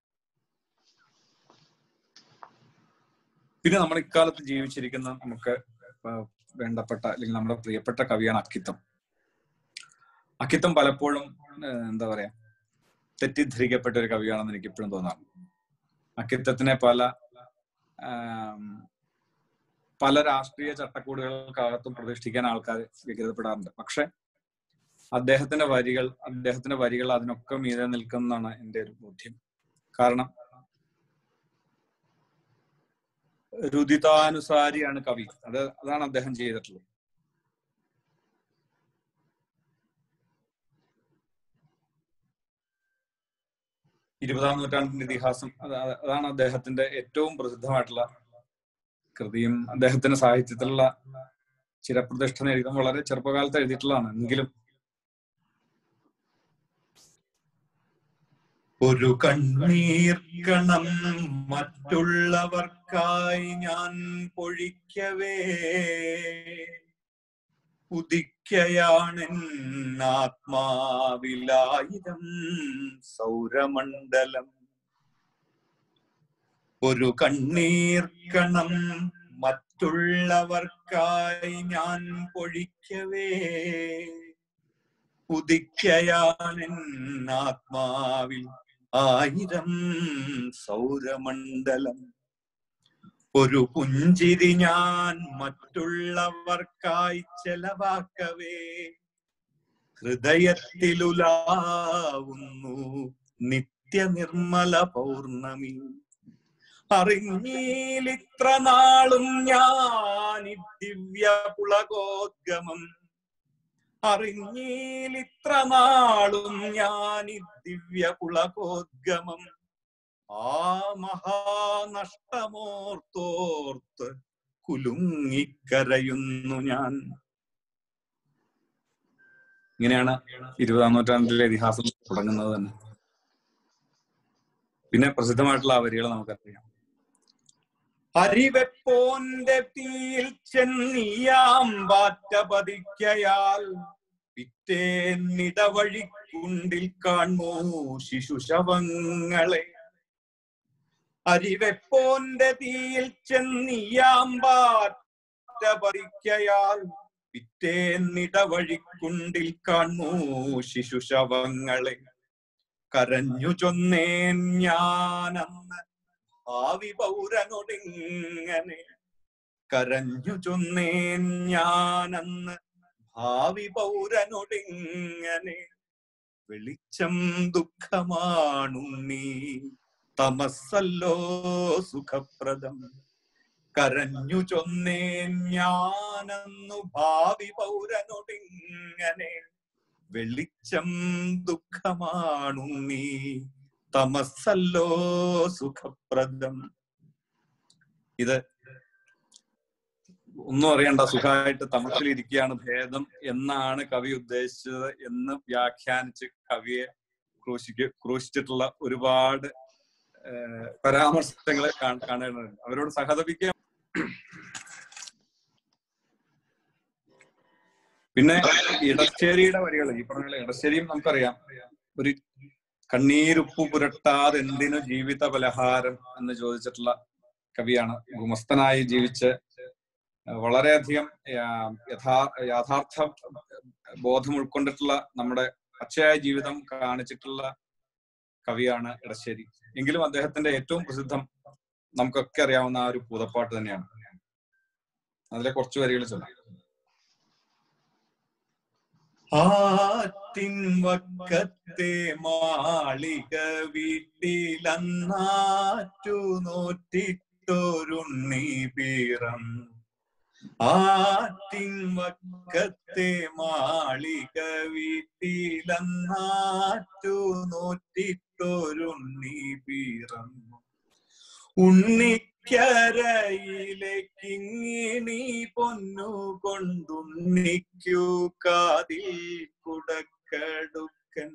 പിന്നെ നമ്മൾ ഇക്കാലത്ത് ജീവിച്ചിരിക്കുന്ന നമുക്ക് ഏഹ് വേണ്ടപ്പെട്ട അല്ലെങ്കിൽ നമ്മുടെ പ്രിയപ്പെട്ട കവിയാണ് അക്കിത്തം അക്കിത്തം പലപ്പോഴും ഏഹ് എന്താ പറയാ തെറ്റിദ്ധരിക്കപ്പെട്ട ഒരു കവിയാണെന്ന് എനിക്ക് ഇപ്പോഴും തോന്നാറുണ്ട് അക്കിത്തത്തിനെ പല ആം, പല രാഷ്ട്രീയ ചട്ടക്കൂടുകൾക്കകത്തും പ്രതിഷ്ഠിക്കാൻ ആൾക്കാർ വ്യഗ്രതപ്പെടാറുണ്ട് പക്ഷെ അദ്ദേഹത്തിന്റെ വരികൾ അദ്ദേഹത്തിന്റെ വരികൾ അതിനൊക്കെ മീതെ നിൽക്കുന്നതാണ് എന്റെ ഒരു ബോധ്യം കാരണം രുദിതാനുസാരിയാണ് കവി അത് അതാണ് അദ്ദേഹം ചെയ്തിട്ടുള്ളത് ഇരുപതാം നൂറ്റാണ്ടിന്റെ ഇതിഹാസം അത് അത് അതാണ് അദ്ദേഹത്തിന്റെ ഏറ്റവും പ്രസിദ്ധമായിട്ടുള്ള കൃതിയും അദ്ദേഹത്തിന്റെ സാഹിത്യത്തിലുള്ള ചിരപ്രതിഷ്ഠ നേടിയതും വളരെ ചെറുപ്പകാലത്ത് എഴുതിയിട്ടുള്ളതാണ് എങ്കിലും ഒരു കണ്ണീർ കണം മറ്റുള്ളവർക്കായി ഞാൻ പൊഴിക്കവേ ഉദിക്കയാണെൻ ആത്മാവിലായിരം സൗരമണ്ഡലം ഒരു കണ്ണീർ കണം മറ്റുള്ളവർക്കായി ഞാൻ പൊഴിക്കവേ ഉദിക്കയാണെൻ ആത്മാവിൽ ആയിരം സൗരമണ്ഡലം ഒരു പുഞ്ചിരി ഞാൻ മറ്റുള്ളവർക്കായി ചെലവാക്കവേ ഹൃദയത്തിലുലാവുന്നു നിത്യനിർമ്മല പൗർണമി അറിഞ്ഞീലിത്ര നാളും ഞാൻ ഈ ദിവ്യ പുളകോദ്ഗമം അറിഞ്ഞീലിത്ര നാളും ഞാൻ ഈ ദിവ്യ പുളകോദ്ഗമം ആ മഹാനഷ്ടമോർത്തോർത്ത് കുലുങ്ങിക്കരയുന്നു ഞാൻ ഇങ്ങനെയാണ് ഇരുപതാം നൂറ്റാണ്ടിലെ ഇതിഹാസം തുടങ്ങുന്നത് തന്നെ പിന്നെ പ്രസിദ്ധമായിട്ടുള്ള ആ വരികൾ നമുക്കറിയാം അരിവെപ്പോന്റെ തീയിൽ ചെന്നിയാം പാറ്റ പതിക്കയാൽ പിറ്റേന്നിടവഴിക്കുണ്ടിൽ കാണൂ ശിശുശവങ്ങളെ അരിവെപ്പോന്റെ തീയിൽ ചെന്നിയാം പാറ്റ പതിക്കയാൽ പിറ്റേന്നിടവഴിക്കുണ്ടിൽ കാണൂ ശിശുശവങ്ങളെ കരഞ്ഞു ചൊന്നേൻ ഞാനന്ന് ഭാവി പൗരനൊടിങ്ങനെ കരഞ്ഞു ചൊന്നേൻ ഞാനന്ന് ഭാവി പൗരനൊടിങ്ങനെ വെളിച്ചം ദുഃഖമാണുണ്ണീ തമസ്സല്ലോ സുഖപ്രദം കരഞ്ഞു ചൊന്നേൻ ഞാനന്നു ഭാവി പൗരനൊടിങ്ങനെ വെളിച്ചം ദുഃഖമാണുണ്ണീ തമസ്സല്ലോ സുഖപ്രദം ഇത് ഒന്നും അറിയണ്ട സുഖമായിട്ട് തമസിലിരിക്കുകയാണ് ഭേദം എന്നാണ് കവി ഉദ്ദേശിച്ചത് എന്ന് വ്യാഖ്യാനിച്ച് കവിയെ ക്രൂശിക്ക് ക്രൂശിച്ചിട്ടുള്ള ഒരുപാട് ഏഹ്, പരാമർശങ്ങൾ കാണുന്നുണ്ട് അവരോട് സഹതപിക്കുക പിന്നെ ഇടശ്ശേരിയുടെ വരികൾ ഈ പറഞ്ഞ പോലെ ഇടശ്ശേരിയും നമുക്കറിയാം ഒരു കണ്ണീരുപ്പു പുരട്ടാതെ എന്തിനു ജീവിത പലഹാരം എന്ന് ചോദിച്ചിട്ടുള്ള കവിയാണ് ഗുമസ്തനായി ജീവിച്ച് വളരെയധികം ആ, യഥാ യാഥാർത്ഥ ബോധം ഉൾക്കൊണ്ടിട്ടുള്ള നമ്മുടെ പച്ചയായ ജീവിതം കാണിച്ചിട്ടുള്ള കവിയാണ് ഇടശ്ശേരി എങ്കിലും അദ്ദേഹത്തിന്റെ ഏറ്റവും പ്രസിദ്ധം നമുക്കൊക്കെ അറിയാവുന്ന ആ ഒരു പൂതപ്പാട്ട് തന്നെയാണ് അതിലെ കുറച്ച് വരികൾ ചൊല്ലാം ആറ്റിൻ വക്കത്തെ മാളിക വീട്ടിലന്നാറ്റു നോറ്റിട്ടൊരുണ്ണി പീറം ആറ്റിൻ വക്കത്തെ മാളിക വീട്ടിലന്നാറ്റു നോറ്റിട്ടൊരുണ്ണി പീറം ഉണ്ണിക്കരയിലേക്കിങ്ങിണി പൊന്നു കൊണ്ടുണ്ണിക്കു കാതിൽ കുടക്കടുക്കൻ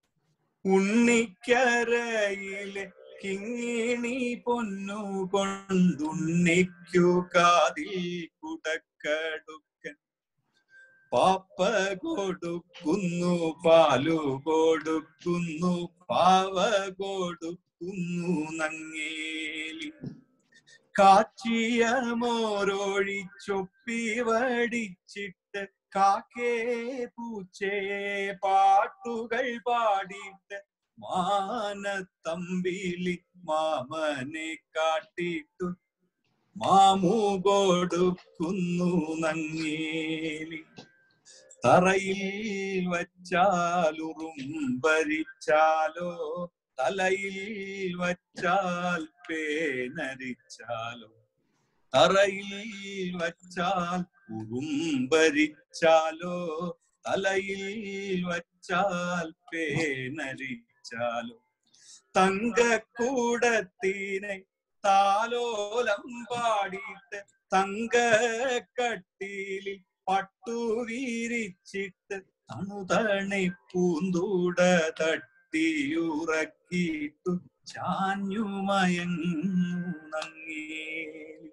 ഉണ്ണിക്കരയിലെ കിങ്ങിണി പൊന്നു കൊണ്ടുണ്ണിക്കു കാതിൽ കുടക്കടുക്കൻ പാപ്പ കൊടുക്കുന്നു പാലു കൊടുക്കുന്നു പാവ കൊടുക്കുന്നു നങ്ങേലി കാച്ചിയ മോരൊഴിച്ചൊപ്പി വടിച്ചിട്ട് കാക്കേ പൂച്ചേ പാട്ടുകൾ പാടിയിട്ട് മാനത്തമ്പിലി മാമനെ കാട്ടിട്ടു മാമു കൊടുക്കുന്നു നങ്ങേലി തറയിൽ വച്ചാലുറും ഭരിച്ചാലോ തലയിൽ വച്ചാൽ പേനരിച്ചാലോ തറയിൽ വച്ചാൽ ഉറുമ്പരിച്ചാലോ തലയിൽ വച്ചാൽ പേനരിച്ചാലോ തങ്കക്കൂടത്തിനെ താലോലം പാടിയിട്ട് തങ്കക്കട്ടിലിൽ പട്ടു വീരിച്ചിട്ട് തണുതണി പൂന്തൂട തട്ടിയുറക്കിയിട്ടു ചാഞ്ഞുമയങ്ങു നങ്ങേലി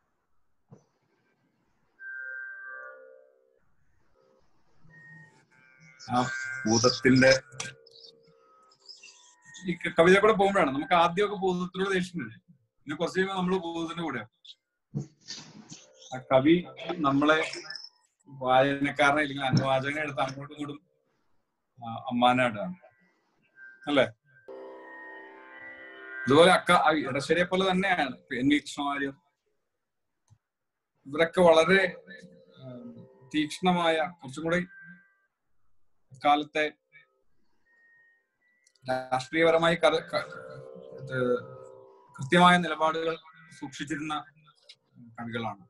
ആ ഭൂതത്തിന്റെ ഈ ക- കവിത കൂടെ പോകുമ്പോഴാണ് നമുക്ക് ആദ്യമൊക്കെ ഭൂതത്തിനോട് ദേഷ്യമുണ്ട് പിന്നെ കുറച്ച് കഴിയുമ്പോൾ നമ്മള് ഭൂതത്തിന്റെ കൂടെ ആ കവി നമ്മളെ വായനക്കാരനെ അല്ലെങ്കിൽ അനുവാചകനെ എടുത്ത് അങ്ങോട്ടും ഇങ്ങോട്ടും ആ, അമ്മാനാടാണ് അല്ലെ ഇതുപോലെ അക്ക ആ ഇടശ്ശേരിയെ പോലെ തന്നെയാണ് ഇപ്പൊ എൻ വി കൃഷ്ണവാര്യർ ഇവരൊക്കെ വളരെ ആ, തീക്ഷ്ണമായ കുറച്ചും കൂടി കാലത്തെ രാഷ്ട്രീയപരമായി കര- ക- ഇത് കൃത്യമായ നിലപാടുകൾ സൂക്ഷിച്ചിരുന്ന കവികളാണ്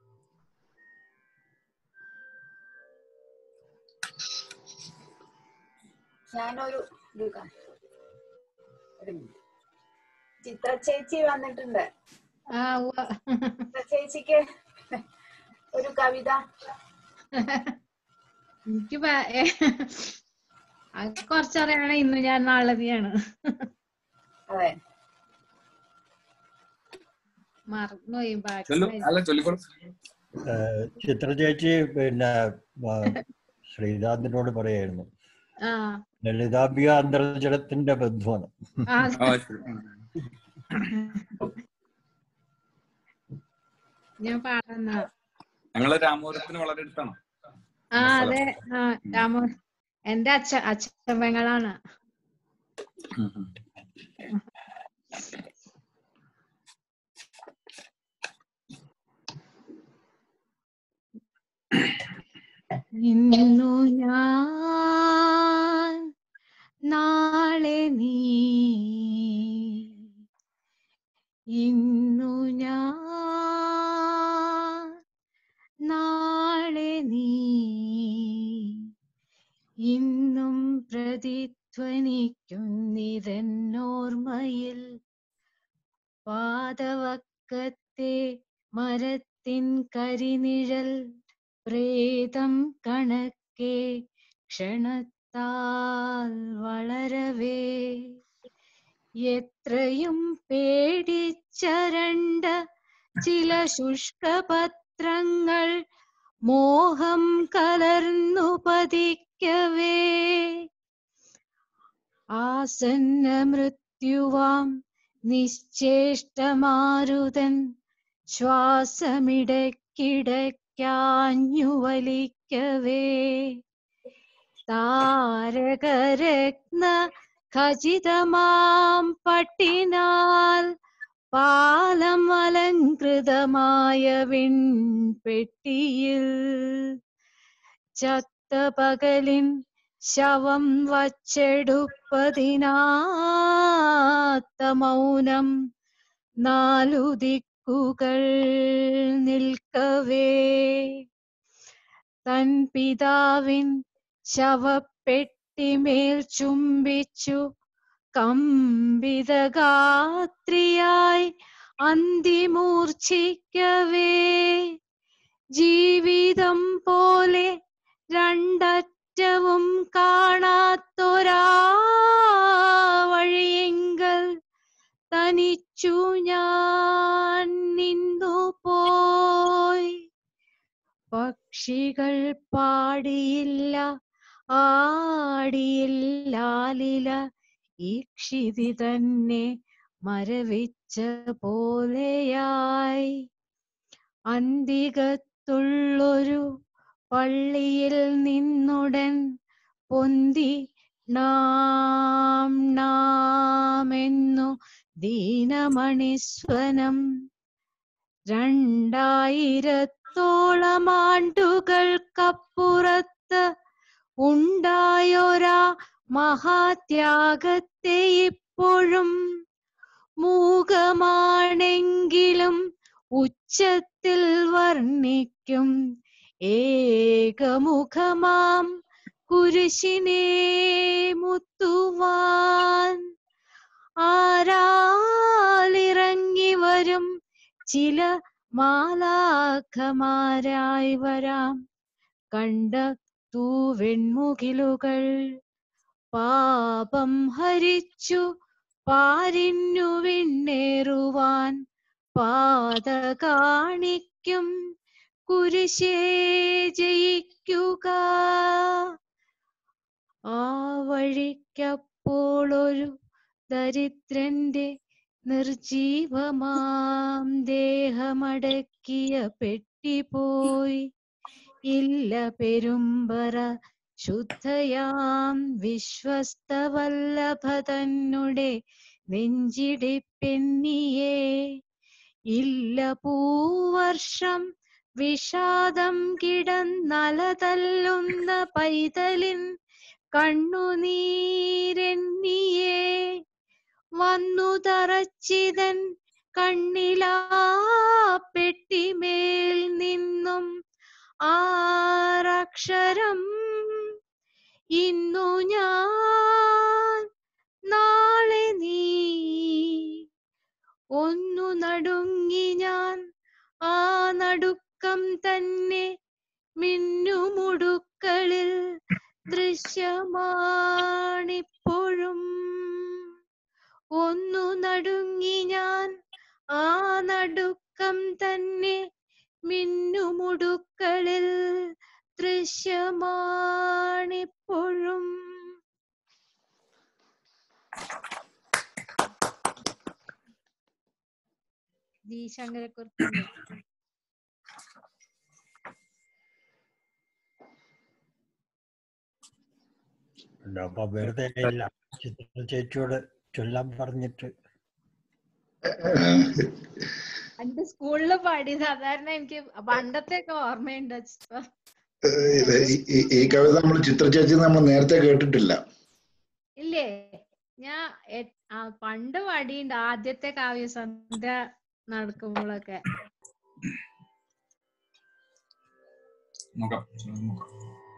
ഞാനൊരു ഇത് കാ- ഒരു minute. ചിത്ര ചേച്ചി വന്നിട്ടുണ്ട് ആ ഉവ്വ. ചിത്ര ചേച്ചിക്ക് ഒരു കവിത എനിക്ക് ഭ- ഏ, അത് കുറച്ചറിയണ ഇന്ന് ഞാൻ നാളെ നീയാണ് അതെ മറന്നുപോയി ബാക്കി ചൊല്ലു അല്ല ചൊല്ലിക്കോളൂ ഏഹ് ചിത്ര ചേച്ചി പിന്നെ ആ, ശ്രീകാന്തിനോട് പറയായിരുന്നു ആ ലളിതാംബിക അന്തർജലത്തിന്റെ ബന്ധുവാണ് ആ ആ ശരി ഉം. ഞാൻ പാടുന്ന ഞങ്ങള് രാമപുരത്തിന് വളരെ അടുത്താണ് ആ അതെ ആ രാമ എന്റെ അച്ഛ അച്ഛമ്മങ്ങളാണ് ഇന്നു ഞാൻ നാളെ നീ ഇന്നു ഞാൻ നാളെ നീ ഇന്നും പ്രതിധ്വനിക്കുന്നിതെന്നോർമ്മയിൽ പാതവക്കത്തെ മരത്തിൻ കരിനിഴൽ പ്രേതം കണക്കെ ക്ഷണത്താൽ വളരവേ എത്രയും പേടിച്ചരണ്ട ചില ശുഷ്കപത്രങ്ങൾ മോഹം കലർന്നു പതിക്കവേ ആസന്ന മൃത്യുവാം നിശ്ചേഷ്ടമാരുതൻ ശ്വാസമിടക്കിടയ്ക്കാഞ്ഞു വലിക്കവേ താരകരത്ന ഖചിതമാം പട്ടിനാൽ പാലം അലങ്കൃതമായ വിൺപെട്ടിയിൽ ചത്ത പകലിൻ ശവം വച്ചെടുപ്പതിനാത്ത മൗനം നാലു ദിക്കുകൾ നിൽക്കവേ തൻ പിതാവിൻ ശവപ്പെട്ടിമേൽ ചുംബിച്ചു കമ്പിതഗാത്രിയായി അന്തിമൂർച്ഛിക്കവേ ജീവിതം പോലെ രണ്ടറ്റവും കാണാത്തൊരാ വഴിയെങ്കൽ തനിച്ചു ഞാൻ നിന്നു പോയി പക്ഷികൾ പാടിയില്ല ആടിയില്ലാലില ഈ ക്ഷിതി തന്നെ മരവിച്ച പോലെയായി അന്തികത്തുള്ളൊരു പള്ളിയിൽ നിന്നുടൻ പൊന്തി നാം നാമെന്നു ദീനമണിസ്വനം രണ്ടായിരത്തോളം ആണ്ടുകൾക്കപ്പുറത്ത് ഉണ്ടായൊരാ മഹാത്യാഗത്തെ ഇപ്പോഴും മൂകമാണെങ്കിലും ഉച്ചത്തിൽ വർണ്ണിക്കും ഏകമുഖമാം കുരിശിനെ മുത്തുവാൻ ആരാലിറങ്ങി വരും ചില മാലാഖമാരായി വരാം കണ്ട തൂവെൺമുകിലുകൾ പാപം ഹരിച്ചു പാരിന്നു വിണ്ണേറുവാൻ പാത കാണിക്കും കുരിശേ ജയിക്കുക ആ വഴിക്കപ്പോൾ ഒരു ദരിദ്രന്റെ നിർജീവമാം ദേഹമടക്കിയ പെട്ടി പോയി ഇല്ല പെരുമ്പറ ശുദ്ധയാം വിശ്വസ്ത വല്ലഭ തന്നുടെ നെഞ്ചിടിപ്പെന്നിയേ ഇല്ല പൂവർഷം വിഷാദം കിടന്നലതല്ലുന്ന പൈതലിൻ കണ്ണുനീരെന്നിയേ വന്നു തറച്ചിതൻ കണ്ണിലാ പെട്ടിമേൽ നിന്നും ആറക്ഷരം ഇന്നു ഞാൻ നാളെ നീ ഒന്നു നടുങ്ങി ഞാൻ ആ നടുക്കം തന്നെ മിന്നുമുടുക്കളിൽ ദൃശ്യമാണിപ്പോഴും ഒന്നു നടുങ്ങി ഞാൻ ആ നടുക്കം തന്നെ മിന്നുമുടുക്കളിൽ ദൃശ്യമാണിപ്പോഴും ജി ശങ്കരക്കുറുപ്പിന്റെ അപ്പൊ വെറുതെ ഇല്ല ചിത്ര ചേച്ചിയോട് ചൊല്ലാൻ പറഞ്ഞിട്ട് പണ്ട് സ്കൂളിൽ പാടി സാധാരണ എനിക്ക് പണ്ടത്തെ ഒക്കെ ഓർമ്മയുണ്ട് അച്ഛാ. ഇത് ഈ- ഈ- ഈ കവിത നമ്മൾ ചിത്ര ചേച്ചി നമ്മൾ നേരത്തെ കേട്ടിട്ടില്ല ഇല്ലേ ഞാൻ എ- ആ പണ്ട് പാടിയുണ്ട് ആദ്യത്തെ കാവ്യസന്ധ്യ നടക്കുമ്പോഴൊക്കെ നോക്കാം നോക്കാം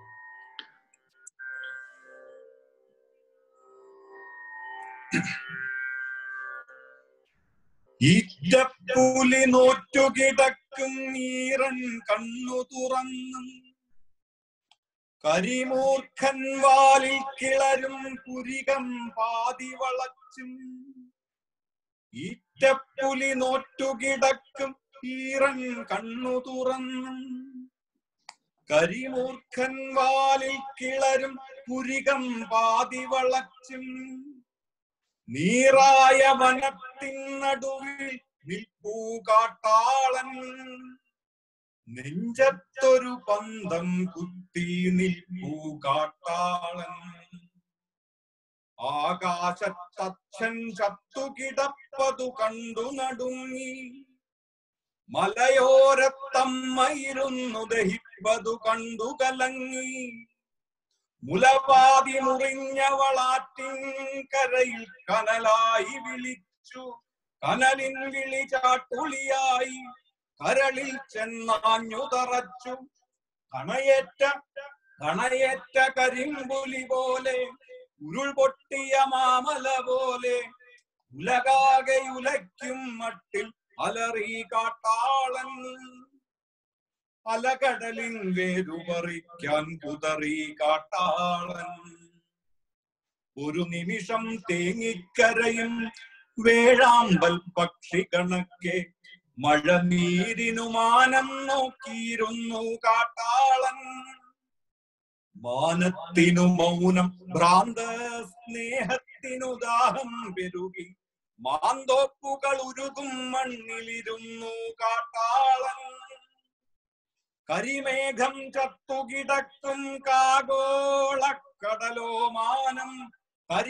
ഈറ്റപ്പുലി നോറ്റുകിടക്കും നീറൻ കണ്ണു തുറന്നും കരിമൂർഖൻ വാലിൽ കിളരും പുരികം പാതി വളച്ചും ഈറ്റപ്പുലി നോറ്റുകിടക്കും ഈറൻ കണ്ണു തുറന്നും കരിമൂർഖൻ വാലിൽ കിളരും പുരികം പാതി വളച്ചും നീറായ വനത്തിൻ നടുവിൽ നിൽപ്പൂ കാട്ടാളൻ നെഞ്ചത്തൊരു പന്തം കുത്തി നിൽപ്പൂ കാട്ടാളൻ ആകാശത്തച്ഛൻ ചത്തുകിടപ്പതു കണ്ടു നടുങ്ങി മലയോരത്തമ്മയിരുന്നു ദഹിപ്പതു കണ്ടു കലങ്ങി മുലപാതി മുറിഞ്ഞവളാറ്റിൻ കരയിൽ കനലായി വിളിച്ചു കനലിൻ വിളി ചാട്ടുളിയായി കരളിൽ ചെന്നാഞ്ഞു തറച്ചു കണയേറ്റ കണയേറ്റ കരിമ്പുലി പോലെ ഉരുൾ പൊട്ടിയ മാമല പോലെ ഉലകാകെ ഉലയ്ക്കും മട്ടിൽ അലറി കാട്ടാളൻ അലകടലിൻ വേരുപറിക്കാൻ കുതറി കാട്ടാളൻ ഒരു നിമിഷം തേങ്ങിക്കരയും വേഴാമ്പൽ പക്ഷി കണക്കെ മഴ നീരിനു മാനം നോക്കിയിരുന്നു കാട്ടാളൻ മാനത്തിനു മൗനം ഭ്രാന്ത സ്നേഹത്തിനു ദാഹം പെരുകി മാന്തോപ്പുകൾ ഉരുകും മണ്ണിലിരുന്നു കാട്ടാളൻ കരിമേഘം ചത്തുകിടക്കും കാഗോളക്കടലോ മാനം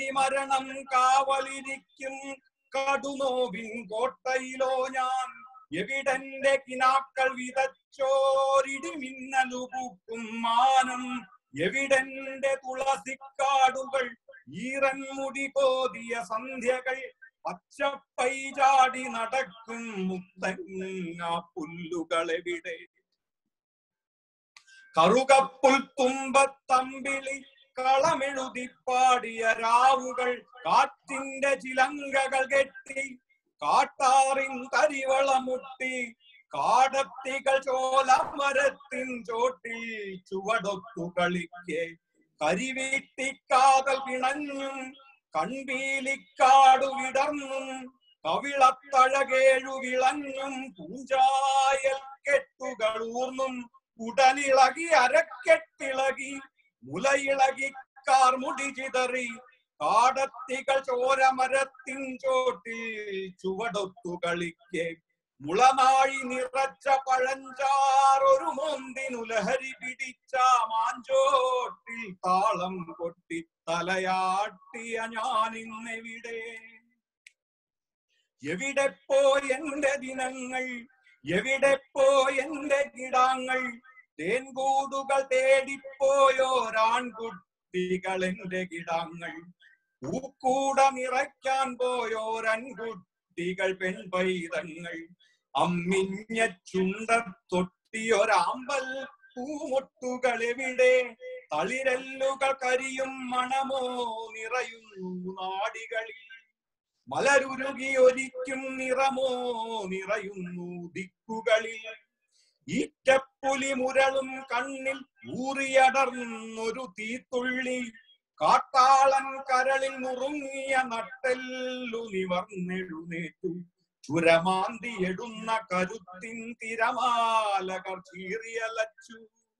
കരിമരണം കാവലിരിക്കും കടുനോവിൻ കോട്ടയിലോ ഞാൻ എവിടന്റെ കിനാക്കൾ വിതച്ചോരിടി മിന്നലു പൂക്കും മാനം എവിടന്റെ തുളസിക്കാടുകൾ ഈറൻ മുടി കോതിയ സന്ധ്യകൾ പച്ചപ്പൈ ചാടി നടക്കും മുത്തങ്ങ പുല്ലുകൾ എവിടെ കറുകപ്പുൽ തുമ്പത്തമ്പിളി കളമെഴുതി പാടിയ രാവുകൾ കാറ്റിന്റെ ചിലങ്കകൾ കെട്ടി കാട്ടാറിൻ കരിവളമുട്ടി കാടത്തികൾ ചോലമരത്തിൻ ചോട്ടിൽ ചുവടൊത്തു കളിക്കെ കരിവീട്ടിക്കാതൽ പിണഞ്ഞും കൺപീലിക്കാടു വിടർന്നും കവിളത്തഴകേഴു വിളഞ്ഞും പൂഞ്ചായൽ കെട്ടുകൾ ഊർന്നും ഉടലിളകി അരക്കെട്ടിളകി മുലയിളകി കാർമുടി ചിതറി കാടത്തികൾ ചോരമരത്തിൻ ചോട്ടിൽ ചുവടൊത്തു കളിക്കെ മുളനാഴി നിറച്ച പഴഞ്ചാർ ഒരു മോന്തിനു ലഹരി പിടിച്ച മാഞ്ചോട്ടിൽ താളം കൊട്ടി തലയാട്ടിയ ഞാൻ ഇന്നെവിടെ എവിടെ പോയി എന്റെ ദിനങ്ങൾ എവിടെ പോയി എന്റെ കിടാങ്ങൾ തേൻകൂടുകൾ തേടിപ്പോയോരാൺകുട്ടികൾ എന്റെ കിടാങ്ങൾ പൂക്കൂട നിറയ്ക്കാൻ പോയോരൻകുട്ടികൾ പെൺപൈതങ്ങൾ അമ്മിഞ്ഞ ചുണ്ടത്തൊട്ടിയൊരാമ്പൽ പൂമൊട്ടുകൾ എവിടെ തളിരല്ലുകൾ കരിയും മണമോ നിറയുന്നു നാടികളിൽ മലരുരുകി ഒലിക്കും നിറമോ നിറയുന്നു ദിക്കുകളിൽ ഈറ്റപ്പുലി മുരളും കണ്ണിൽ ഊറിയടർന്നൊരു തീത്തുള്ളി കാട്ടാളൻ കരളിൽ നുറുങ്ങിയ നട്ടെല്ലു നിവർന്നെഴുന്നേറ്റു ചുരമാന്തി എടുന്ന കരുത്തിൻ തിരമാലകർ ചീറിയലച്ചു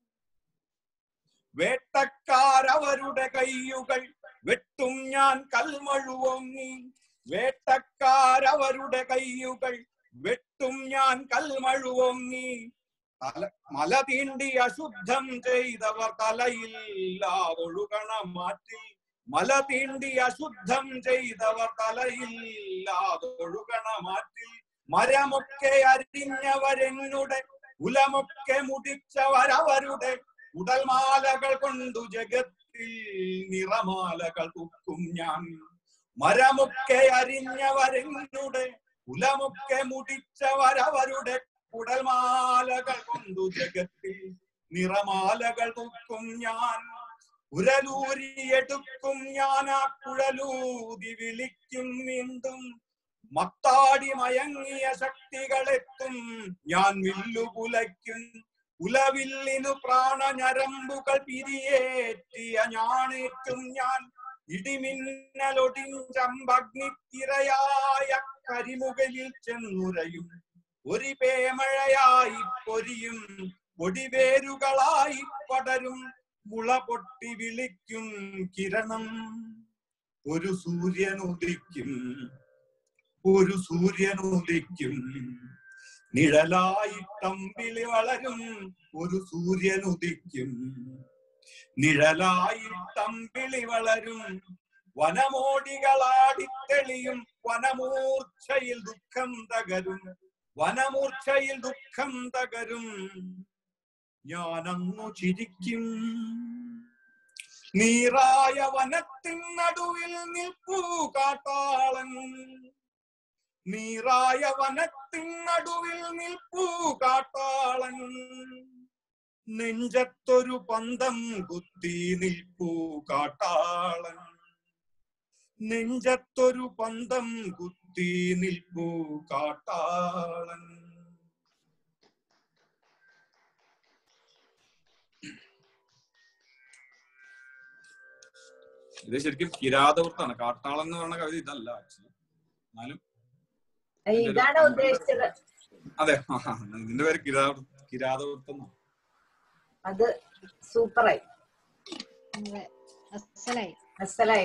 വേട്ടക്കാരവരുടെ കയ്യുകൾ വെട്ടും ഞാൻ കൽമഴുവൊങ്ങി വേട്ടക്കാരവരുടെ കയ്യുകൾ വെട്ടും ഞാൻ കൽമഴുവൊങ്ങി തല മല തീണ്ടി അശുദ്ധം ചെയ്തവർ തലയില്ലാതൊഴുകണ മാറ്റിൽ മല തീണ്ടി അശുദ്ധം ചെയ്തവർ തലയില്ലാതൊഴുകണ മാറ്റിൽ മരമൊക്കെ അരിഞ്ഞവരെന്നുടെ കുലമൊക്കെ മുടിച്ചവരവരുടെ ഉടൽമാലകൾ കൊണ്ടു ജഗത്തിൽ നിറമാലകൾ തുക്കും ഞാൻ മരമൊക്കെ അരിഞ്ഞവരെന്നുടെ കുലമൊക്കെ മുടിച്ചവരവരുടെ കുടൽമാലകൾ കൊണ്ടു ജഗത്തിൽ നിറമാലകൾ തുക്കും ഞാൻ ഉരലൂരിയെടുക്കും ഞാൻ ആ കുഴലൂതി വിളിക്കും വീണ്ടും മത്താടി മയങ്ങിയ ശക്തികളെത്തും ഞാൻ വില്ലുകുലയ്ക്കും ഉലവില്ലിനു പ്രാണഞരമ്പുകൾ പിരിയേറ്റിയ ഞാണേറ്റും ഞാൻ ഇടിമിന്നലൊടിഞ്ചമ്പഗ്നിത്തിരയായ കരിമുകളിൽ ചെന്നുരയും ഒരു പേമഴയായി പൊരിയും ഒടിവേരുകളായി പടരും മുള പൊട്ടി വിളിക്കും കിരണം ഒരു സൂര്യൻ ഉദിക്കും ഒരു സൂര്യൻ ഉദിക്കും നിഴലായി തമ്പിളി വളരും ഒരു സൂര്യൻ ഉദിക്കും നിഴലായി തമ്പിളി വളരും വനമോടികളാടിത്തെളിയും വനമൂർച്ചയിൽ ദുഃഖം തകരും വനമൂർച്ചയിൽ ദുഃഖം തകരും ഞാനങ്ങു ചിരിക്കും നീറായ വനത്തിൻ നടുവിൽ നിൽപ്പൂ കാട്ടാളൻ നീറായ വനത്തിൻ നടുവിൽ നിൽപ്പൂ കാട്ടാളൻ നെഞ്ചത്തൊരു പന്തം കുത്തി നിൽപ്പൂ കാട്ടാളൻ നെഞ്ചത്തൊരു പന്തം കുത്തി നിൽപ്പൂ കാട്ടാളൻ ഇത് ശരിക്കും കിരാതവൃത്താണ് കാട്ടാളൻ എന്ന് പറയുന്ന കവിത ഇതല്ല ആക്ച്വലി എന്നാലും ഇതാണ് ഉദ്ദേശിച്ചത് അതെ ആ, ആ, ഇതിന്റെ പേര് കിരാ കിരാതവൃത്തം എന്നാണ്. അത് സൂപ്പറായി അതെ. അസ്സലായി മനസ്സിലായി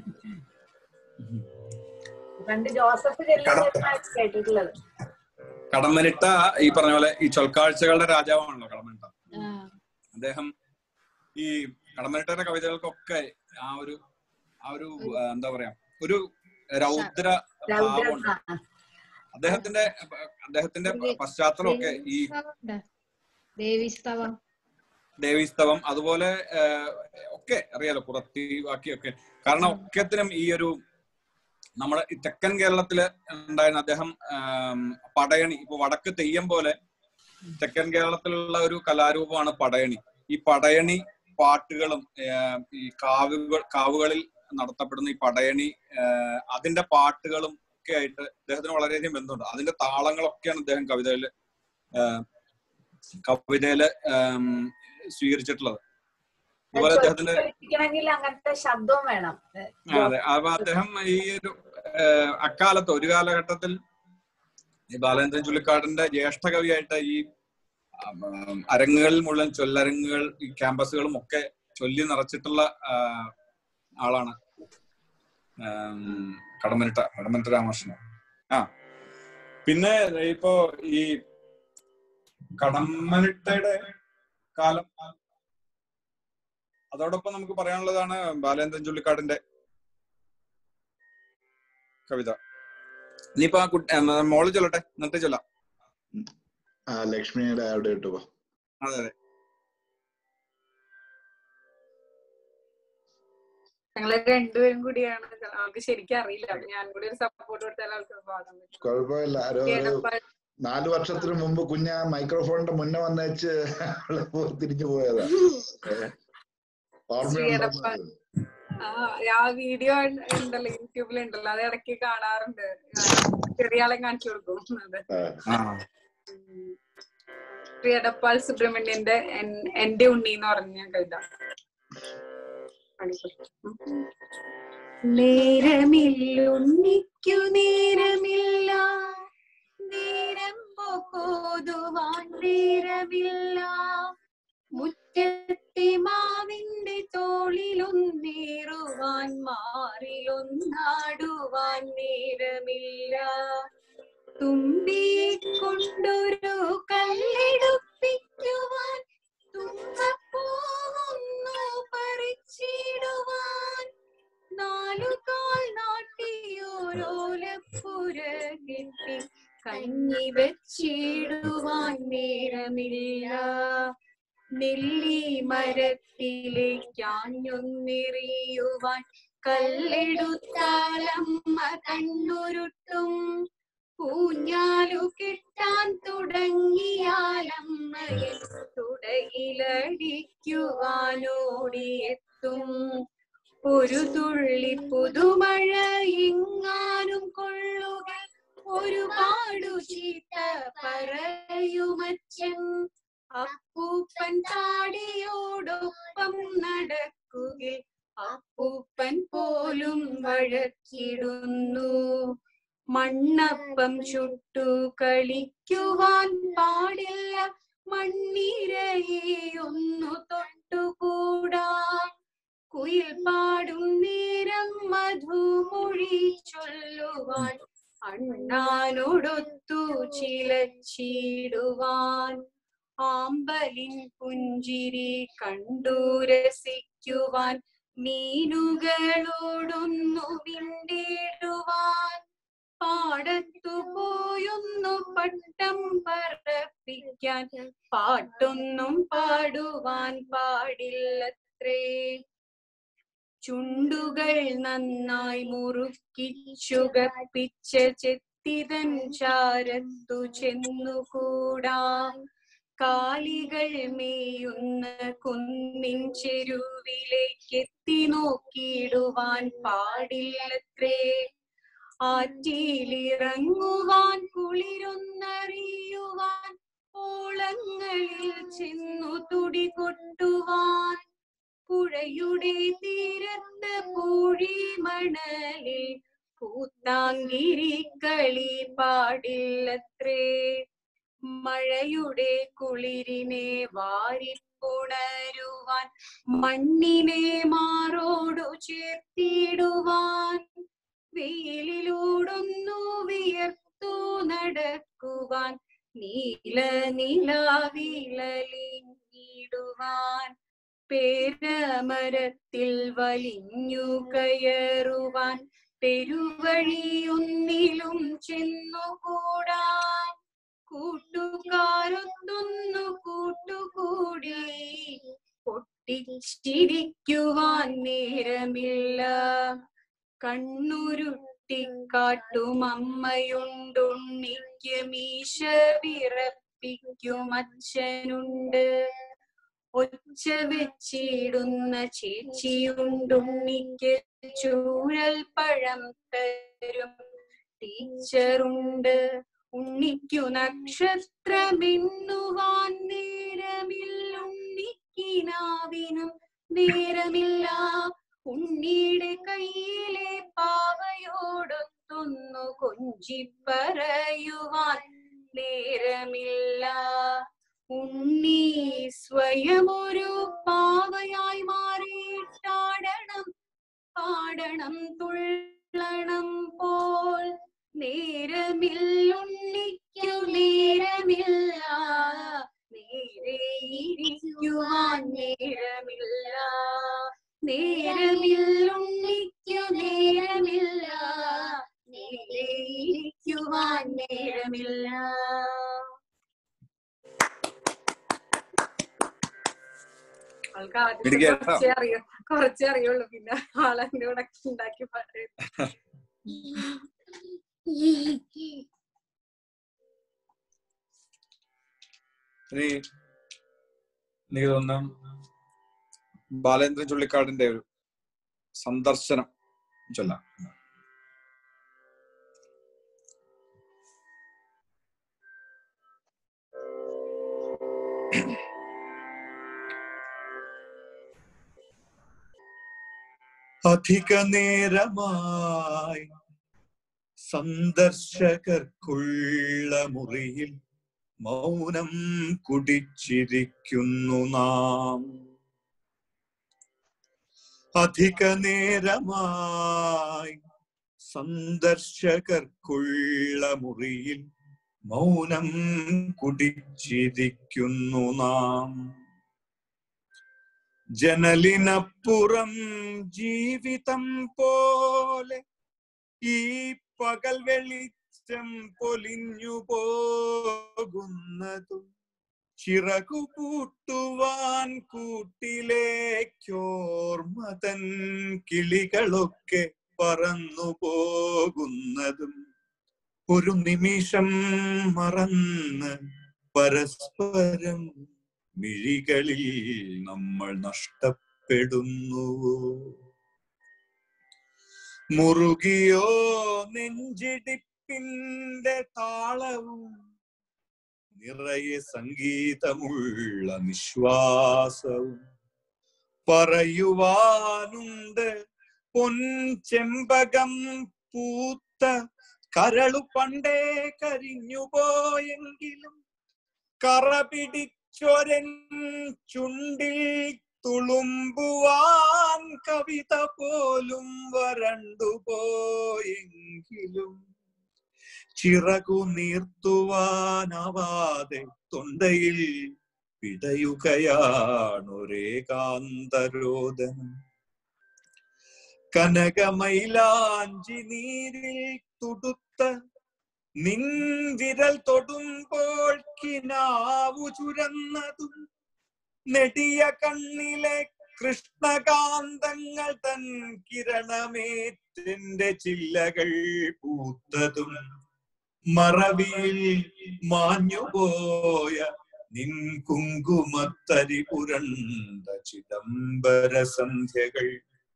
പണ്ട് ജോസഫ് ചെല്ലുന്നതാണ് കേട്ടിട്ടുള്ളത് കടമ്മനിട്ട ഈ പറഞ്ഞ പോലെ ഈ ചൊൽക്കാഴ്ചകളുടെ രാജാവാണല്ലോ കടമ്മനിട്ട ആ അദ്ദേഹം ഈ കടമ്മനിട്ടയുടെ കവിതകൾക്കൊക്കെ ആ ഒരു ആ ഒരു ആ, എന്താ പറയാ ഒരു രൗദ്ര രൗദ്രം ഭാവമുണ്ട് ആ, അദ്ദേഹത്തിന്റെ അദ്ദേഹത്തിന്റെ പശ്ചാത്തലമൊക്കെ ഈ ദേവീസ്തവമുണ്ട്. ദേവീസ്തവം ദേവീസ്തവം അതുപോലെ ഏഹ്, ഒക്കെ അറിയാലോ കുറത്തി ബാക്കിയൊക്കെ കാരണം ഒക്കത്തിനും ഈ ഒരു നമ്മുടെ ഈ തെക്കൻ കേരളത്തില് ഉണ്ടായിരുന്ന അദ്ദേഹം ആം, പടയണി ഇപ്പൊ വടക്ക് തെയ്യം പോലെ തെക്കൻ കേരളത്തിലുള്ള ഒരു കലാരൂപമാണ് പടയണി ഈ പടയണി പാട്ടുകളും ഏഹ്, ഈ കാവുകൾ കാവുകളിൽ നടത്തപ്പെടുന്ന ഈ പടയണി ഏഹ്, അതിന്റെ പാട്ടുകളും ഒക്കെ ആയിട്ട് അദ്ദേഹത്തിന് വളരെയധികം ബന്ധമുണ്ട് അതിന്റെ താളങ്ങളൊക്കെയാണ് അദ്ദേഹം കവിതയില് ഏഹ്, കവിതയില് ഏം, സ്വീകരിച്ചിട്ടുള്ളത് അതുപോലെ അദ്ദേഹത്തിന്റെ കളിപ്പിക്കണമെങ്കിൽ അങ്ങനത്തെ ശബ്ദവും വേണം ആ, അതെ അപ്പൊ അദ്ദേഹം ഈ ഒരു ഏഹ്, അക്കാലത്ത് ഒരു കാലഘട്ടത്തിൽ ഈ ബാലേന്ദ്രൻ ചുള്ളിക്കാടിന്റെ ജ്യേഷ്ഠ കവിയായിട്ട് ഈ ആം, ആം, അരങ്ങുകളിൽ മുഴുവൻ ചൊല്ലരങ്ങുകൾ ഈ ക്യാമ്പസുകളും ഒക്കെ ചൊല്ലി നിറച്ചിട്ടുള്ള ആ, ആളാണ് ആം, കടമ്മനിട്ട കടമ്മനിട്ട രാമകൃഷ്ണൻ ആ പിന്നെ ഇപ്പോ ഈ കടമ്മനിട്ടയുടെ കാലം അതോടൊപ്പം നമുക്ക് പറയാനുള്ളതാണ് ബാലേന്ദ്രൻ ചുള്ളിക്കാടിന്റെ കവിത ഇനിയിപ്പോ ആ കുട്ടി ആ, മോള് ചൊല്ലട്ടെ എന്നിട്ട് ചൊല്ലാം ആ ലക്ഷ്മിയുടെ അവിടെ ഇട്ടു പോ അതെ അതെ ഞങ്ങള് രണ്ടുപേരും കൂടിയാണ് അവൾക്ക് ശരിക്കും അറിയില്ല അപ്പൊ ഞാൻ കൂടി ഒരു സപ്പോർട്ട് കൊടുത്താൽ അവൾക്ക് പാടാൻ പറ്റും കുഴപ്പമില്ല ആരോ ഒരു എടപ്പാൾ നാല് വർഷത്തിന് മുമ്പ് കുഞ്ഞ മൈക്രോഫോണിന്റെ മുന്നേ വന്നേച്ച് അവള് പോ- തിരിഞ്ഞു പോയതാ ഏ, ഓർമ്മയുണ്ടോ എടപ്പാൾ ആ ആ വീഡിയോ ഉണ്ടല്ലോ യൂട്യൂബിൽ ഉണ്ടല്ലോ അത് ഇടയ്ക്ക് കാണാറുണ്ട് ആ, ചെറിയ ആളെ കാണിച്ചു കൊടുക്കും അതെ ഉം. ശ്രീ എടപ്പാൾ സുബ്രഹ്മണ്യന്റെ എൻ- എന്റെ ഉണ്ണി എന്ന് പറഞ്ഞ കവിത നേരമില്ലുണ്ണിക്കു നേരമില്ല നേരം പോകോതുവാൻ നേരമില്ല മുറ്റത്തെ മാവിന്റെ തോളിലൊന്നേറുവാൻ മാറിലൊന്നാടുവാൻ നേരമില്ല തുമ്പിയെ കൊണ്ടൊരു കല്ലെടുപ്പിക്കുവാൻ തുമ്പപ്പൂവൊന്നു പറിച്ചിടുവാൻ നാലുകാൽ നാട്ടിയോരോലപ്പുര കെട്ടി കഞ്ഞി വെച്ചിടുവാൻ നേരമില്ല നെല്ലി മരത്തിലേക്കാഞ്ഞൊന്നെറിയുവാൻ കല്ലെടുത്താലമ്മ കണ്ണുരുട്ടും പൂഞ്ഞാലു കിട്ടാൻ തുടങ്ങിയാലമ്മയെ തുടയിലടിക്കുവാനോടിയെത്തും ഒരു തുള്ളി പുതുമഴ ഇങ്ങാനും കൊള്ളുക ഒരുപാടു ചീത്ത പറയുമച്ചൻ അപ്പൂപ്പൻ താടിയോടൊപ്പം നടക്കുകിൽ അപ്പൂപ്പൻ പോലും വഴക്കിടുന്നു മണ്ണപ്പം ചുട്ടു കളിക്കുവാൻ പാടില്ല മണ്ണിരയെ ഒന്നു തൊട്ടുകൂടാ കുയിൽ പാടും നേരം മധുമൊഴി ചൊല്ലുവാൻ അണ്ണാനോടൊത്തു ചിലച്ചിടുവാൻ ആമ്പലിൻ പുഞ്ചിരി കണ്ടു രസിക്കുവാൻ മീനുകളോടൊന്നു വിണ്ടിടുവാൻ പാടത്തു പോയൊന്നു പട്ടം പറപ്പിക്കാൻ പാട്ടൊന്നും പാടുവാൻ പാടില്ലത്രേ ചുണ്ടുകൾ നന്നായി മുറുക്കി ചുകപ്പിച്ച ചെത്തിതൻ ചാരത്തു ചെന്നുകൂടാൻ കാലികൾ മേയുന്ന കുന്നിൻ ചെരുവിലേക്ക് എത്തി നോക്കിയിടുവാൻ പാടില്ലത്രേ ആറ്റിലിറങ്ങുവാൻ കുളിരൊന്നറിയുവാൻ ഓളങ്ങളിൽ ചെന്നു തുടി കൊട്ടുവാൻ പുഴയുടെ തീരത്ത് പൂഴി മണലിൽ കൂത്താങ്കിരി കളി പാടില്ലത്രേ മഴയുടെ കുളിരിനെ വാരിപ്പുണരുവാൻ മണ്ണിനെ മാറോടു ചേർത്തിടുവാൻ വെയിലിലൂടൊന്നു വിയർത്തു നടക്കുവാൻ നീല നിലാവിലലിഞ്ഞിടുവാൻ പേരമരത്തിൽ വലിഞ്ഞു കയറുവാൻ പെരുവഴിയൊന്നിലും ചെന്നുകൂടാൻ കൂട്ടുകാരൊത്തൊന്നു കൂട്ടുകൂടി പൊട്ടിച്ചിരിക്കുവാൻ നേരമില്ല കണ്ണുരുട്ടിക്കാട്ടും അമ്മയുണ്ടുണ്ണിക്ക് മീശ വിറപ്പിക്കും അച്ഛനുണ്ട് ഒച്ച വെച്ചിടുന്ന ചേച്ചിയുണ്ടുണ്ണിക്ക് ചൂരൽ പഴം തരും ടീച്ചറുണ്ട് ഉണ്ണിക്കു നക്ഷത്രമെണ്ണുവാൻ നേരമില്ലുണ്ണിക്കിനാവിനും നേരമില്ല ഉണ്ണിയുടെ കയ്യിലെ പാവയോടൊത്തൊന്നു കൊഞ്ചിപ്പറയുവാൻ നേരമില്ല ഉണ്ണി സ്വയമൊരു പാവയായി മാറിയിട്ടാടണം പാടണം തുള്ളണം പോൽ നേരമില്ലുണ്ണിക്കു നേരമില്ല നേരെ ഇരിക്കുവാൻ നേരമില്ല നേരമില്ലുണ്ണിക്കു നേരമില്ല നേരെ ഇരിക്കുവാൻ നേരമില്ല ആൾക്ക് ആദ്യത്തെ എനിക്ക് കേട്ടോ. കുറച്ചേ അറിയൂ കുറച്ചേ അറിയുള്ളൂ പിന്നെ ആളെന്റെ കൂടെ ഉണ്ടാക്കി പറയും ഇനി എനിക്ക് തോന്നുന്നു ബാലേന്ദ്രൻ ചുള്ളിക്കാടിന്റെ ഒരു സന്ദർശനം ചൊല്ലാം അധിക നേരമായി സന്ദർശകർക്കുള്ള മുറിയിൽ മൗനം കുടിച്ചിരിക്കുന്നു നാം അധിക നേരമായി സന്ദർശകർക്കുള്ള മുറിയിൽ മൗനം കുടിച്ചിരിക്കുന്നു നാം ജനലിനപ്പുറം ജീവിതം പോലെ ഈ പകൽ വെളിച്ചം പൊലിഞ്ഞു പോകുന്നതും ചിറകു പൂട്ടുവാൻ കൂട്ടിലേക്കോർമതൻ കിളികളൊക്കെ പറന്നു പോകുന്നതും ഒരു നിമിഷം മറന്ന് പരസ്പരം മിഴികളിൽ നമ്മൾ നഷ്ടപ്പെടുന്നുവോ മുറുകിയോ നെഞ്ചിടിപ്പിന്റെ താളവും നിറയെ സംഗീതമുള്ള നിശ്വാസവും പറയുവാനുണ്ട് പൊൻചെമ്പകം പൂത്ത കരളു പണ്ടേ കരിഞ്ഞു പോയെങ്കിലും കറ പിടിച്ചൊരൻ ചുണ്ടിൽ തുളുമ്പുവാൻ കവിത പോലും വരണ്ടു പോയെങ്കിലും ചിറകു നീർത്തുവാനാവാതെ തൊണ്ടയിൽ പിടയുകയാണൊരേകാന്തരോദനം കനകമൈലാഞ്ചി നീരിൽ തുടുത്ത നിൻ വിരൽ തൊടുമ്പോൾ കിനാവു ചുരന്നതും നെടിയ കണ്ണിലെ കൃഷ്ണകാന്തങ്ങൾ തൻ കിരണമേറ്റെന്റെ ചില്ലകൾ പൂത്തതും മറവിയിൽ മാഞ്ഞുപോയ നിൻ കുങ്കുമത്തരി പുരണ്ട ചിദംബര സന്ധ്യകൾ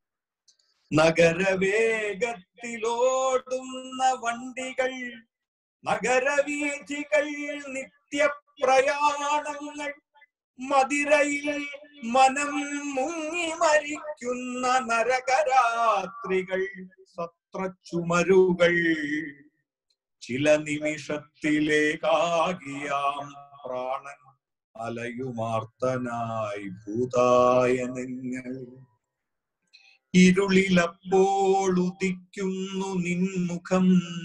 നഗരവേഗത്തിലോടുന്ന വണ്ടികൾ നഗരവീഥികൾ നിത്യപ്രയാണങ്ങൾ മതിരയിൽ മനം മുങ്ങി മരിക്കുന്ന നരകരാത്രികൾ സത്രച്ചുമരുകൾ ചില നിമിഷത്തിലേക്കാകിയാം പ്രാണൻ അലയുമാർത്തനായി ഭൂതായനങ്ങൾ ഇരുളിലപ്പോൾ ഉദിക്കുന്നു നിൻമുഖം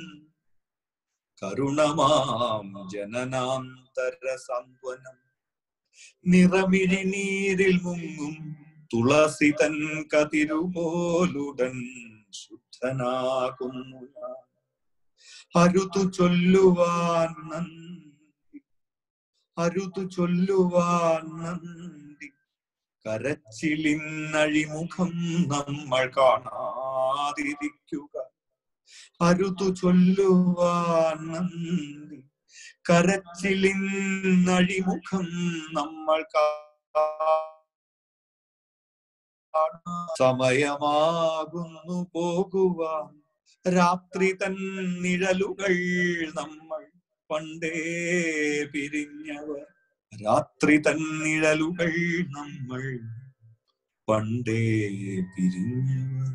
കരുണമാം ജനനാന്തര സാന്ത്വനം നിറമിഴി നീരിൽ മുങ്ങും തുളസി തൻ കതിരുപോലുടൻ ശുദ്ധനാകുന്നു ഞാൻ. അരുതു ചൊല്ലുവാൻ നന്ദി അരുതു ചൊല്ലുവാൻ നന്ദി കരച്ചിലിന്നഴിമുഖം നമ്മൾ കാണാതിരിക്കുക അരുതു ചൊല്ലുവാൻ നന്ദി കരച്ചിലിന്നഴിമുഖം നമ്മൾ കാണാ സമയമാകുന്നു പോകുവാൻ രാത്രി തൻ നിഴലുകൾ നമ്മൾ പണ്ടേ പിരിഞ്ഞവർ രാത്രി തൻ നിഴലുകൾ നമ്മൾ പണ്ടേ പിരിഞ്ഞവർ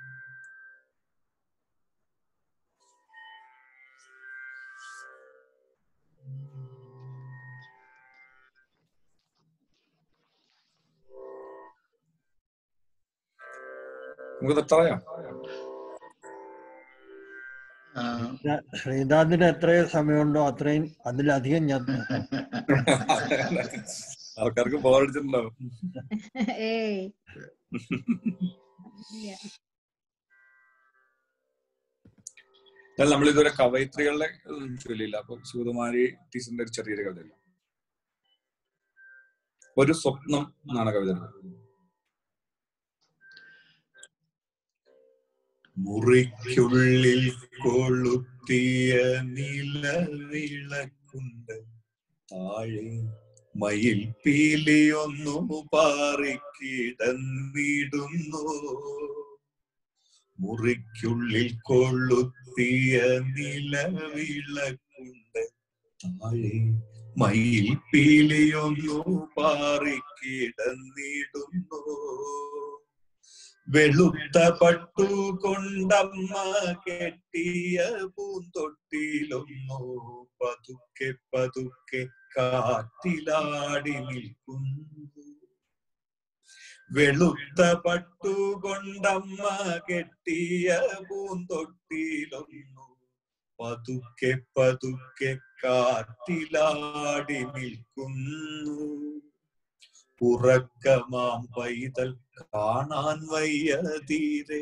നമുക്ക് തെറ്റായോ ശ്രീനാഥിന് എത്രയും സമയമുണ്ടോ അത്രയും അതിലധികം ഞാൻ ആൾക്കാർക്ക് ബോറടിച്ചിട്ടുണ്ടാവും ഏയ് എന്നാൽ നമ്മൾ ഇതുവരെ കവയിത്രികളുടെ ഒന്നും ചൊല്ലിയില്ല അപ്പൊ ശിവകുമാരി ടീച്ചറിന്റെ ഒരു ചെറിയൊരു കവിതയില്ല ഒരു സ്വപ്നം എന്നാണ് കവിത മുറിക്കുള്ളിൽ കൊളുത്തിയ നിലവിളക്കുണ്ട് താഴെ മയിൽ പീലിയൊന്നു പാറിക്കിടന്നിടുന്നു മുറിക്കുള്ളിൽ കൊളുത്തിയ നിലവിളക്കുണ്ട് താഴെ മയിൽ പീലിയൊന്നു പാറിക്കിടന്നിടുന്നു വെളുത്ത പട്ടു കൊണ്ടമ്മ കെട്ടിയ പൂന്തൊട്ടിയിലൊന്നു പതുക്കെ പതുക്കെ കാറ്റിലാടി നിൽക്കുന്നു വെളുത്ത പട്ടു കൊണ്ടമ്മ കെട്ടിയ പൂന്തൊട്ടിയിലൊന്നു പതുക്കെ പതുക്കെ കാറ്റിലാടി നിൽക്കുന്നു ഉറക്കമാം പൈതൽ കാണാൻ വയ്യ തീരെ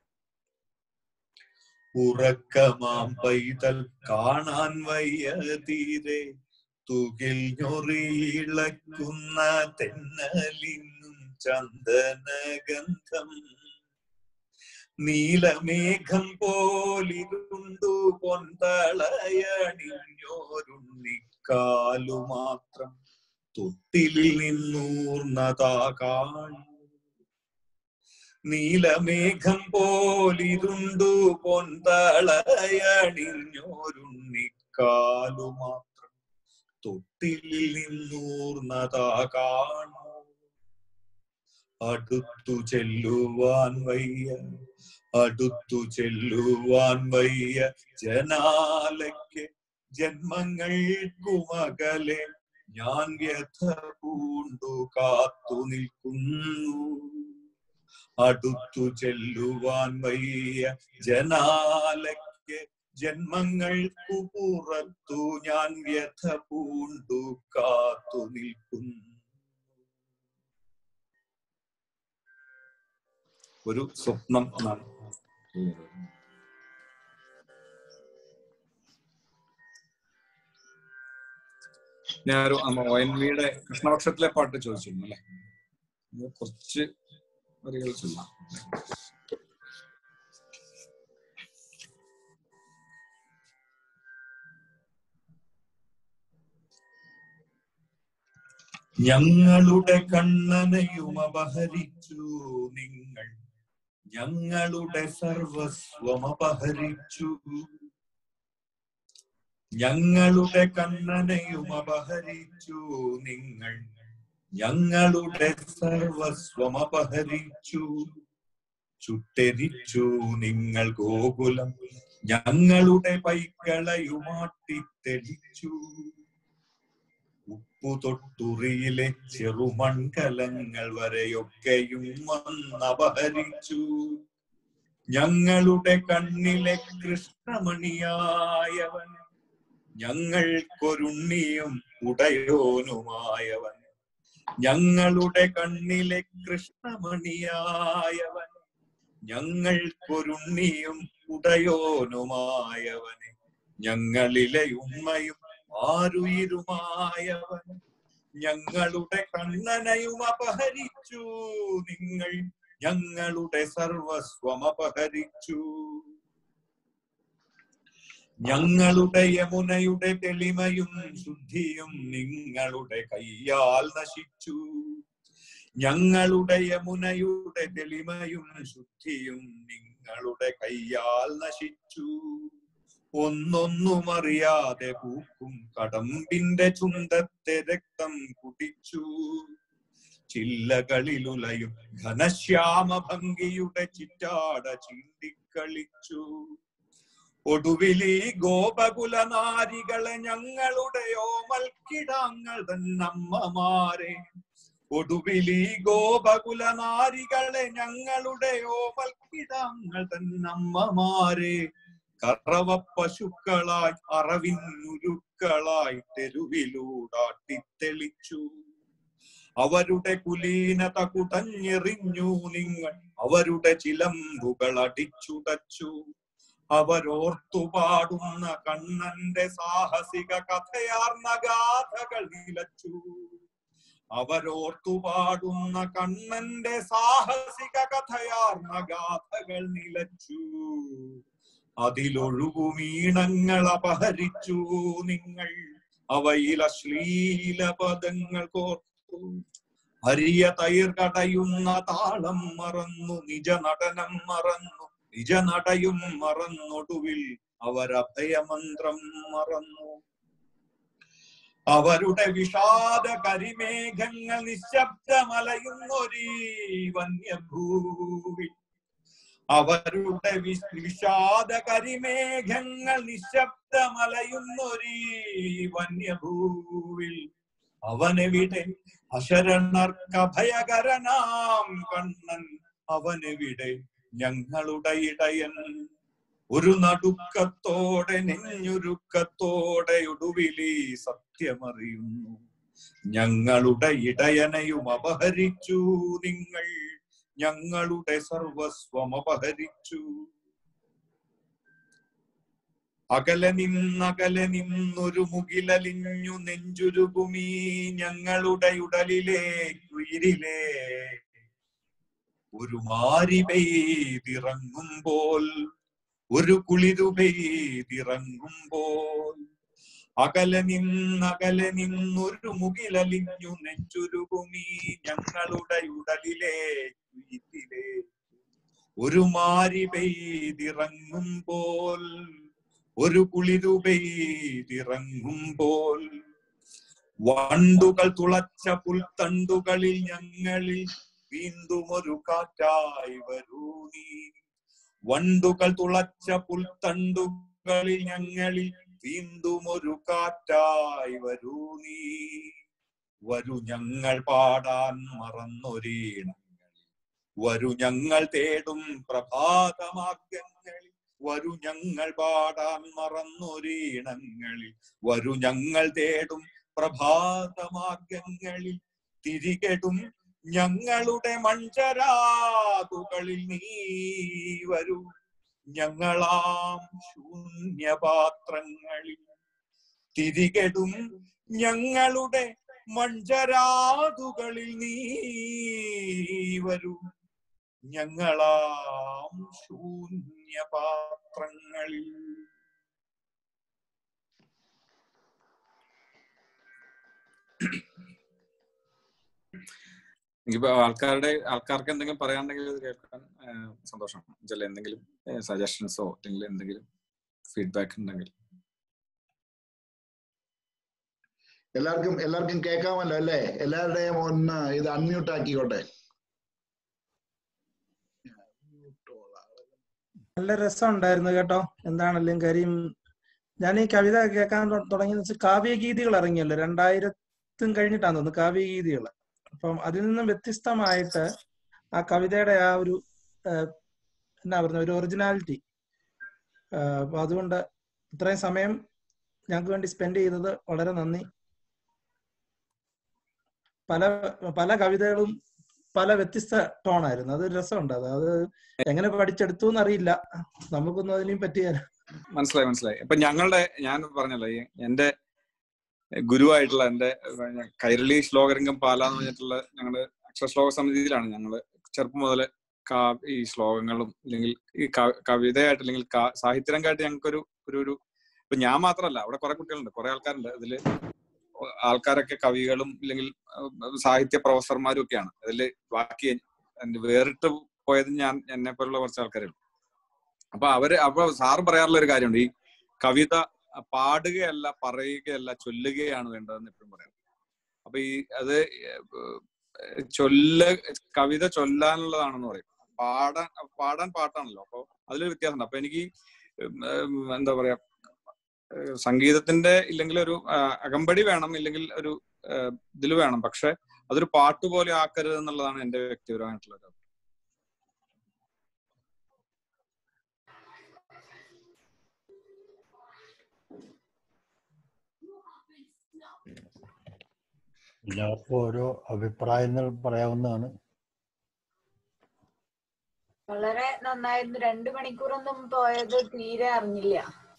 ഉറക്കമാം പൈതൽ കാണാൻ വയ്യ തീരെ തുകിൽ ഞൊറിയിളക്കുന്ന തെന്നലിനും ചന്ദനഗന്ധം നീലമേഘം പോലിരുണ്ടു പൊന്തളയണിഞ്ഞോരുണ്ണിക്കാലു മാത്രം തൊട്ടിലിൽ നിന്നൂർന്നതാ കാണു നീലമേഘം പോലിരുണ്ടു പൊന്തളയണിഞ്ഞോരുണ്ണിക്കാലു മാത്രം തൊട്ടിലിൽ നിന്നൂർന്നതാ കാണു അടുത്തു ചെല്ലുവാൻ വയ്യ അടുത്തു ചെല്ലുവാൻ വയ്യ ജനാലയ്ക്ക് ജന്മങ്ങൾക്കുമകലെ ഞാൻ വ്യഥ പൂണ്ടു കാത്തു നിൽക്കുന്നു അടുത്തു ചെല്ലുവാൻ വയ്യ ജനാലയ്ക്ക് ജന്മങ്ങൾക്കു പുറത്തു ഞാൻ വ്യഥ പൂണ്ടു കാത്തു നിൽക്കുന്നു ഒരു സ്വപ്നം എന്നാണ് ഞാനൊരു ഒ എൻ വിയുടെ കൃഷ്ണപക്ഷത്തിലെ പാട്ട് ചോദിച്ചിരുന്നു അല്ലെ ഇത് കുറച്ച് വരികൾ ചൊല്ലാം ഞങ്ങളുടെ കണ്ണനയും അപഹരിച്ചു നിങ്ങൾ ഞങ്ങളുടെ സർവസ്വം അപഹരിച്ചു ഞങ്ങളുടെ കണ്ണനയും അപഹരിച്ചു നിങ്ങൾ ഞങ്ങളുടെ സർവസ്വം അപഹരിച്ചു ചുട്ടെരിച്ചു നിങ്ങൾ ഗോകുലം ഞങ്ങളുടെ പൈക്കളയുമാട്ടിത്തെളിച്ചു ഉപ്പു തൊട്ടുറിയിലെ ചെറുമൺകലങ്ങൾ വരെയൊക്കെയും വന്നപഹരിച്ചു ഞങ്ങളുടെ കണ്ണിലെ കൃഷ്ണമണിയായവൻ ഞങ്ങൾക്കൊരുണ്ണിയും ഉടയോനുമായവൻ ഞങ്ങളുടെ കണ്ണിലെ കൃഷ്ണമണിയായവൻ ഞങ്ങൾക്കൊരുണ്ണിയും ഉടയോനുമായവനെ ഞങ്ങളിലെ ഉണ്മയും ആരുയിരുമായവൻ ഞങ്ങളുടെ കണ്ണനയും അപഹരിച്ചു നിങ്ങൾ ഞങ്ങളുടെ സർവസ്വം അപഹരിച്ചു ഞങ്ങളുടെ യമുനയുടെ തെളിമയും ശുദ്ധിയും നിങ്ങളുടെ കയ്യാൽ നശിച്ചു ഞങ്ങളുടെ യമുനയുടെ തെളിമയും ശുദ്ധിയും നിങ്ങളുടെ കയ്യാൽ നശിച്ചു ഒന്നൊന്നും അറിയാതെ പൂക്കും കടമ്പിന്റെ ചുണ്ടത്തെ രക്തം കുടിച്ചു ചില്ലകളിലുലയും ഘനശ്യാമ ഭംഗിയുടെ ചിറ്റാട ചീന്തിക്കളിച്ചു ഒടുവിലി ഗോപകുല നാരികളെ ഞങ്ങളുടെ ഓമൽക്കിടാങ്ങൾ തന്നമ്മമാരെ ഒടുവിലി ഗോപകുല നാരികളെ ഞങ്ങളുടെ ഓമൽക്കിടാങ്ങൾ തന്നമ്മമാരെ കറവ പശുക്കളായി അറവിന്നുരുക്കളായി തെരുവിലൂടാട്ടിത്തെളിച്ചു അവരുടെ കുലീനത കുടഞ്ഞെറിഞ്ഞു നിങ്ങൾ അവരുടെ ചിലമ്പുകൾ അടിച്ചുടച്ചു അവരോർത്തു പാടുന്ന കണ്ണന്റെ സാഹസിക കഥയാർന്ന ഗാഥകൾ നിലച്ചു അവരോർത്തു പാടുന്ന കണ്ണന്റെ സാഹസിക കഥയാർന്ന ഗാഥകൾ നിലച്ചു അതിലൊഴുകുമീണങ്ങൾ അപഹരിച്ചു നിങ്ങൾ അവയിൽ അശ്ലീല പദങ്ങൾ കോർത്തു അരിയ തൈർ കടയുന്ന താളം മറന്നു നിജ നടനം മറന്നു നിജ നടയും മറന്നൊടുവിൽ അവരഭയമന്ത്രം മറന്നു അവരുടെ വിഷാദ കരിമേഘങ്ങൾ നിശബ്ദമലയുന്നൊരീ വന്യഭൂവി അവരുടെ വി- വിഷാദ കരിമേഘങ്ങൾ നിശബ്ദമലയുന്നൊരീ വന്യഭൂവിൽ അവനെവിടെ അശരണർക്കഭയകരനാം കണ്ണൻ അവനെവിടെ ഞങ്ങളുടെ ഇടയൻ ഒരു നടുക്കത്തോടെ നെഞ്ഞുരുക്കത്തോടെ ഒടുവിലി സത്യമറിയുന്നു ഞങ്ങളുടെ ഇടയനെയും അപഹരിച്ചു നിങ്ങൾ ഞങ്ങളുടെ സർവസ്വം അപഹരിച്ചു അകലെ നിന്നകലെ നിന്നൊരു മുകിലലിഞ്ഞു നെഞ്ചുരുകുമീ ഞങ്ങളുടെ ഉടലിലെ ഉയിരിലെ ഒരു മാരി പെയ്തിറങ്ങുമ്പോൾ ഒരു കുളിരു പെയ്തിറങ്ങുമ്പോൾ അകലെ നിന്നകലെ നിന്നൊരു മുകിലലിഞ്ഞു നെഞ്ചുരുകുമീ ഞങ്ങളുടെ ഉടലിലെ ഉയിരിലെ ഒരു മാരി പെയ്തിറങ്ങുമ്പോൾ ഒരു കുളിരു പെയ്തിറങ്ങുമ്പോൾ വണ്ടുകൾ തുളച്ച പുൽത്തണ്ടുകളിൽ ഞങ്ങളിൽ വീണ്ടും ഒരു കാറ്റായി വരൂ നീ വണ്ടുകൾ തുളച്ച പുൽത്തണ്ടുകളിൽ ഞങ്ങളിൽ വീണ്ടും ഒരു കാറ്റായി വരൂ നീ വരൂ ഞങ്ങൾ പാടാൻ മറന്നൊരീണങ്ങളിൽ വരൂ ഞങ്ങൾ തേടും പ്രഭാതമാർഗങ്ങളിൽ വരൂ ഞങ്ങൾ പാടാൻ മറന്നൊരീണങ്ങളിൽ വരൂ ഞങ്ങൾ തേടും പ്രഭാതമാർഗങ്ങളിൽ തിരികെടും ഞങ്ങളുടെ മൺചരാതുകളിൽ നീ വരൂ ഞങ്ങളാം ശൂന്യപാത്രങ്ങളിൽ തിരികെടും ഞങ്ങളുടെ മൺചരാതുകളിൽ നീ വരൂ ഞങ്ങളാം ശൂന്യപാത്രങ്ങളിൽ എനിക്കിപ്പോ ആൾക്കാരുടെ ആൾക്കാർക്ക് എന്തെങ്കിലും പറയാനുണ്ടെങ്കിൽ ഇത് കേൾക്കാൻ ആ, സന്തോഷം ചില എന്തെങ്കിലും സജഷൻസോ അല്ലെങ്കിൽ എന്തെങ്കിലും ഫീഡ്ബാക്ക് ഉണ്ടെങ്കിൽ എല്ലാവർക്കും എല്ലാവർക്കും കേൾക്കാമല്ലോ അല്ലേ എല്ലാവരുടെയും ഒന്ന് ഇത് അൺമ്യൂട്ട് ആക്കിക്കോട്ടെ നല്ല രസമുണ്ടായിരുന്നു കേട്ടോ എന്താണല്ലോ കാര്യം ഞാൻ ഈ കവിത കേൾക്കാൻ തൊ- തുടങ്ങിയെന്ന് വെച്ചാൽ കാവ്യഗീതികൾ ഇറങ്ങിയല്ലോ രണ്ടായിരത്തും കഴിഞ്ഞിട്ടാന്ന് തോന്നുന്നു കാവ്യഗീതികൾ അപ്പം അതിൽ നിന്നും വ്യത്യസ്തമായിട്ട് ആ കവിതയുടെ ആ ഒരു ആ, എന്നാ പറയുന്ന ഒരു ഒറിജിനാലിറ്റി അപ്പൊ അതുകൊണ്ട് ഇത്രയും സമയം ഞങ്ങൾക്ക് വേണ്ടി സ്പെൻഡ് ചെയ്തത് വളരെ നന്ദി പല പല കവിതകളും പല വ്യത്യസ്ത ടോണായിരുന്നു അത് രസമുണ്ട് അത് അത് എങ്ങനെ പഠിച്ചെടുത്തു എന്നറിയില്ല നമുക്കൊന്നും അതിനെയും പറ്റിയ മനസ്സിലായി മനസ്സിലായി അപ്പൊ ഞങ്ങളുടെ ഞാൻ പറഞ്ഞല്ലോ ഈ എന്റെ ഗുരുവായിട്ടുള്ള എന്റെ ഏഹ്, കൈരളി ശ്ലോകരംഗം പാല എന്ന് പറഞ്ഞിട്ടുള്ള ഞങ്ങള് അക്ഷരശ്ലോക സമിതിയിലാണ് ഞങ്ങള് ചെറുപ്പം മുതല് കാ- ഈ ശ്ലോകങ്ങളും അല്ലെങ്കിൽ ഈ ക- കവിതയായിട്ട് അല്ലെങ്കിൽ കാ- സാഹിത്യരംഗമായിട്ട് ഞങ്ങൾക്കൊരു ഒരു ഒരു ഇപ്പൊ ഞാൻ മാത്രമല്ല അവിടെ കുറെ കുട്ടികളുണ്ട് കുറെ ആൾക്കാരുണ്ട് ഇതില് ആൾക്കാരൊക്കെ കവികളും അല്ലെങ്കിൽ ഏഹ്, സാഹിത്യ പ്രൊഫസർമാരും ഒക്കെയാണ് അതില് ബാക്കി എൻ- വേറിട്ട് പോയത് ഞാൻ എന്നെ പോലുള്ള കുറച്ച് ആൾക്കാരേ ഉള്ളൂ അപ്പൊ അവര് അപ്പൊ സാറ് പറയാറുള്ള ഒരു കാര്യമുണ്ട് ഈ കവിത പാടുകയല്ല പറയുകയല്ല ചൊല്ലുകയാണ് വേണ്ടതെന്ന് എപ്പോഴും പറയാം അപ്പൊ ഈ അത് ഏഹ് ചൊല്ല കവിത ചൊല്ലാനുള്ളതാണെന്ന് പറയും പാടാൻ പാടാൻ പാട്ടാണല്ലോ അപ്പൊ അതിലൊരു വ്യത്യാസമുണ്ട് അപ്പൊ എനിക്ക് ഉം, ഉം, എന്താ പറയാ ഏഹ് സംഗീതത്തിന്റെ ഇല്ലെങ്കിൽ ഒരു ആ, അകമ്പടി വേണം ഇല്ലെങ്കിൽ ഒരു ഇതിൽ വേണം പക്ഷെ അതൊരു പാട്ട് പോലെ ആക്കരുത് എന്നുള്ളതാണ് എന്റെ വ്യക്തിപരമായിട്ടുള്ള ഒരു അഭിപ്രായം. എല്ലാവർക്കും ഓരോ അഭിപ്രായങ്ങൾ പറയാവുന്നതാണ് വളരെ നന്നായിരുന്നു രണ്ടു മണിക്കൂറൊന്നും പോയത് തീരെ അറിഞ്ഞില്ല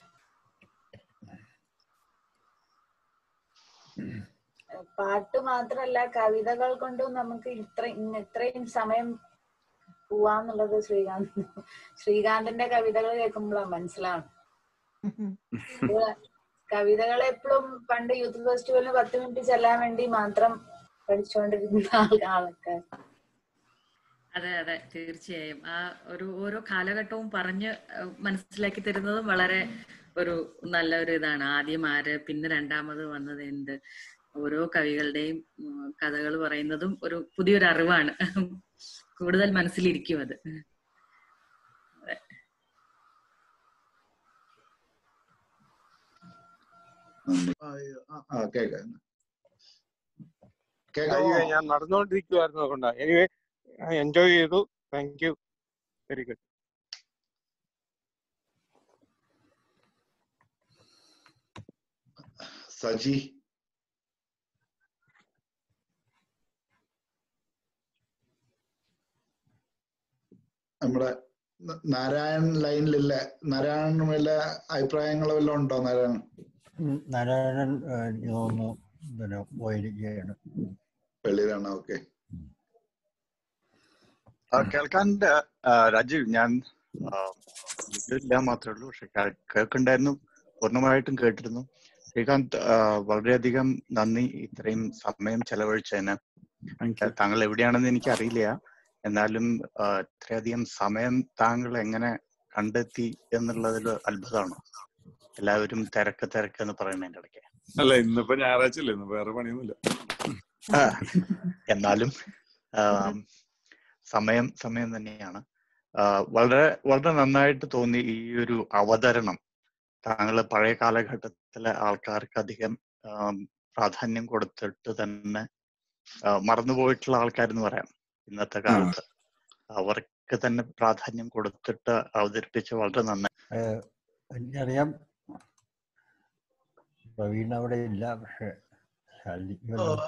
പാട്ട് മാത്രല്ല കവിതകൾ കൊണ്ടും നമുക്ക് ഇത്ര ഇന്ന് ഇത്രയും സമയം പോവാന്നുള്ളത് ശ്രീകാന്ത് ശ്രീകാന്തിന്റെ കവിതകൾ കേൾക്കുമ്പോഴാണ് മനസ്സിലാവും കവിതകൾ എപ്പോഴും പണ്ട് യൂത്ത് ഫെസ്റ്റിവലിന് പത്ത് മിനിറ്റ് ചെല്ലാൻ വേണ്ടി മാത്രം പഠിച്ചുകൊണ്ടിരുന്ന ആൾ- ആൾക്കാർ അതെ അതെ തീർച്ചയായും ആ ഒരു ഓരോ കാലഘട്ടവും പറഞ്ഞ് ഏഹ്, മനസ്സിലാക്കി തരുന്നതും വളരെ ഒരു നല്ല ഒരു ഇതാണ് ആദ്യം ആര് പിന്നെ രണ്ടാമത് വന്നത് എന്ത് ഓരോ കവികളുടെയും കഥകൾ പറയുന്നതും ഒരു പുതിയൊരു അറിവാണ് കൂടുതൽ മനസ്സിലിരിക്കും അത് ആ കേക്കാം അയ്യോ ഞാൻ നടന്നുകൊണ്ടിരിക്കുവായിരുന്നു അതുകൊണ്ടാ എനിവേ എൻജോയ് ചെയ്തു thank you very good Saji നമ്മുടെ ന- നാരായൺ ലൈനിലില്ല നാരായണന് വല്ല അഭിപ്രായങ്ങളോ വല്ലതും ഉണ്ടോ നാരായണൻ ഉം, നാരായണൻ ഏഹ്, എനിക്ക് തോന്നുന്നു പിന്നെ പോയിരിക്കുകയാണ് വെളിയിലാണ് ഓക്കെ ആ, കേൾക്കാൻ ആ, രാജീവ് ഞാൻ ആ, ഇല്ല മാത്രമേ ഉള്ളൂ പക്ഷെ കേ- കേൾക്കുന്നുണ്ടായിരുന്നു പൂർണ്ണമായിട്ടും കേട്ടിരുന്നു ശ്രീകാന്ത് ആ, വളരെയധികം നന്ദി ഇത്രയും സമയം ചെലവഴിച്ചതിന് താങ്കൾ എവിടെയാണെന്ന് എനിക്ക് അറിയില്ല എന്നാലും ആ, ഇത്രയധികം സമയം താങ്കൾ എങ്ങനെ കണ്ടെത്തി എന്നുള്ളതിൽ അത്ഭുതമാണ് എല്ലാവരും തിരക്ക് തിരക്ക് എന്ന് പറയുന്നതിന്റെ ഇടയ്ക്ക് അല്ല ഇന്നിപ്പോ ഞായറാഴ്ച അല്ലേ ഇന്ന് വേറെ പണിയൊന്നുമില്ല ആ, എന്നാലും ആ, സമയം സമയം തന്നെയാണ് ആ, വളരെ വളരെ നന്നായിട്ട് തോന്നി ഈ ഒരു അവതരണം താങ്കൾ പഴയ കാലഘട്ടത്തിലെ ആൾക്കാർക്ക് അധികം ആം, പ്രാധാന്യം കൊടുത്തിട്ട് തന്നെ ആ, മറന്നുപോയിട്ടുള്ള ആൾക്കാരെന്ന് പറയാം ഇന്നത്തെ കാലത്ത് അവർക്ക് തന്നെ പ്രാധാന്യം കൊടുത്തിട്ട് അവതരിപ്പിച്ച് വളരെ നന്നായി ഏഹ്, എനിക്കറിയാം പ്രവീൺ അവിടെ ഇല്ല പക്ഷെ ശാലിനിക്ക് വല്ലതും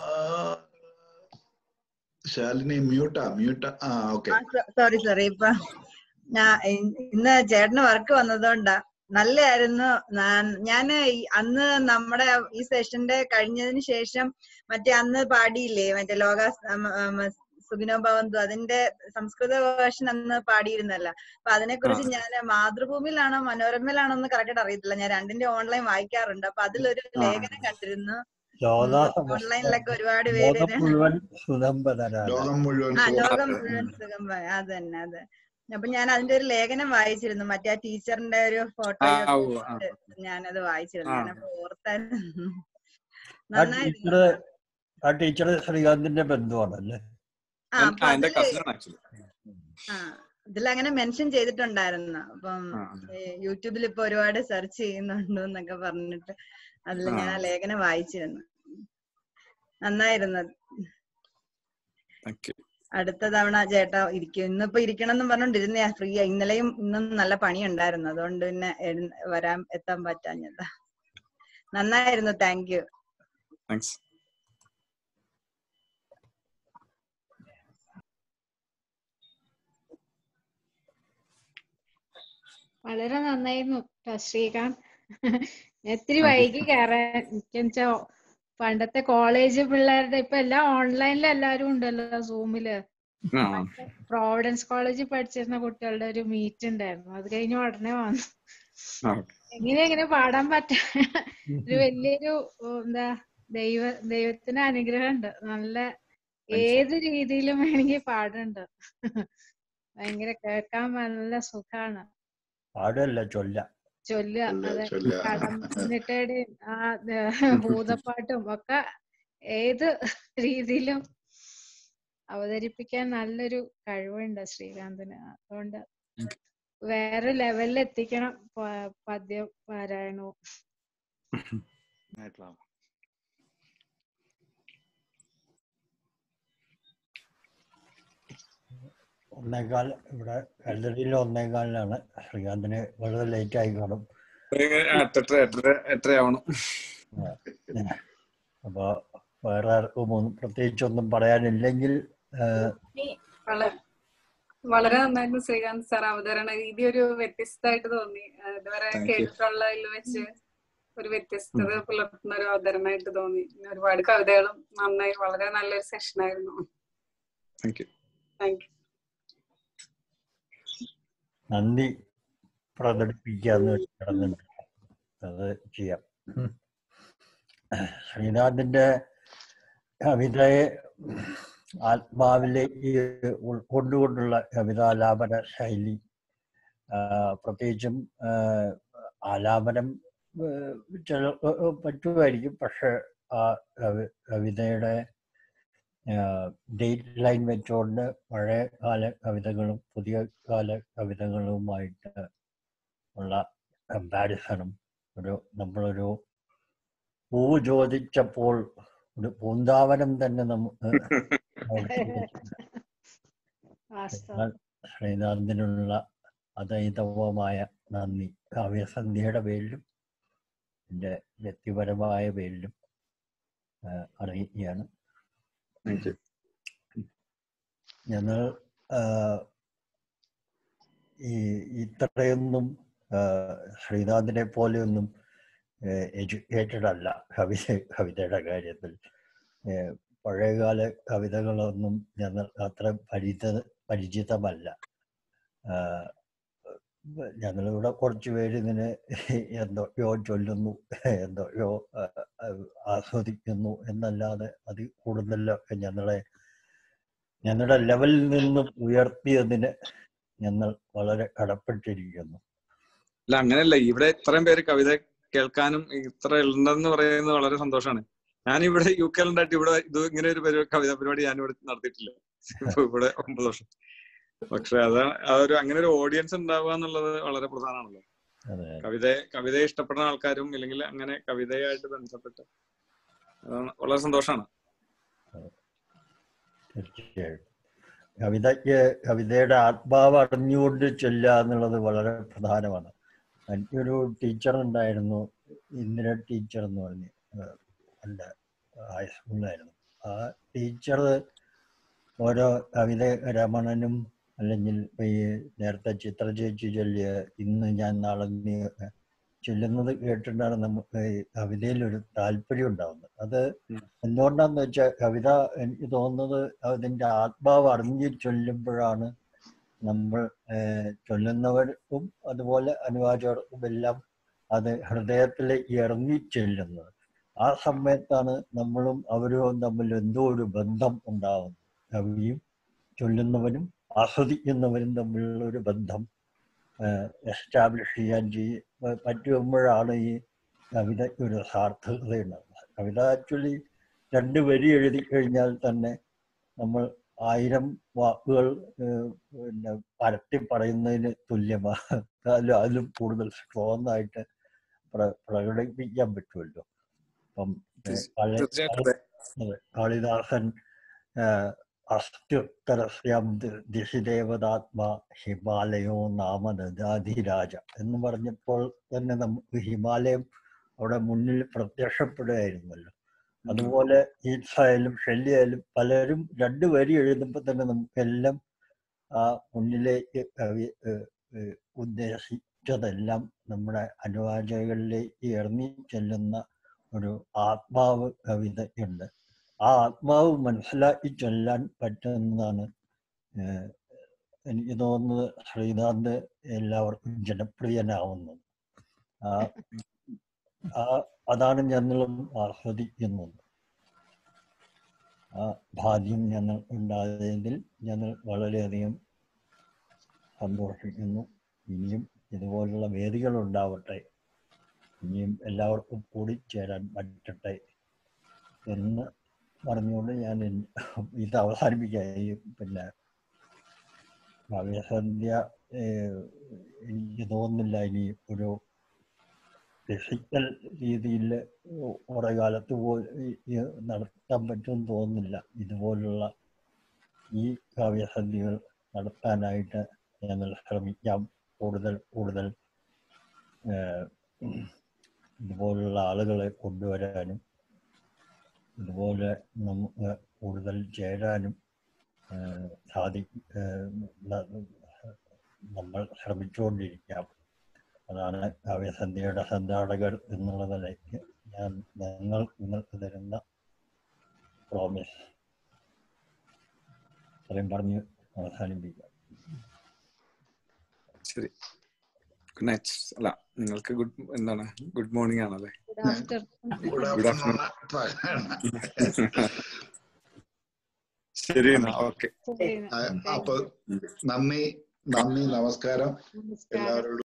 ശാലിനി മ്യൂട്ടാ മ്യൂട്ടാ ആ ഓക്കെ സോറി സോറി ഇപ്പൊ ഞാൻ ഇന്ന് ചേട്ടന് വർക്ക് വന്നതുകൊണ്ടാ നല്ലതായിരുന്നു ഞാൻ അന്ന് നമ്മുടെ ഈ സെഷന്റെ കഴിഞ്ഞതിന് ശേഷം മറ്റേ അന്ന് പാടിയില്ലേ മറ്റേ ലോക സുഖിനോ ഭവന്തു അതിന്റെ സംസ്കൃത വേർഷൻ അന്ന് പാടിയിരുന്നല്ല അപ്പൊ അതിനെ കുറിച്ച് ഞാൻ മാതൃഭൂമിയിലാണോ മനോരമയിലാണോ എന്ന് കറക്റ്റ് അറിയത്തില്ല ഞാൻ രണ്ടിന്റെ ഓൺലൈൻ വായിക്കാറുണ്ട് അപ്പൊ അതിലൊരു ലേഖനം കണ്ടിരുന്നു ഓൺലൈനിലൊക്കെ ഒരുപാട് പേര് ലോകം മുഴുവൻ സുതമ്പതരാണ് ലോകം മുഴുവൻ ആ സുഖം. ലോകം മുഴുവൻ സുഖം പ- അത് തന്നെ അതെ അപ്പൊ ഞാൻ അതിന്റെ ഒരു ലേഖനം വായിച്ചിരുന്നു മറ്റേ ആ ടീച്ചറിന്റെ ഒരു ഫോട്ടോ ആ, ഉവ്വ്, ആ. ഞാനത് വായിച്ചിരുന്നു ആ. ഞാനപ്പോ ഓർത്തായിരുന്നു ആ നന്നായിരുന്നു ടീച്ചറ് ആ ടീച്ചറ് ശ്രീകാന്തിന്റെ ബന്ധുവാണല്ലേ ആ അപ്പൊ എന്റെ അതില് കസിനാണ് ആക്ച്വലി ആ ഇതിൽ അങ്ങനെ മെൻഷൻ ചെയ്തിട്ടുണ്ടായിരുന്നു അപ്പം ഈ യൂട്യൂബിൽ ഇപ്പൊ ഒരുപാട് സെർച്ച് ചെയ്യുന്നുണ്ടോ എന്നൊക്കെ പറഞ്ഞിട്ട് അതിൽ ഞാൻ ആ ആ. ലേഖനം വായിച്ചിരുന്നു നന്നായിരുന്നു താങ്ക് യു അടുത്ത തവണ ചേട്ടാ ഇരിക്കും ഇന്നിപ്പോ ഇരിക്കണം എന്ന് പറഞ്ഞോണ്ടിരുന്നയാ ഫ്രീ ഇന്നലെയും ഇന്നും നല്ല പണി ഉണ്ടായിരുന്നു അതുകൊണ്ട് പിന്നെ എഴുന്ന- വരാൻ എത്താൻ പറ്റാഞ്ഞതാ നന്നായിരുന്നു താങ്ക് യു താങ്ക്സ് വളരെ നന്നായിരുന്നു ട്ടോ ശ്രീകാന്ത് ഞാൻ ഇത്തിരി വൈകി കയറാൻ എനിക്കെന്നുവെച്ചാ പണ്ടത്തെ കോളേജ് പിള്ളേരുടെ ഇപ്പൊ എല്ലാം ഓൺലൈനിൽ എല്ലാരും ഉണ്ടല്ലോ സൂമില് ആ പ്രോവിഡൻസ് കോളേജിൽ പഠിച്ചിരുന്ന കുട്ടികളുടെ ഒരു മീറ്റ് ഉണ്ടായിരുന്നു അത് കഴിഞ്ഞ് ഉടനെ വന്നു ആ എങ്ങനെ എങ്ങനെ പാടാൻ പറ്റ ഒരു വലിയൊരു ഉം, എന്താ ദൈവ ദൈവത്തിന് അനുഗ്രഹം ഉണ്ട് നല്ല ഏത് രീതിയിലും വേണമെങ്കിൽ പാടുണ്ട് ഭയങ്കര കേൾക്കാൻ നല്ല സുഖാണ് പാടല്ല ചൊല്ല ചൊല്ലുക ചൊല്ലുക, അതെ ചൊല്ലുക. കടന്നിട്ടയുടെയും ആ ദ- ഭൂതപ്പാട്ടും ഒക്കെ ഏത് രീതിയിലും അവതരിപ്പിക്കാൻ നല്ലൊരു കഴിവുണ്ട് ശ്രീകാന്തിന് അതുകൊണ്ട് വേറെ ലെവലിൽ എത്തിക്കണം പ- പദ്യ പാരായണവും ആയിട്ടുള്ള ഒന്നേകാൽ ഇവിടെ കല്ലറിയിൽ ഒന്നേകാലിനാണ് ശ്രീകാന്തിന് വളരെ ലേറ്റ് ആയി കാണും എട്ടെട്ടര എട്ടര എട്ടരയാവണം അപ്പൊ വേറെ ആർക്കും ഒന്നും പ്രത്യേകിച്ചൊന്നും പറയാനില്ലെങ്കിൽ ആ, വളരെ വളരെ നന്നായിരുന്നു ശ്രീകാന്ത് സാർ അവതരണ രീതി ഒരു വ്യത്യസ്തമായിട്ട് തോന്നി ആ, ഇതുവരെ Thank you. കേട്ടിട്ടുള്ളതിൽ വെച്ച് ഒരു വ്യത്യസ്തത പുലർത്തുന്ന ഒരു അവതരണമായിട്ട് തോന്നി പിന്നെ ഒരുപാട് കവിതകളും നന്നായി വളരെ നല്ലൊരു സെഷൻ ആയിരുന്നു താങ്ക് യു താങ്ക് യു നന്ദി പ്രകടിപ്പിക്കാന്ന് കിടന്നുണ്ട് അത് ചെയ്യാം ഉം. ശ്രീനാഥിന്റെ കവിതയെ ആത്മാവിലേക്ക് ഉൾക്കൊണ്ടുകൊണ്ടുള്ള കവിതാലാപന ശൈലി ആ, പ്രത്യേകിച്ചും ആ, ആലാപനം ആ, ചില പറ്റുമായിരിക്കും പക്ഷെ ആ കവി കവിതയുടെ ഡേറ്റ് ലൈൻ വെച്ചുകൊണ്ട് പഴയ കാല കവിതകളും പുതിയ കാല കവിതകളുമായിട്ട് ഉള്ള കമ്പാരിസണും ഒരു നമ്മളൊരു പൂവ് ചോദിച്ചപ്പോൾ ഒരു പൂന്താവനം തന്നെ നമുക്ക് വാസ്തവം ശ്രീനാഥിനുള്ള അതൈതവമായ നന്ദി കാവ്യസന്ധ്യയുടെ പേരിലും എൻ്റെ വ്യക്തിപരമായ പേരിലും ആ, അറിയിക്കുകയാണ് താങ്ക് യു ഞങ്ങൾ ആ, ഈ ഇത്രയൊന്നും ആ, ശ്രീനാഥിനെ പോലെയൊന്നും എഡ്യൂക്കേറ്റഡ് അല്ല കവിത കവിതയുടെ കാര്യത്തിൽ ഏ, പഴയകാല കവിതകളൊന്നും ഞങ്ങൾ അത്ര പരിചിത പരിചിതമല്ല ആ, ഞങ്ങളിവിടെ കുറച്ച് പേര് ഇതിനെ എന്തൊക്കെയോ ചൊല്ലുന്നു എന്തൊക്കെയോ ആ, ആ, ആസ്വദിക്കുന്നു എന്നല്ലാതെ അത് കൂടുതലൊക്കെ ഞങ്ങളെ ഞങ്ങളുടെ ലെവലിൽ നിന്നും ഉയർത്തിയതിന് ഞങ്ങൾ വളരെ കടപ്പെട്ടിരിക്കുന്നു അല്ല അങ്ങനെയല്ല ഇവിടെ ഇത്രയും പേര് കവിത കേൾക്കാനും ഇത്ര ഉണ്ടെന്ന് പറയുന്നത് വളരെ സന്തോഷമാണ് ഞാൻ ഇവിടെ യു കെ ഉണ്ടായിട്ട് ഇവിടെ ഇത് ഇങ്ങനെ ഒരു പരി- കവിതാ പരിപാടി ഞാൻ ഇവിടെ നടത്തിയിട്ടില്ല ഇപ്പൊ ഇവിടെ ഒമ്പത് വർഷം പക്ഷെ അതാണ് ആ ഒരു അങ്ങനെ ഒരു ഓഡിയൻസ് ഉണ്ടാവുക എന്നുള്ളത് വളരെ പ്രധാനമാണല്ലോ അതെ കവിതയെ കവിതയെ ഇഷ്ടപ്പെടുന്ന ആൾക്കാരും ഇല്ലെങ്കിൽ അങ്ങനെ കവിതയായിട്ട് ബന്ധപ്പെട്ട് അതാണ് വളരെ സന്തോഷമാണ് തീർച്ചയായും കവിതയ്ക്ക് കവിതയുടെ ആത്മാവ് അറിഞ്ഞുകൊണ്ട് ചൊല്ലുക എന്നുള്ളത് വളരെ പ്രധാനമാണ് എനിക്കൊരു ടീച്ചർ ഉണ്ടായിരുന്നു ഇന്ദിര ടീച്ചർ എന്ന് പറഞ്ഞ് ഏഹ് എൻ്റെ ഹൈസ്കൂളിലായിരുന്നു ആ ടീച്ചർ ഓരോ കവിത രമണനും അല്ലെങ്കിൽ ഇപ്പൊ ഈ നേരത്തെ ചിത്ര ചേച്ചി ചൊല്ലിയ ഇന്ന് ഞാൻ നാളെ നീ ചൊല്ലുന്നത് കേട്ടിട്ടാണ് നമുക്ക് ഈ കവിതയിൽ ഒരു താല്പര്യം ഉണ്ടാവുന്നത് അത് എന്തുകൊണ്ടാന്ന് വെച്ചാൽ കവിത എനിക്ക് തോന്നുന്നത് അതിന്റെ ആത്മാവ് അറിഞ്ഞ് ചൊല്ലുമ്പോഴാണ് നമ്മൾ ഏഹ്, ചൊല്ലുന്നവർക്കും അതുപോലെ അനുവാചകർക്കും എല്ലാം അത് ഹൃദയത്തിലേക്ക് ഇറങ്ങി ചെല്ലുന്നത് ആ സമയത്താണ് നമ്മളും അവരും തമ്മിൽ എന്തോ ഒരു ബന്ധം ഉണ്ടാവുന്നത് കവിയും ചൊല്ലുന്നവനും ആസ്വദിക്കുന്നവരും തമ്മിലുള്ള ഒരു ബന്ധം എസ്റ്റാബ്ലിഷ് ചെയ്യാൻ ചെയ്യ പറ്റുമ്പോഴാണ് ഈ കവിതയ്ക്ക് ഒരു സാർത്ഥകത ഉണ്ടാകുന്നത് കവിത ആക്ച്വലി രണ്ട് വരി എഴുതി കഴിഞ്ഞാൽ തന്നെ നമ്മൾ ആയിരം വാക്കുകൾ ഏഹ്, പിന്നെ പരത്തി പറയുന്നതിന് തുല്യമാണ് അതിലും അതിലും കൂടുതൽ സ്ട്രോങ് ആയിട്ട് പ്ര- പ്രകടിപ്പിക്കാൻ പറ്റുമല്ലോ അപ്പം ഏഹ്, കാളി- തീർച്ചയായിട്ടും കാളി- അതെ. അതെ, കാളിദാസൻ ആഹ്, അസ്ത്യുത്തരസ്യം ദി- ദിശിദേവതാത്മാ ഹിമാലയോ നാമ ദദാധിരാജ എന്ന് പറഞ്ഞപ്പോൾ തന്നെ നമുക്ക് ഹിമാലയം അവിടെ മുന്നിൽ പ്രത്യക്ഷപ്പെടുകയായിരുന്നല്ലോ അതുപോലെ ഈറ്റ്സായാലും ഷെല്ലിയായാലും പലരും രണ്ട് വരി എഴുതുമ്പോൾ തന്നെ നമുക്കെല്ലാം ആ മുന്നിലേക്ക് കവി ഏഹ്, ഏഹ്, ഉദ്ദേശിച്ചതെല്ലാം നമ്മുടെ അനുവാചകളിലേക്ക് ഇറങ്ങി ചെല്ലുന്ന ഒരു ആത്മാവ് കവിതയുണ്ട് ആ ആത്മാവ് മനസ്സിലാക്കി ചൊല്ലാൻ പറ്റുന്നതാണ് ഏഹ്, എനിക്ക് തോന്നുന്നത് ശ്രീനാഥ് എല്ലാവർക്കും ജനപ്രിയനാവുന്നത് ആ ആ അതാണ് ഞങ്ങളും ആസ്വദിക്കുന്നത് ആ ഭാഗ്യം ഞങ്ങൾ ഉണ്ടായതിൽ ഞങ്ങൾ വളരെയധികം സന്തോഷിക്കുന്നു ഇനിയും ഇതുപോലുള്ള വേദികൾ ഉണ്ടാവട്ടെ ഇനിയും എല്ലാവർക്കും കൂടിച്ചേരാൻ പറ്റട്ടെ എന്ന് പറഞ്ഞുകൊണ്ട് ഞാൻ എൻ- ഇത് അവസാനിപ്പിക്കാം ഈ പിന്നെ കാവ്യസന്ധ്യ ഏഹ്, എനിക്ക് തോന്നുന്നില്ല ഇനി ഒരു ഫിസിക്കൽ രീതിയിൽ കുറെ കാലത്ത് പോയി ഈ നടത്താൻ പറ്റുമെന്ന് തോന്നുന്നില്ല ഇതുപോലുള്ള ഈ കാവ്യസന്ധികൾ നടത്താനായിട്ട് ഞങ്ങൾ ശ്രമിക്കാം കൂടുതൽ കൂടുതൽ ഏഹ്, ഇതുപോലുള്ള ആളുകളെ കൊണ്ടുവരാനും ഇതുപോലെ നമുക്ക് കൂടുതൽ ചേരാനും ഏഹ്, സാധി ഏഹ്, ന- നമ്മൾ ശ്രമിച്ചുകൊണ്ടിരിക്കാം അതാണ് കാവ്യസന്ധ്യയുടെ സംഘാടകർ എന്നുള്ള നിലയ്ക്ക് ഞാൻ ഞങ്ങൾ നിങ്ങൾക്ക് തരുന്ന പ്രോമിസ് അത്രയും പറഞ്ഞ് അവസാനിപ്പിക്കാം ശരി ഗുഡ് നൈറ്റ് അല്ല നിങ്ങൾക്ക് ഗുഡ് എന്താണ് ഗുഡ് മോർണിംഗ് ആണല്ലേ good afternoon good good afternoon afternoon ശരി എന്നാ ഓക്കെ ശരി അപ്പൊ നന്ദി നന്ദി നമസ്കാരം നമസ്കാരം എല്ലാവരോടും